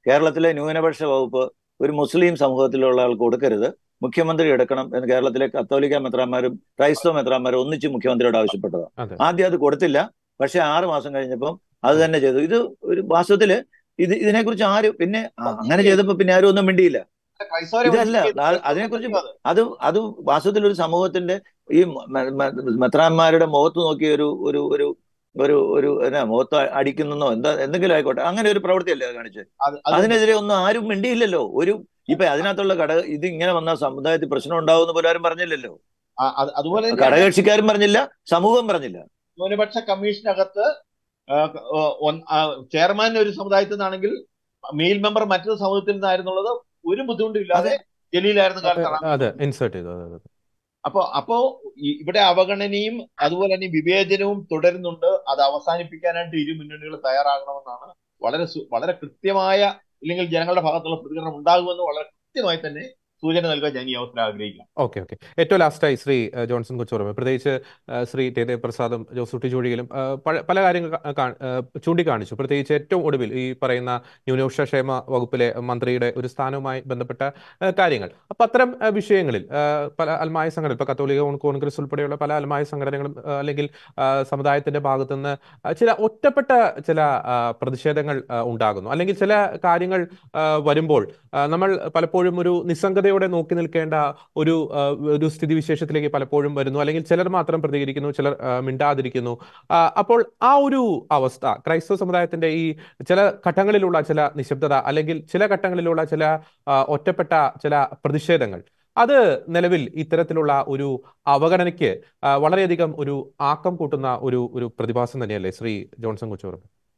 കേരളത്തിലെ ന്യൂനപക്ഷ വകുപ്പ് ഒരു മുസ്ലിം സമൂഹത്തിലുള്ള ആൾക്ക് കൊടുക്കരുത് മുഖ്യമന്ത്രി എടുക്കണം എന്ന് കേരളത്തിലെ കത്തോലിക്ക മെത്രാന്മാരും ക്രൈസ്തവ മെത്രാന്മാരും ഒന്നിച്ച് മുഖ്യമന്ത്രിയോട് ആവശ്യപ്പെട്ടതാണ് അതെ ആദ്യം അത് കൊടുത്തില്ല പക്ഷെ ആറ് മാസം കഴിഞ്ഞപ്പം അത് തന്നെ ചെയ്തു ഇത് ഒരു വാസ്തവത്തില് ഇത് ഇതിനെക്കുറിച്ച് ആരും പിന്നെ ആ, അങ്ങനെ ചെയ്തപ്പോ പിന്നെ ആരും ഒന്നും മിണ്ടിയില്ല ക്രൈസ്തവരെ ഇതല്ല വഞ്ചിക്കുകയും ആ- അതിനെക്കുറിച്ച് ചെയ്യുന്നത്. അത് അത് വാസ്തവത്തിൽ ഒരു സമൂഹത്തിന്റെ ഈ മ- മ- മെത്രാന്മാരുടെ മുഖത്ത് നോക്കി ഒരു ഒരു ഒരു ഒരു ഒരു എന്നാ മുഖത്ത് അടിക്കുന്നോ എന്താ എന്തെങ്കിലും ആയിക്കോട്ടെ അങ്ങനെ ഒരു പ്രവൃത്തിയല്ലേ അത് കാണിച്ചത് അത് അത് അതിനെതിരെ ഒന്നും ആരും മിണ്ടിയില്ലല്ലോ ഒരു ഇപ്പൊ അതിനകത്തുള്ള ഘടക ഇത് ഇങ്ങനെ വന്ന സമുദായത്തിൽ പ്രശ്നം ഉണ്ടാവുമെന്ന് പോലും ആരും പറഞ്ഞില്ലല്ലോ ആ, അത് അതുപോലെ തന്നെയാണ് ഘടകകക്ഷിക്കാരും പറഞ്ഞില്ല സമൂഹം പറഞ്ഞില്ല ന്യൂനപക്ഷ കമ്മീഷനകത്ത് ആ, ആ, ഒന്ന്- ആ, ചെയർമാൻ ഒരു സമുദായത്തിൽ നിന്നാണെങ്കിൽ മെയിൽ മെമ്പർ മറ്റൊരു സമൂഹത്തിൽ നിന്നായിരുന്നുള്ളത് ഒരു ബുദ്ധിമുട്ടില്ലാതെ ജലീലായിരുന്നു കാലത്താണ് അതെ ഇൻസേർട്ട് ചെയ്തു അതെ അതെ അപ്പൊ അപ്പോ ഈ- ഇവിടെ അവഗണനയും അതുപോലെ തന്നെ വിവേചനവും തുടരുന്നുണ്ട് അത് അവസാനിപ്പിക്കാനായിട്ട് ഇരു മുന്നണികൾ തയ്യാറാകണമെന്നാണ് വളരെ സു- വളരെ കൃത്യമായ ഇല്ലെങ്കിൽ ജനങ്ങളുടെ ഭാഗത്തുള്ള പ്രതികരണം ഉണ്ടാകുമെന്ന് വളരെ കൃത്യമായി തന്നെ സൂചന നൽകാൻ ഞാൻ ഈ അവസരം ആഗ്രഹിക്കാം ഓക്കെ ഓക്കെ ഏറ്റവും ലാസ്റ്റായി ശ്രീ ഏഹ്, ജോൺസൺ കൊച്ചോറമ പ്രത്യേകിച്ച് ഏഹ്, ശ്രീ ടി ദേവപ്രസാദും ജോസൂട്ടി ജോഡിയിലും ഏഹ്, പല പല കാര്യങ്ങൾ കാ- കാ- ഏഹ്, ചൂണ്ടിക്കാണിച്ചു പ്രത്യേകിച്ച് ഏറ്റവും ഒടുവിൽ ഈ പറയുന്ന ന്യൂനപക്ഷ ക്ഷേമ വകുപ്പിലെ മന്ത്രിയുടെ ഒരു സ്ഥാനവുമായി ബന്ധപ്പെട്ട ഏഹ്, കാര്യങ്ങൾ അപ്പം അത്തരം ഏഹ്, വിഷയങ്ങളിൽ ഏഹ്, പല അൽമായ സംഘടന ഇപ്പോൾ കത്തോലിക്ക കോൺഗ്രസ് ഉൾപ്പെടെയുള്ള പല അൽമായ സംഘടനകളും ഏഹ്, അല്ലെങ്കിൽ ഏഹ്, സമുദായത്തിന്റെ ഭാഗത്തുനിന്ന് ഏഹ്, ചില ഒറ്റപ്പെട്ട ചില ഏഹ്, പ്രതിഷേധങ്ങൾ ഏഹ്, ഉണ്ടാകുന്നു അല്ലെങ്കിൽ ചില കാര്യങ്ങൾ ഏഹ്, വരുമ്പോൾ ആ, നമ്മൾ പലപ്പോഴും ഒരു നിസ്സംഗതയോടെ നോക്കി നിൽക്കേണ്ട ഒരു ആ, ഒരു സ്ഥിതിവിശേഷത്തിലേക്ക് പലപ്പോഴും വരുന്നു അല്ലെങ്കിൽ ചിലർ മാത്രം പ്രതികരിക്കുന്നു ചിലർ ആ, മിണ്ടാതിരിക്കുന്നു ആ, അപ്പോൾ ആ ഒരു അവസ്ഥ ക്രൈസ്തവ സമുദായത്തിന്റെ ഈ ചില ഘട്ടങ്ങളിലുള്ള ചില നിശബ്ദത അല്ലെങ്കിൽ ചില ഘട്ടങ്ങളിലുള്ള ചില ആ, ഒറ്റപ്പെട്ട ചില പ്രതിഷേധങ്ങൾ അത് നിലവിൽ ഇത്തരത്തിലുള്ള ഒരു അവഗണനയ്ക്ക് ആ, വളരെയധികം ഒരു ആക്കം കൂട്ടുന്ന ഒരു ഒരു പ്രതിഭാസം തന്നെയല്ലേ ശ്രീ ജോൺസൺ കൊച്ചോറ്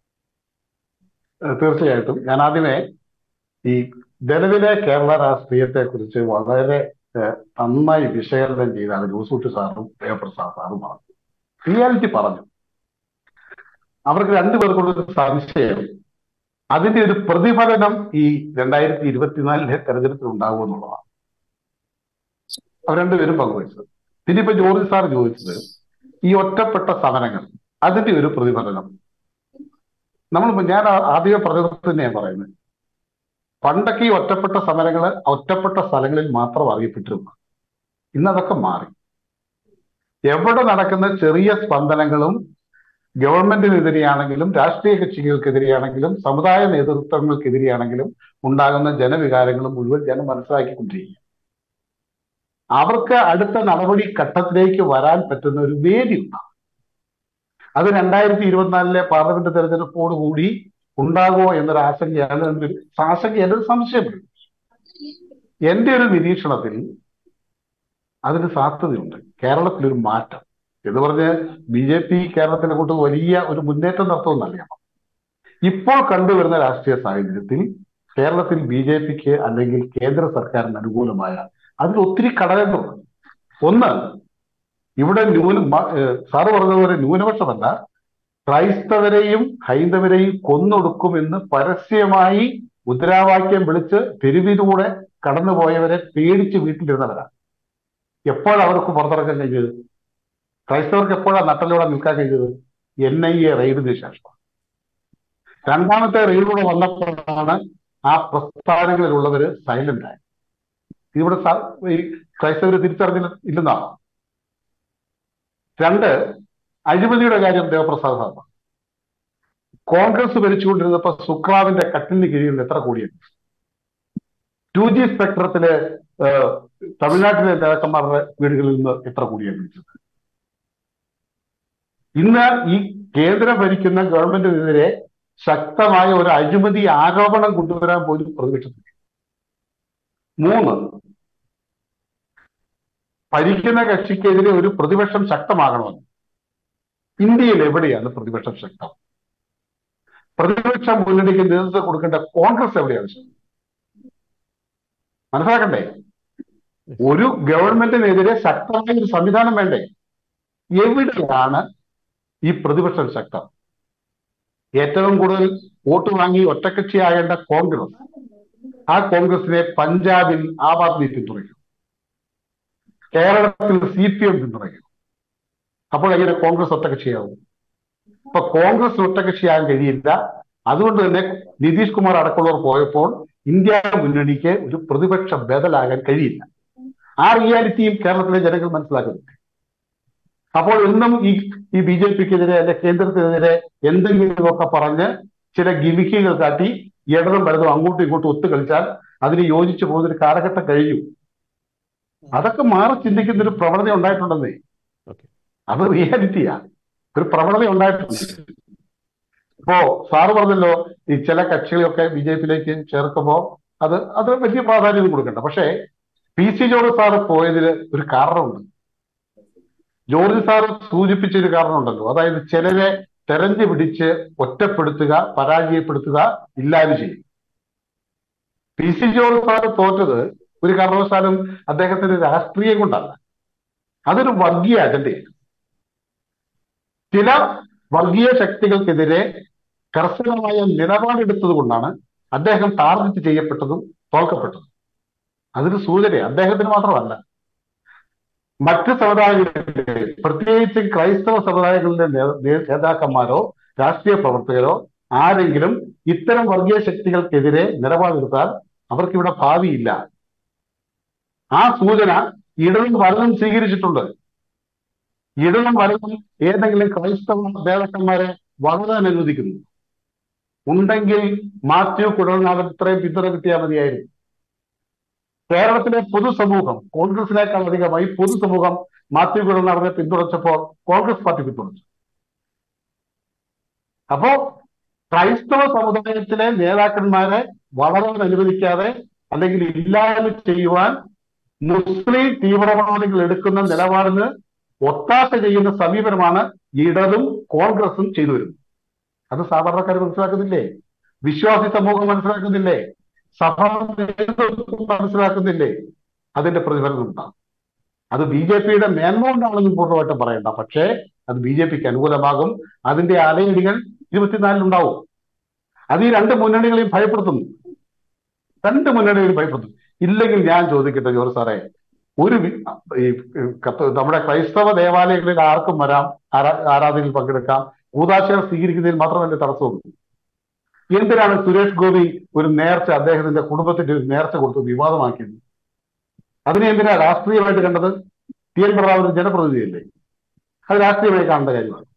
ഏഹ് തീർച്ചയായിട്ടും ഞാൻ ആദ്യമേ ഈ നിലവിലെ കേരള രാഷ്ട്രീയത്തെ കുറിച്ച് വളരെ ഏഹ്, നന്നായി വിശകലനം ചെയ്താണ് ജോസൂട്ടി സാറും ദേവപ്രസാദ് സാറും പറഞ്ഞു റിയാലിറ്റി പറഞ്ഞു അവർക്ക് രണ്ടുപേർക്കുള്ള ഒരു സംശയം അതിന്റെ ഒരു പ്രതിഫലനം ഈ രണ്ടായിരത്തി ഇരുപത്തിനാലിലെ തെരഞ്ഞെടുപ്പിൽ ഉണ്ടാകും എന്നുള്ളതാണ് അവർ രണ്ടുപേരും പങ്കുവച്ചത് പിന്നെ ഇപ്പൊ ജോർജ് സാർ ചോദിച്ചത് ഈ ഒറ്റപ്പെട്ട സമരങ്ങൾ അതിന്റെ ഒരു പ്രതിഫലനം നമ്മൾ ഞാൻ ആ- ആദ്യമേ പറഞ്ഞത് തന്നെയാണ് പറയുന്നത് പണ്ടൊക്കെ ഈ ഒറ്റപ്പെട്ട സമരങ്ങള് ഒറ്റപ്പെട്ട സ്ഥലങ്ങളിൽ മാത്രം അറിയപ്പെട്ടിരുന്നു ഇന്ന് അതൊക്കെ മാറി എവിടെ നടക്കുന്ന ചെറിയ സ്പന്ദനങ്ങളും ഗവൺമെന്റിനെതിരെയാണെങ്കിലും രാഷ്ട്രീയ കക്ഷികൾക്കെതിരെയാണെങ്കിലും സമുദായ നേതൃത്വങ്ങൾക്കെതിരെയാണെങ്കിലും ഉണ്ടാകുന്ന ജനവികാരങ്ങളും മുഴുവൻ ജനം മനസ്സിലാക്കിക്കൊണ്ടിരിക്കുക അവർക്ക് അടുത്ത നടപടി ഘട്ടത്തിലേക്ക് വരാൻ പറ്റുന്ന ഒരു വേദി ഉണ്ടാകും അത് രണ്ടായിരത്തി ഇരുപത്തിനാലിലെ പാർലമെന്റ് തെരഞ്ഞെടുപ്പോടുകൂടി ഉണ്ടാകുമോ എന്നൊരു ആശങ്കയാണ് എൻ്റെ ഒരു ആശങ്ക എൻ്റെ ഒരു സംശയമുണ്ട് എന്റെ ഒരു നിരീക്ഷണത്തിൽ അതിന് സാധ്യതയുണ്ട് കേരളത്തിലൊരു മാറ്റം എന്ന് പറഞ്ഞ് ബി ജെ പി കേരളത്തിനെ കൊണ്ട് വലിയ ഒരു മുന്നേറ്റം നടത്തുമെന്നറിയാം ഇപ്പോൾ കണ്ടുവരുന്ന രാഷ്ട്രീയ സാഹചര്യത്തിൽ കേരളത്തിൽ ബി ജെ പിക്ക് അല്ലെങ്കിൽ കേന്ദ്ര സർക്കാരിന് അനുകൂലമായ അതിൽ ഒത്തിരി ഘടകങ്ങളുണ്ട് ഒന്ന് ഇവിടെ ന്യൂന മ- ഏഹ് സാറ് പറഞ്ഞതുപോലെ ന്യൂനപക്ഷമല്ല ക്രൈസ്തവരെയും ഹൈന്ദവരെയും കൊന്നൊടുക്കുമെന്ന് പരസ്യമായി മുദ്രാവാക്യം വിളിച്ച് തെരുവിലൂടെ കടന്നുപോയവരെ പേടിച്ച് വീട്ടിലിരുന്നവരാണ് എപ്പോഴാണ് അവർക്ക് പുറത്തിറക്കാൻ കഴിഞ്ഞത് ക്രൈസ്തവർക്ക് എപ്പോഴാണ് നട്ടലോടെ നിൽക്കാൻ കഴിഞ്ഞത് എൻ ഐ എ റെയ്ഡിന് ശേഷം രണ്ടാമത്തെ റെയ്ഡിലൂടെ വന്നപ്പോഴാണ് ആ പ്രസ്ഥാനങ്ങളിലുള്ളവര് സൈലന്റ് ആയത് ഇവിടെ സ- ഈ ക്രൈസ്തവര് തിരിച്ചറിഞ്ഞില്ല ഇല്ലെന്നാണ് രണ്ട് അഴിമതിയുടെ കാര്യം ദേവപ്രസാദ് സാർ പറഞ്ഞു. കോൺഗ്രസ് ഭരിച്ചുകൊണ്ടിരുന്നപ്പോ സുക്രാവിന്റെ കട്ടിലിന് കീഴിൽ എത്ര കോടിയാണ് ടു ജി സ്പെക്ട്രത്തില് ഏഹ്, തമിഴ്നാട്ടിലെ നേതാക്കന്മാരുടെ വീടുകളിൽ നിന്ന് എത്ര കോടിയാണ് വിളിച്ചത് ഇന്ന് ഈ കേന്ദ്രം ഭരിക്കുന്ന ഗവൺമെന്റിനെതിരെ ശക്തമായ ഒരു അഴിമതി ആരോപണം കൊണ്ടുവരാൻ പോലും പ്രതിപക്ഷത്തിന് മൂന്ന് ഭരിക്കുന്ന കക്ഷിക്കെതിരെ ഒരു പ്രതിപക്ഷം ശക്തമാകണമെന്ന് ഇന്ത്യയിൽ എവിടെയാണ് പ്രതിപക്ഷം ശക്തം പ്രതിപക്ഷ മുന്നണിക്ക് നേതൃത്വം കൊടുക്കേണ്ട കോൺഗ്രസ് എവിടെയാണ് ശക്തം മനസ്സിലാക്കണ്ടേ ഒരു ഗവൺമെന്റിനെതിരെ ശക്തമായ ഒരു സംവിധാനം വേണ്ടേ എവിടെയാണ് ഈ പ്രതിപക്ഷം ശക്തം ഏറ്റവും കൂടുതൽ വോട്ട് വാങ്ങി ഒറ്റക്കക്ഷിയാകേണ്ട കോൺഗ്രസ് ആ കോൺഗ്രസിനെ പഞ്ചാബിൽ ആം ആദ്മി പിന്തുണയ്ക്കും കേരളത്തിൽ സി പി എം പിന്തുണയ്ക്കും അപ്പോൾ എങ്ങനെ കോൺഗ്രസ് ഒറ്റകക്ഷിയാവും ഇപ്പൊ കോൺഗ്രസ് ഒറ്റകക്ഷിയാകാൻ കഴിയില്ല അതുകൊണ്ട് തന്നെ നിതീഷ് കുമാർ അടക്കമുള്ളവർ പോയപ്പോൾ ഇന്ത്യ മുന്നണിക്ക് ഒരു പ്രതിപക്ഷ ബദലാകാൻ കഴിയില്ല ആ റിയാലിറ്റിയും കേരളത്തിലെ ജനങ്ങൾ മനസ്സിലാക്കുന്നുണ്ട് അപ്പോൾ ഇന്നും ഈ ഈ ബി ജെ പിക്കെതിരെ അല്ലെ കേന്ദ്രത്തിനെതിരെ എന്തെങ്കിലുമൊക്കെ പറഞ്ഞ് ചില ഗിമിക്കുകൾ കാട്ടി ഇടതും വലതും അങ്ങോട്ടും ഇങ്ങോട്ടും ഒത്തു കളിച്ചാൽ അതിന് യോജിച്ചു പോകുന്ന ഒരു കാലഘട്ടം കഴിഞ്ഞു അതൊക്കെ മാറി ചിന്തിക്കുന്ന ഒരു പ്രവണത ഉണ്ടായിട്ടുണ്ടെന്നേ Okay. അത് റിയാലിറ്റിയാ ഒരു പ്രവണത ഉണ്ടായിട്ടുണ്ട് ഇപ്പോ സാറ് പറഞ്ഞല്ലോ ഈ ചില കക്ഷികളെയൊക്കെ ബി ജെ പിയിലേക്ക് ചേർക്കുമ്പോൾ അത് അത് വലിയ പ്രാധാന്യം കൊടുക്കണ്ട പക്ഷേ പി സി ജോർജ് സാറ് പോയതിൽ ഒരു കാരണമുണ്ട് ജോർജ് സാറ് സൂചിപ്പിച്ച ഒരു കാരണമുണ്ടല്ലോ അതായത് ചിലരെ തെരഞ്ഞു പിടിച്ച് ഒറ്റപ്പെടുത്തുക പരാജയപ്പെടുത്തുക ഇല്ലായ്മ ചെയ്യും പി സി ജോർജ് സാറ് തോറ്റത് ഒരു കാരണവശാലും അദ്ദേഹത്തിന്റെ രാഷ്ട്രീയം കൊണ്ടല്ല അതൊരു വർഗീയ അജണ്ടയാണ് ചില വർഗീയ ശക്തികൾക്കെതിരെ കർശനമായ നിലപാടെടുത്തത് കൊണ്ടാണ് അദ്ദേഹം ടാർഗറ്റ് ചെയ്യപ്പെട്ടതും തോൽക്കപ്പെട്ടതും അതൊരു സൂചനയാണ് അദ്ദേഹത്തിന് മാത്രമല്ല മറ്റ് സമുദായങ്ങളിലെ പ്രത്യേകിച്ച് ക്രൈസ്തവ സമുദായങ്ങളിലെ നേ- നേ- നേതാക്കന്മാരോ രാഷ്ട്രീയ പ്രവർത്തകരോ ആരെങ്കിലും ഇത്തരം വർഗീയ ശക്തികൾക്കെതിരെ നിലപാടെടുത്താൽ അവർക്കിവിടെ ഭാവിയില്ല ആ സൂചന ഇടതും വലതും സ്വീകരിച്ചിട്ടുണ്ട് ഇടതും വലതും ഏതെങ്കിലും ക്രൈസ്തവ നേതാക്കന്മാരെ വളരാൻ അനുവദിക്കുന്നു ഉണ്ടെങ്കിൽ മാത്യു കുഴൽനാഥൻ ഇത്രയും പിന്തുണ കിട്ടിയാൽ മതിയായിരുന്നു കേരളത്തിലെ പൊതുസമൂഹം കോൺഗ്രസിനേക്കാൾ അധികമായി പൊതുസമൂഹം മാത്യു കുഴൽനാഥനെ പിന്തുണച്ചപ്പോൾ കോൺഗ്രസ് പാർട്ടി പിന്തുണച്ചു അപ്പോ ക്രൈസ്തവ സമുദായത്തിലെ നേതാക്കന്മാരെ വളരാൻ അനുവദിക്കാതെ അല്ലെങ്കിൽ ഇല്ലായ്മ ചെയ്യുവാൻ മുസ്ലിം തീവ്രവാദികൾ എടുക്കുന്ന നിലപാടിന് ഒത്താശ ചെയ്യുന്ന സമീപനമാണ് ഇടതും കോൺഗ്രസും ചെയ്തു വരുന്നത് അത് സാധാരണക്കാർ മനസ്സിലാക്കുന്നില്ലേ വിശ്വാസി സമൂഹം മനസ്സിലാക്കുന്നില്ലേ സഭാ നേതൃത്വം മനസ്സിലാക്കുന്നില്ലേ അതിന്റെ പ്രതിഫലനം ഉണ്ടാകും അത് ബി ജെ പിയുടെ മേന്മ കൊണ്ടാണെന്ന് പൂർണ്ണമായിട്ടും പറയണ്ട പക്ഷേ അത് ബി ജെ പിക്ക് അനുകൂലമാകും അതിന്റെ അലയടികൾ ഇരുപത്തിനാലിൽ ഉണ്ടാവും അത് ഈ രണ്ട് മുന്നണികളെയും ഭയപ്പെടുത്തുന്നു രണ്ട് മുന്നണികളെയും ഭയപ്പെടുത്തും ഇല്ലെങ്കിൽ ഞാൻ ചോദിക്കട്ടെ ജോർജ് സാറേ ഒരു വി- ഈ കത്ത് നമ്മുടെ ക്രൈസ്തവ ദേവാലയങ്ങളിൽ ആർക്കും വരാം ആരാ- ആരാധനയിൽ പങ്കെടുക്കാം കൂതാശകൾ സ്വീകരിക്കുന്നതിൽ മാത്രമല്ല തടസ്സമുള്ളൂ എന്തിനാണ് സുരേഷ് ഗോപി ഒരു നേർച്ച അദ്ദേഹത്തിന്റെ കുടുംബത്തിന്റെ ഒരു നേർച്ച കൊടുത്ത് വിവാദമാക്കിയത് അതിനെ എന്തിനാ രാഷ്ട്രീയമായിട്ട് കണ്ടത് ടി എൻ പ്രതാപൻ ജനപ്രതിനിധിയല്ലേ അത് രാഷ്ട്രീയമായി കാണേണ്ട കാര്യമാണ്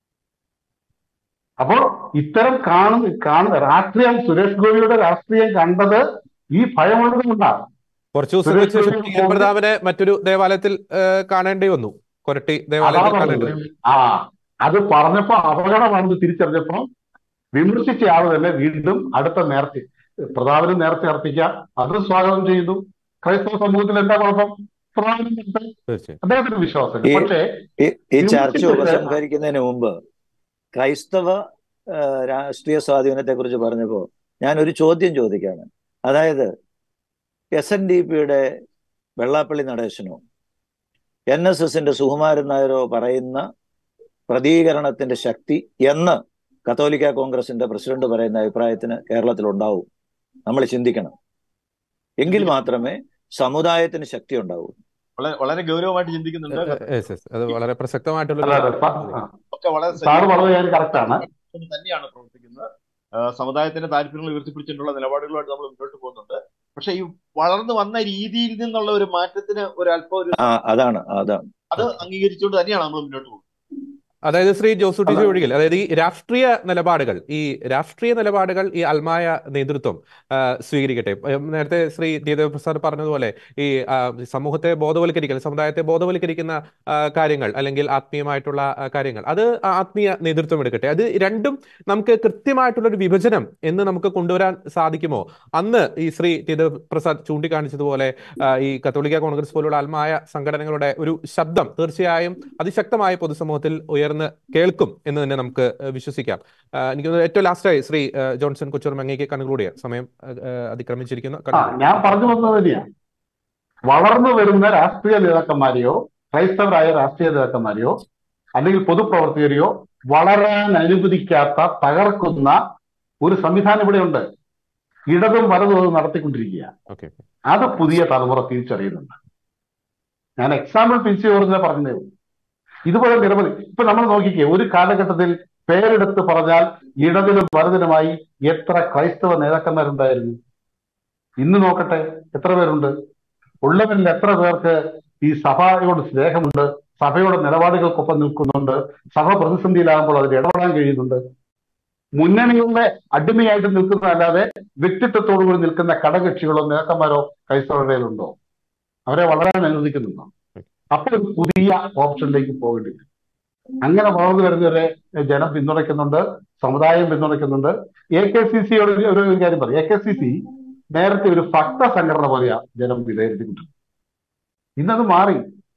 അപ്പോൾ ഇത്തരം കാണുന്ന കാണുന്ന രാഷ്ട്രീയം സുരേഷ് ഗോപിയുടെ രാഷ്ട്രീയം കണ്ടത് ഈ ഭയമുള്ളത് കൊണ്ടാണ് കുറച്ചു ദിവസങ്ങൾക്ക് സുരേഷ് ശേഷം ഗോപി ടി എൻ പ്രതാപനെ മറ്റൊരു ദേവാലയത്തിൽ ഏ, കാണേണ്ടി വന്നു കൊരട്ടി അതാ ദേവാലയത്തിൽ പറഞ്ഞത് കാണേണ്ടി വന്നു ആ അത് പറഞ്ഞപ്പോ അപകടമാണെന്ന് തിരിച്ചറിഞ്ഞപ്പോ വിമർശിച്ച ആള് തന്നെ വീണ്ടും അടുത്ത നേർച്ച പ്രതാപന് നേർച്ച അർപ്പിക്കാം അത് സ്വാഗതം ചെയ്യുന്നു ക്രൈസ്തവ സമൂഹത്തിൽ എന്താ കുഴപ്പം പ്രതാപനും നേർച്ച തീർച്ചയായും അദ്ദേഹത്തിന് വിശ്വാസമില്ല ഈ- പക്ഷേ ഈ ഈ ചർച്ച വിമർശിച്ചിട്ട് ഉപസംഹരിക്കുന്നതിന് മുമ്പ് ക്രൈസ്തവ ആ, രാഷ്ട്രീയ സ്വാധീനത്തെ കുറിച്ച് പറഞ്ഞപ്പോൾ ഞാൻ ഒരു ചോദ്യം ചോദിക്കാണ് അതായത് എസ് എൻ ഡി പിയുടെ വെള്ളാപ്പള്ളി നടേശനോ എൻ എസ് എസിന്റെ സുകുമാരൻ നായരോ പറയുന്ന പ്രതികരണത്തിന്റെ ശക്തി എന്ന് കത്തോലിക്ക കോൺഗ്രസിന്റെ പ്രസിഡന്റ് പറയുന്ന അഭിപ്രായത്തിന് കേരളത്തിൽ ഉണ്ടാവും നമ്മൾ ചിന്തിക്കണം എങ്കിൽ മാത്രമേ സമുദായത്തിന് ശക്തി ഉണ്ടാവൂ വളരെ വളരെ ഗൗരവമായിട്ട് ചിന്തിക്കുന്നുണ്ട് യെസ് യെസ് അത് വളരെ പ്രസക്തമായിട്ടുള്ള അല്ല ഒരു അല്ല സാ- ആ, ഒക്കെ വളരെ സാറ് പറഞ്ഞ കാര്യം കറക്റ്റാണ് കൊണ്ട് തന്നെയാണ് പ്രവർത്തിക്കുന്നത് ആ, സമുദായത്തിന്റെ താല്പര്യങ്ങൾ ഉയർത്തിപ്പിടിച്ചിട്ടുള്ള നിലപാടുകളുമായിട്ട് നമ്മൾ മുന്നോട്ട് പോകുന്നുണ്ട് പക്ഷെ ഈ വളർന്നു വന്ന രീതിയിൽ നിന്നുള്ള ഒരു മാറ്റത്തിന് ഒരു അല്പം ഒരു ആ അതാണ് അതാണ് അത് അംഗീകരിച്ചുകൊണ്ട് തന്നെയാണ് നമ്മൾ മുന്നോട്ട് പോകുന്നത് അതായത് ശ്രീ ജോസു ടി അല്ല. ഒഴികൽ അതായത് ഈ രാഷ്ട്രീയ നിലപാടുകൾ ഈ രാഷ്ട്രീയ നിലപാടുകൾ ഈ അൽമായ നേതൃത്വം ആ, സ്വീകരിക്കട്ടെ ഉം, നേരത്തെ ശ്രീ ദേവ പ്രസാദ് പറഞ്ഞതുപോലെ ഈ ആ, സമൂഹത്തെ ബോധവൽക്കരിക്കൽ സമുദായത്തെ ബോധവൽക്കരിക്കുന്ന ആ, കാര്യങ്ങൾ അല്ലെങ്കിൽ ആത്മീയമായിട്ടുള്ള ആ, കാര്യങ്ങൾ അത് ആത്മീയ നേതൃത്വം എടുക്കട്ടെ അത് രണ്ടും നമുക്ക് കൃത്യമായിട്ടുള്ള ഒരു വിഭജനം എന്ന് നമുക്ക് കൊണ്ടുവരാൻ സാധിക്കുമോ അന്ന് ഈ ശ്രീ ദേവ പ്രസാദ് ചൂണ്ടിക്കാണിച്ചതുപോലെ ആ, ഈ കത്തോലിക്ക കോൺഗ്രസ് പോലുള്ള അൽമായ സംഘടനകളുടെ ഒരു ശബ്ദം തീർച്ചയായും അതിശക്തമായ പൊതുസമൂഹത്തിൽ ഉയർന്ന് കേൾക്കും എന്ന് തന്നെ നമുക്ക് ഏഹ്, വിശ്വസിക്കാം ആഹ് എനിക്ക് തോന്നുന്നു ഏറ്റവും ലാസ്റ്റായി ശ്രീ ഏഹ്, ജോൺസൺ കൊച്ചൂർമങ്ങയ്ക്ക് കൺക്ലൂഡ് ചെയ്യാം സമയം ഏഹ്, അതിക്രമിച്ചിരിക്കുന്നു ആ conclude ചെയ്യാം. ഞാൻ പറഞ്ഞു വന്നത് തന്നെയാണ് വളർന്നു വരുന്ന രാഷ്ട്രീയ നേതാക്കന്മാരെയോ ക്രൈസ്തവരായ രാഷ്ട്രീയ നേതാക്കന്മാരെയോ അല്ലെങ്കിൽ പൊതുപ്രവർത്തകരെയോ വളരാൻ അനുവദിക്കാത്ത തകർക്കുന്ന ഒരു സംവിധാനം ഇവിടെയുണ്ട് ഇടതും വലതും അത് നടത്തിക്കൊണ്ടിരിക്കുക ഓക്കെ ഓക്കെ. അത് പുതിയ തലമുറ തിരിച്ചറിയുന്നുണ്ട് ഞാൻ എക്സാമ്പിൾ പിരിച്ചു ഓർജിനെ പറഞ്ഞതേ ഉള്ളൂ ഇതുപോലെ നിരവധി ഇപ്പൊ നമ്മൾ നോക്കിക്കേ ഒരു കാലഘട്ടത്തിൽ പേരെടുത്ത് പറഞ്ഞാൽ ഇടതിലും വലതിലുമായി എത്ര ക്രൈസ്തവ നേതാക്കന്മാരുണ്ടായിരുന്നു ഇന്ന് നോക്കട്ടെ എത്ര പേരുണ്ട് ഉള്ളവരിൽ എത്ര പേർക്ക് ഈ സഭയോട് സ്നേഹമുണ്ട് സഭയുടെ നിലപാടുകൾക്കൊപ്പം നിൽക്കുന്നുണ്ട് സഭ പ്രതിസന്ധിയിലാകുമ്പോൾ അതിൽ ഇടപെടാൻ കഴിയുന്നുണ്ട് മുന്നണികളുടെ അടിമയായിട്ട് നിൽക്കുന്നതല്ലാതെ വ്യക്തിത്വത്തോടുകൂടി നിൽക്കുന്ന ഘടകക്ഷികളോ നേതാക്കന്മാരോ ക്രൈസ്തവരുടെ ഉണ്ടോ അവരെ വളരാൻ അനുവദിക്കുന്നുണ്ടോ അപ്പോൾ ഒരു പുതിയ ഓപ്ഷനിലേക്ക് പോകേണ്ടി വരും അങ്ങനെ വളർന്നു വരുന്നവരെ ജനം പിന്തുണയ്ക്കുന്നുണ്ട് സമുദായം പിന്തുണയ്ക്കുന്നുണ്ട് എ കെ സി സിയോട് ഒരു ഒരു കാര്യം പറയും എ കെ സി സി നേരത്തെ ഒരു ഭക്ത സംഘടന പോലെയാ ജനം വിലയിരുത്തിക്കൊണ്ടിരുന്നത് ഇന്നത് മാറി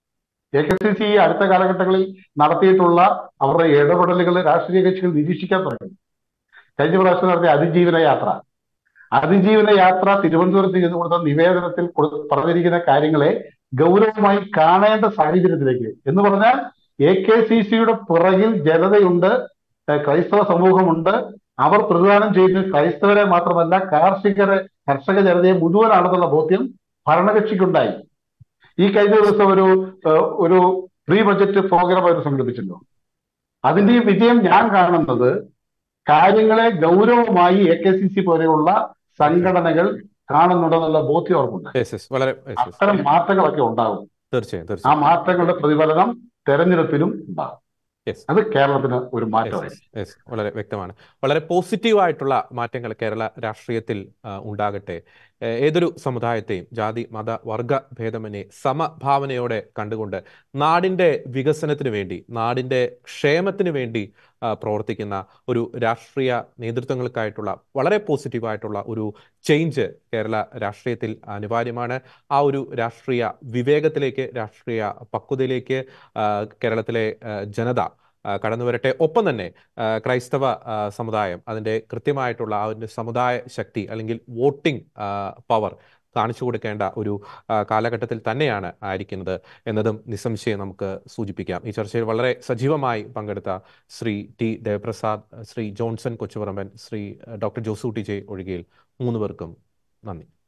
എ കെ സി സി അടുത്ത കാലഘട്ടങ്ങളിൽ നടത്തിയിട്ടുള്ള അവരുടെ ഇടപെടലുകൾ രാഷ്ട്രീയ കക്ഷികൾ നിരീക്ഷിക്കാൻ തുടങ്ങി കഴിഞ്ഞ പ്രാവശ്യം നടത്തിയ അതിജീവന യാത്ര അതിജീവന യാത്ര തിരുവനന്തപുരത്ത് ചെന്ന് കൊടുത്ത നിവേദനത്തിൽ കൊടു- പറഞ്ഞിരിക്കുന്ന കാര്യങ്ങളെ ഗൗരവമായി കാണേണ്ട സാഹചര്യത്തിലേക്ക് എന്ന് പറഞ്ഞാൽ എ കെ സി സിയുടെ പിറകിൽ ജനതയുണ്ട് ഏഹ് ക്രൈസ്തവ സമൂഹമുണ്ട് അവർ പ്രതിദാനം ചെയ്യുന്നത് ക്രൈസ്തവരെ മാത്രമല്ല കാർഷികരെ കർഷക ജനതയെ മുഴുവനാണെന്നുള്ള ബോധ്യം ഭരണകക്ഷിക്കുണ്ടായി ഈ കഴിഞ്ഞ ദിവസം ഒരു ഏഹ് ഒരു പ്രീ ബജറ്റ് പ്രോഗ്രാം അവർ സംഘടിപ്പിച്ചല്ലോ അതിന്റെ ഈ വിജയം ഞാൻ കാണുന്നത് കാര്യങ്ങളെ ഗൗരവമായി എ കെ സി സി പോലെയുള്ള സംഘടനകൾ കാണുന്നുണ്ടെന്നുള്ള ബോധ്യം അവർക്കുണ്ട് യെസ് യെസ് വളരെ yes, yes. അത്തരം മാറ്റങ്ങളൊക്കെ ഉണ്ടാകും തീർച്ചയായും ആ തീർച്ചയായും മാറ്റങ്ങളുടെ പ്രതിഫലനം തെരഞ്ഞെടുപ്പിലും ഉണ്ടാകും Yes. അത് കേരളത്തിന് ഒരു യെസ് മാറ്റമായി യെസ് യെസ് വളരെ വ്യക്തമാണ് വളരെ പോസിറ്റീവായിട്ടുള്ള മാറ്റങ്ങൾ കേരള രാഷ്ട്രീയത്തിൽ ആ, ഉണ്ടാകട്ടെ ഏ- ഏതൊരു സമുദായത്തെയും ജാതി മത വർഗ ഭേദമന്യേ സമഭാവനയോടെ കണ്ടുകൊണ്ട് നാടിൻ്റെ വികസനത്തിന് വേണ്ടി നാടിൻ്റെ ക്ഷേമത്തിന് വേണ്ടി ആ, പ്രവർത്തിക്കുന്ന ഒരു രാഷ്ട്രീയ നേതൃത്വങ്ങൾക്കായിട്ടുള്ള വളരെ പോസിറ്റീവായിട്ടുള്ള ഒരു ചേഞ്ച് കേരള രാഷ്ട്രീയത്തിൽ അനിവാര്യമാണ് ആ ഒരു രാഷ്ട്രീയ വിവേകത്തിലേക്ക് രാഷ്ട്രീയ പക്വതയിലേക്ക് ആ, കേരളത്തിലെ ആ, ജനത ആ, കടന്നു വരട്ടെ ഒപ്പം തന്നെ ആ, ക്രൈസ്തവ ആ, സമുദായം അതിൻ്റെ കൃത്യമായിട്ടുള്ള ആ ഒരു സമുദായ ശക്തി അല്ലെങ്കിൽ വോട്ടിംഗ് പവർ കാണിച്ചു കൊടുക്കേണ്ട ഒരു ആ, കാലഘട്ടത്തിൽ തന്നെയാണ് ആയിരിക്കുന്നത് എന്നതും നിസ്സംശയം നമുക്ക് സൂചിപ്പിക്കാം ഈ ചർച്ചയിൽ വളരെ സജീവമായി പങ്കെടുത്ത Shri T Devaprasad Shri Johnson Kochuparamban Shri doctor ജോസു ടി ജെ ഒഴികയിൽ മൂന്ന് പേർക്കും നന്ദി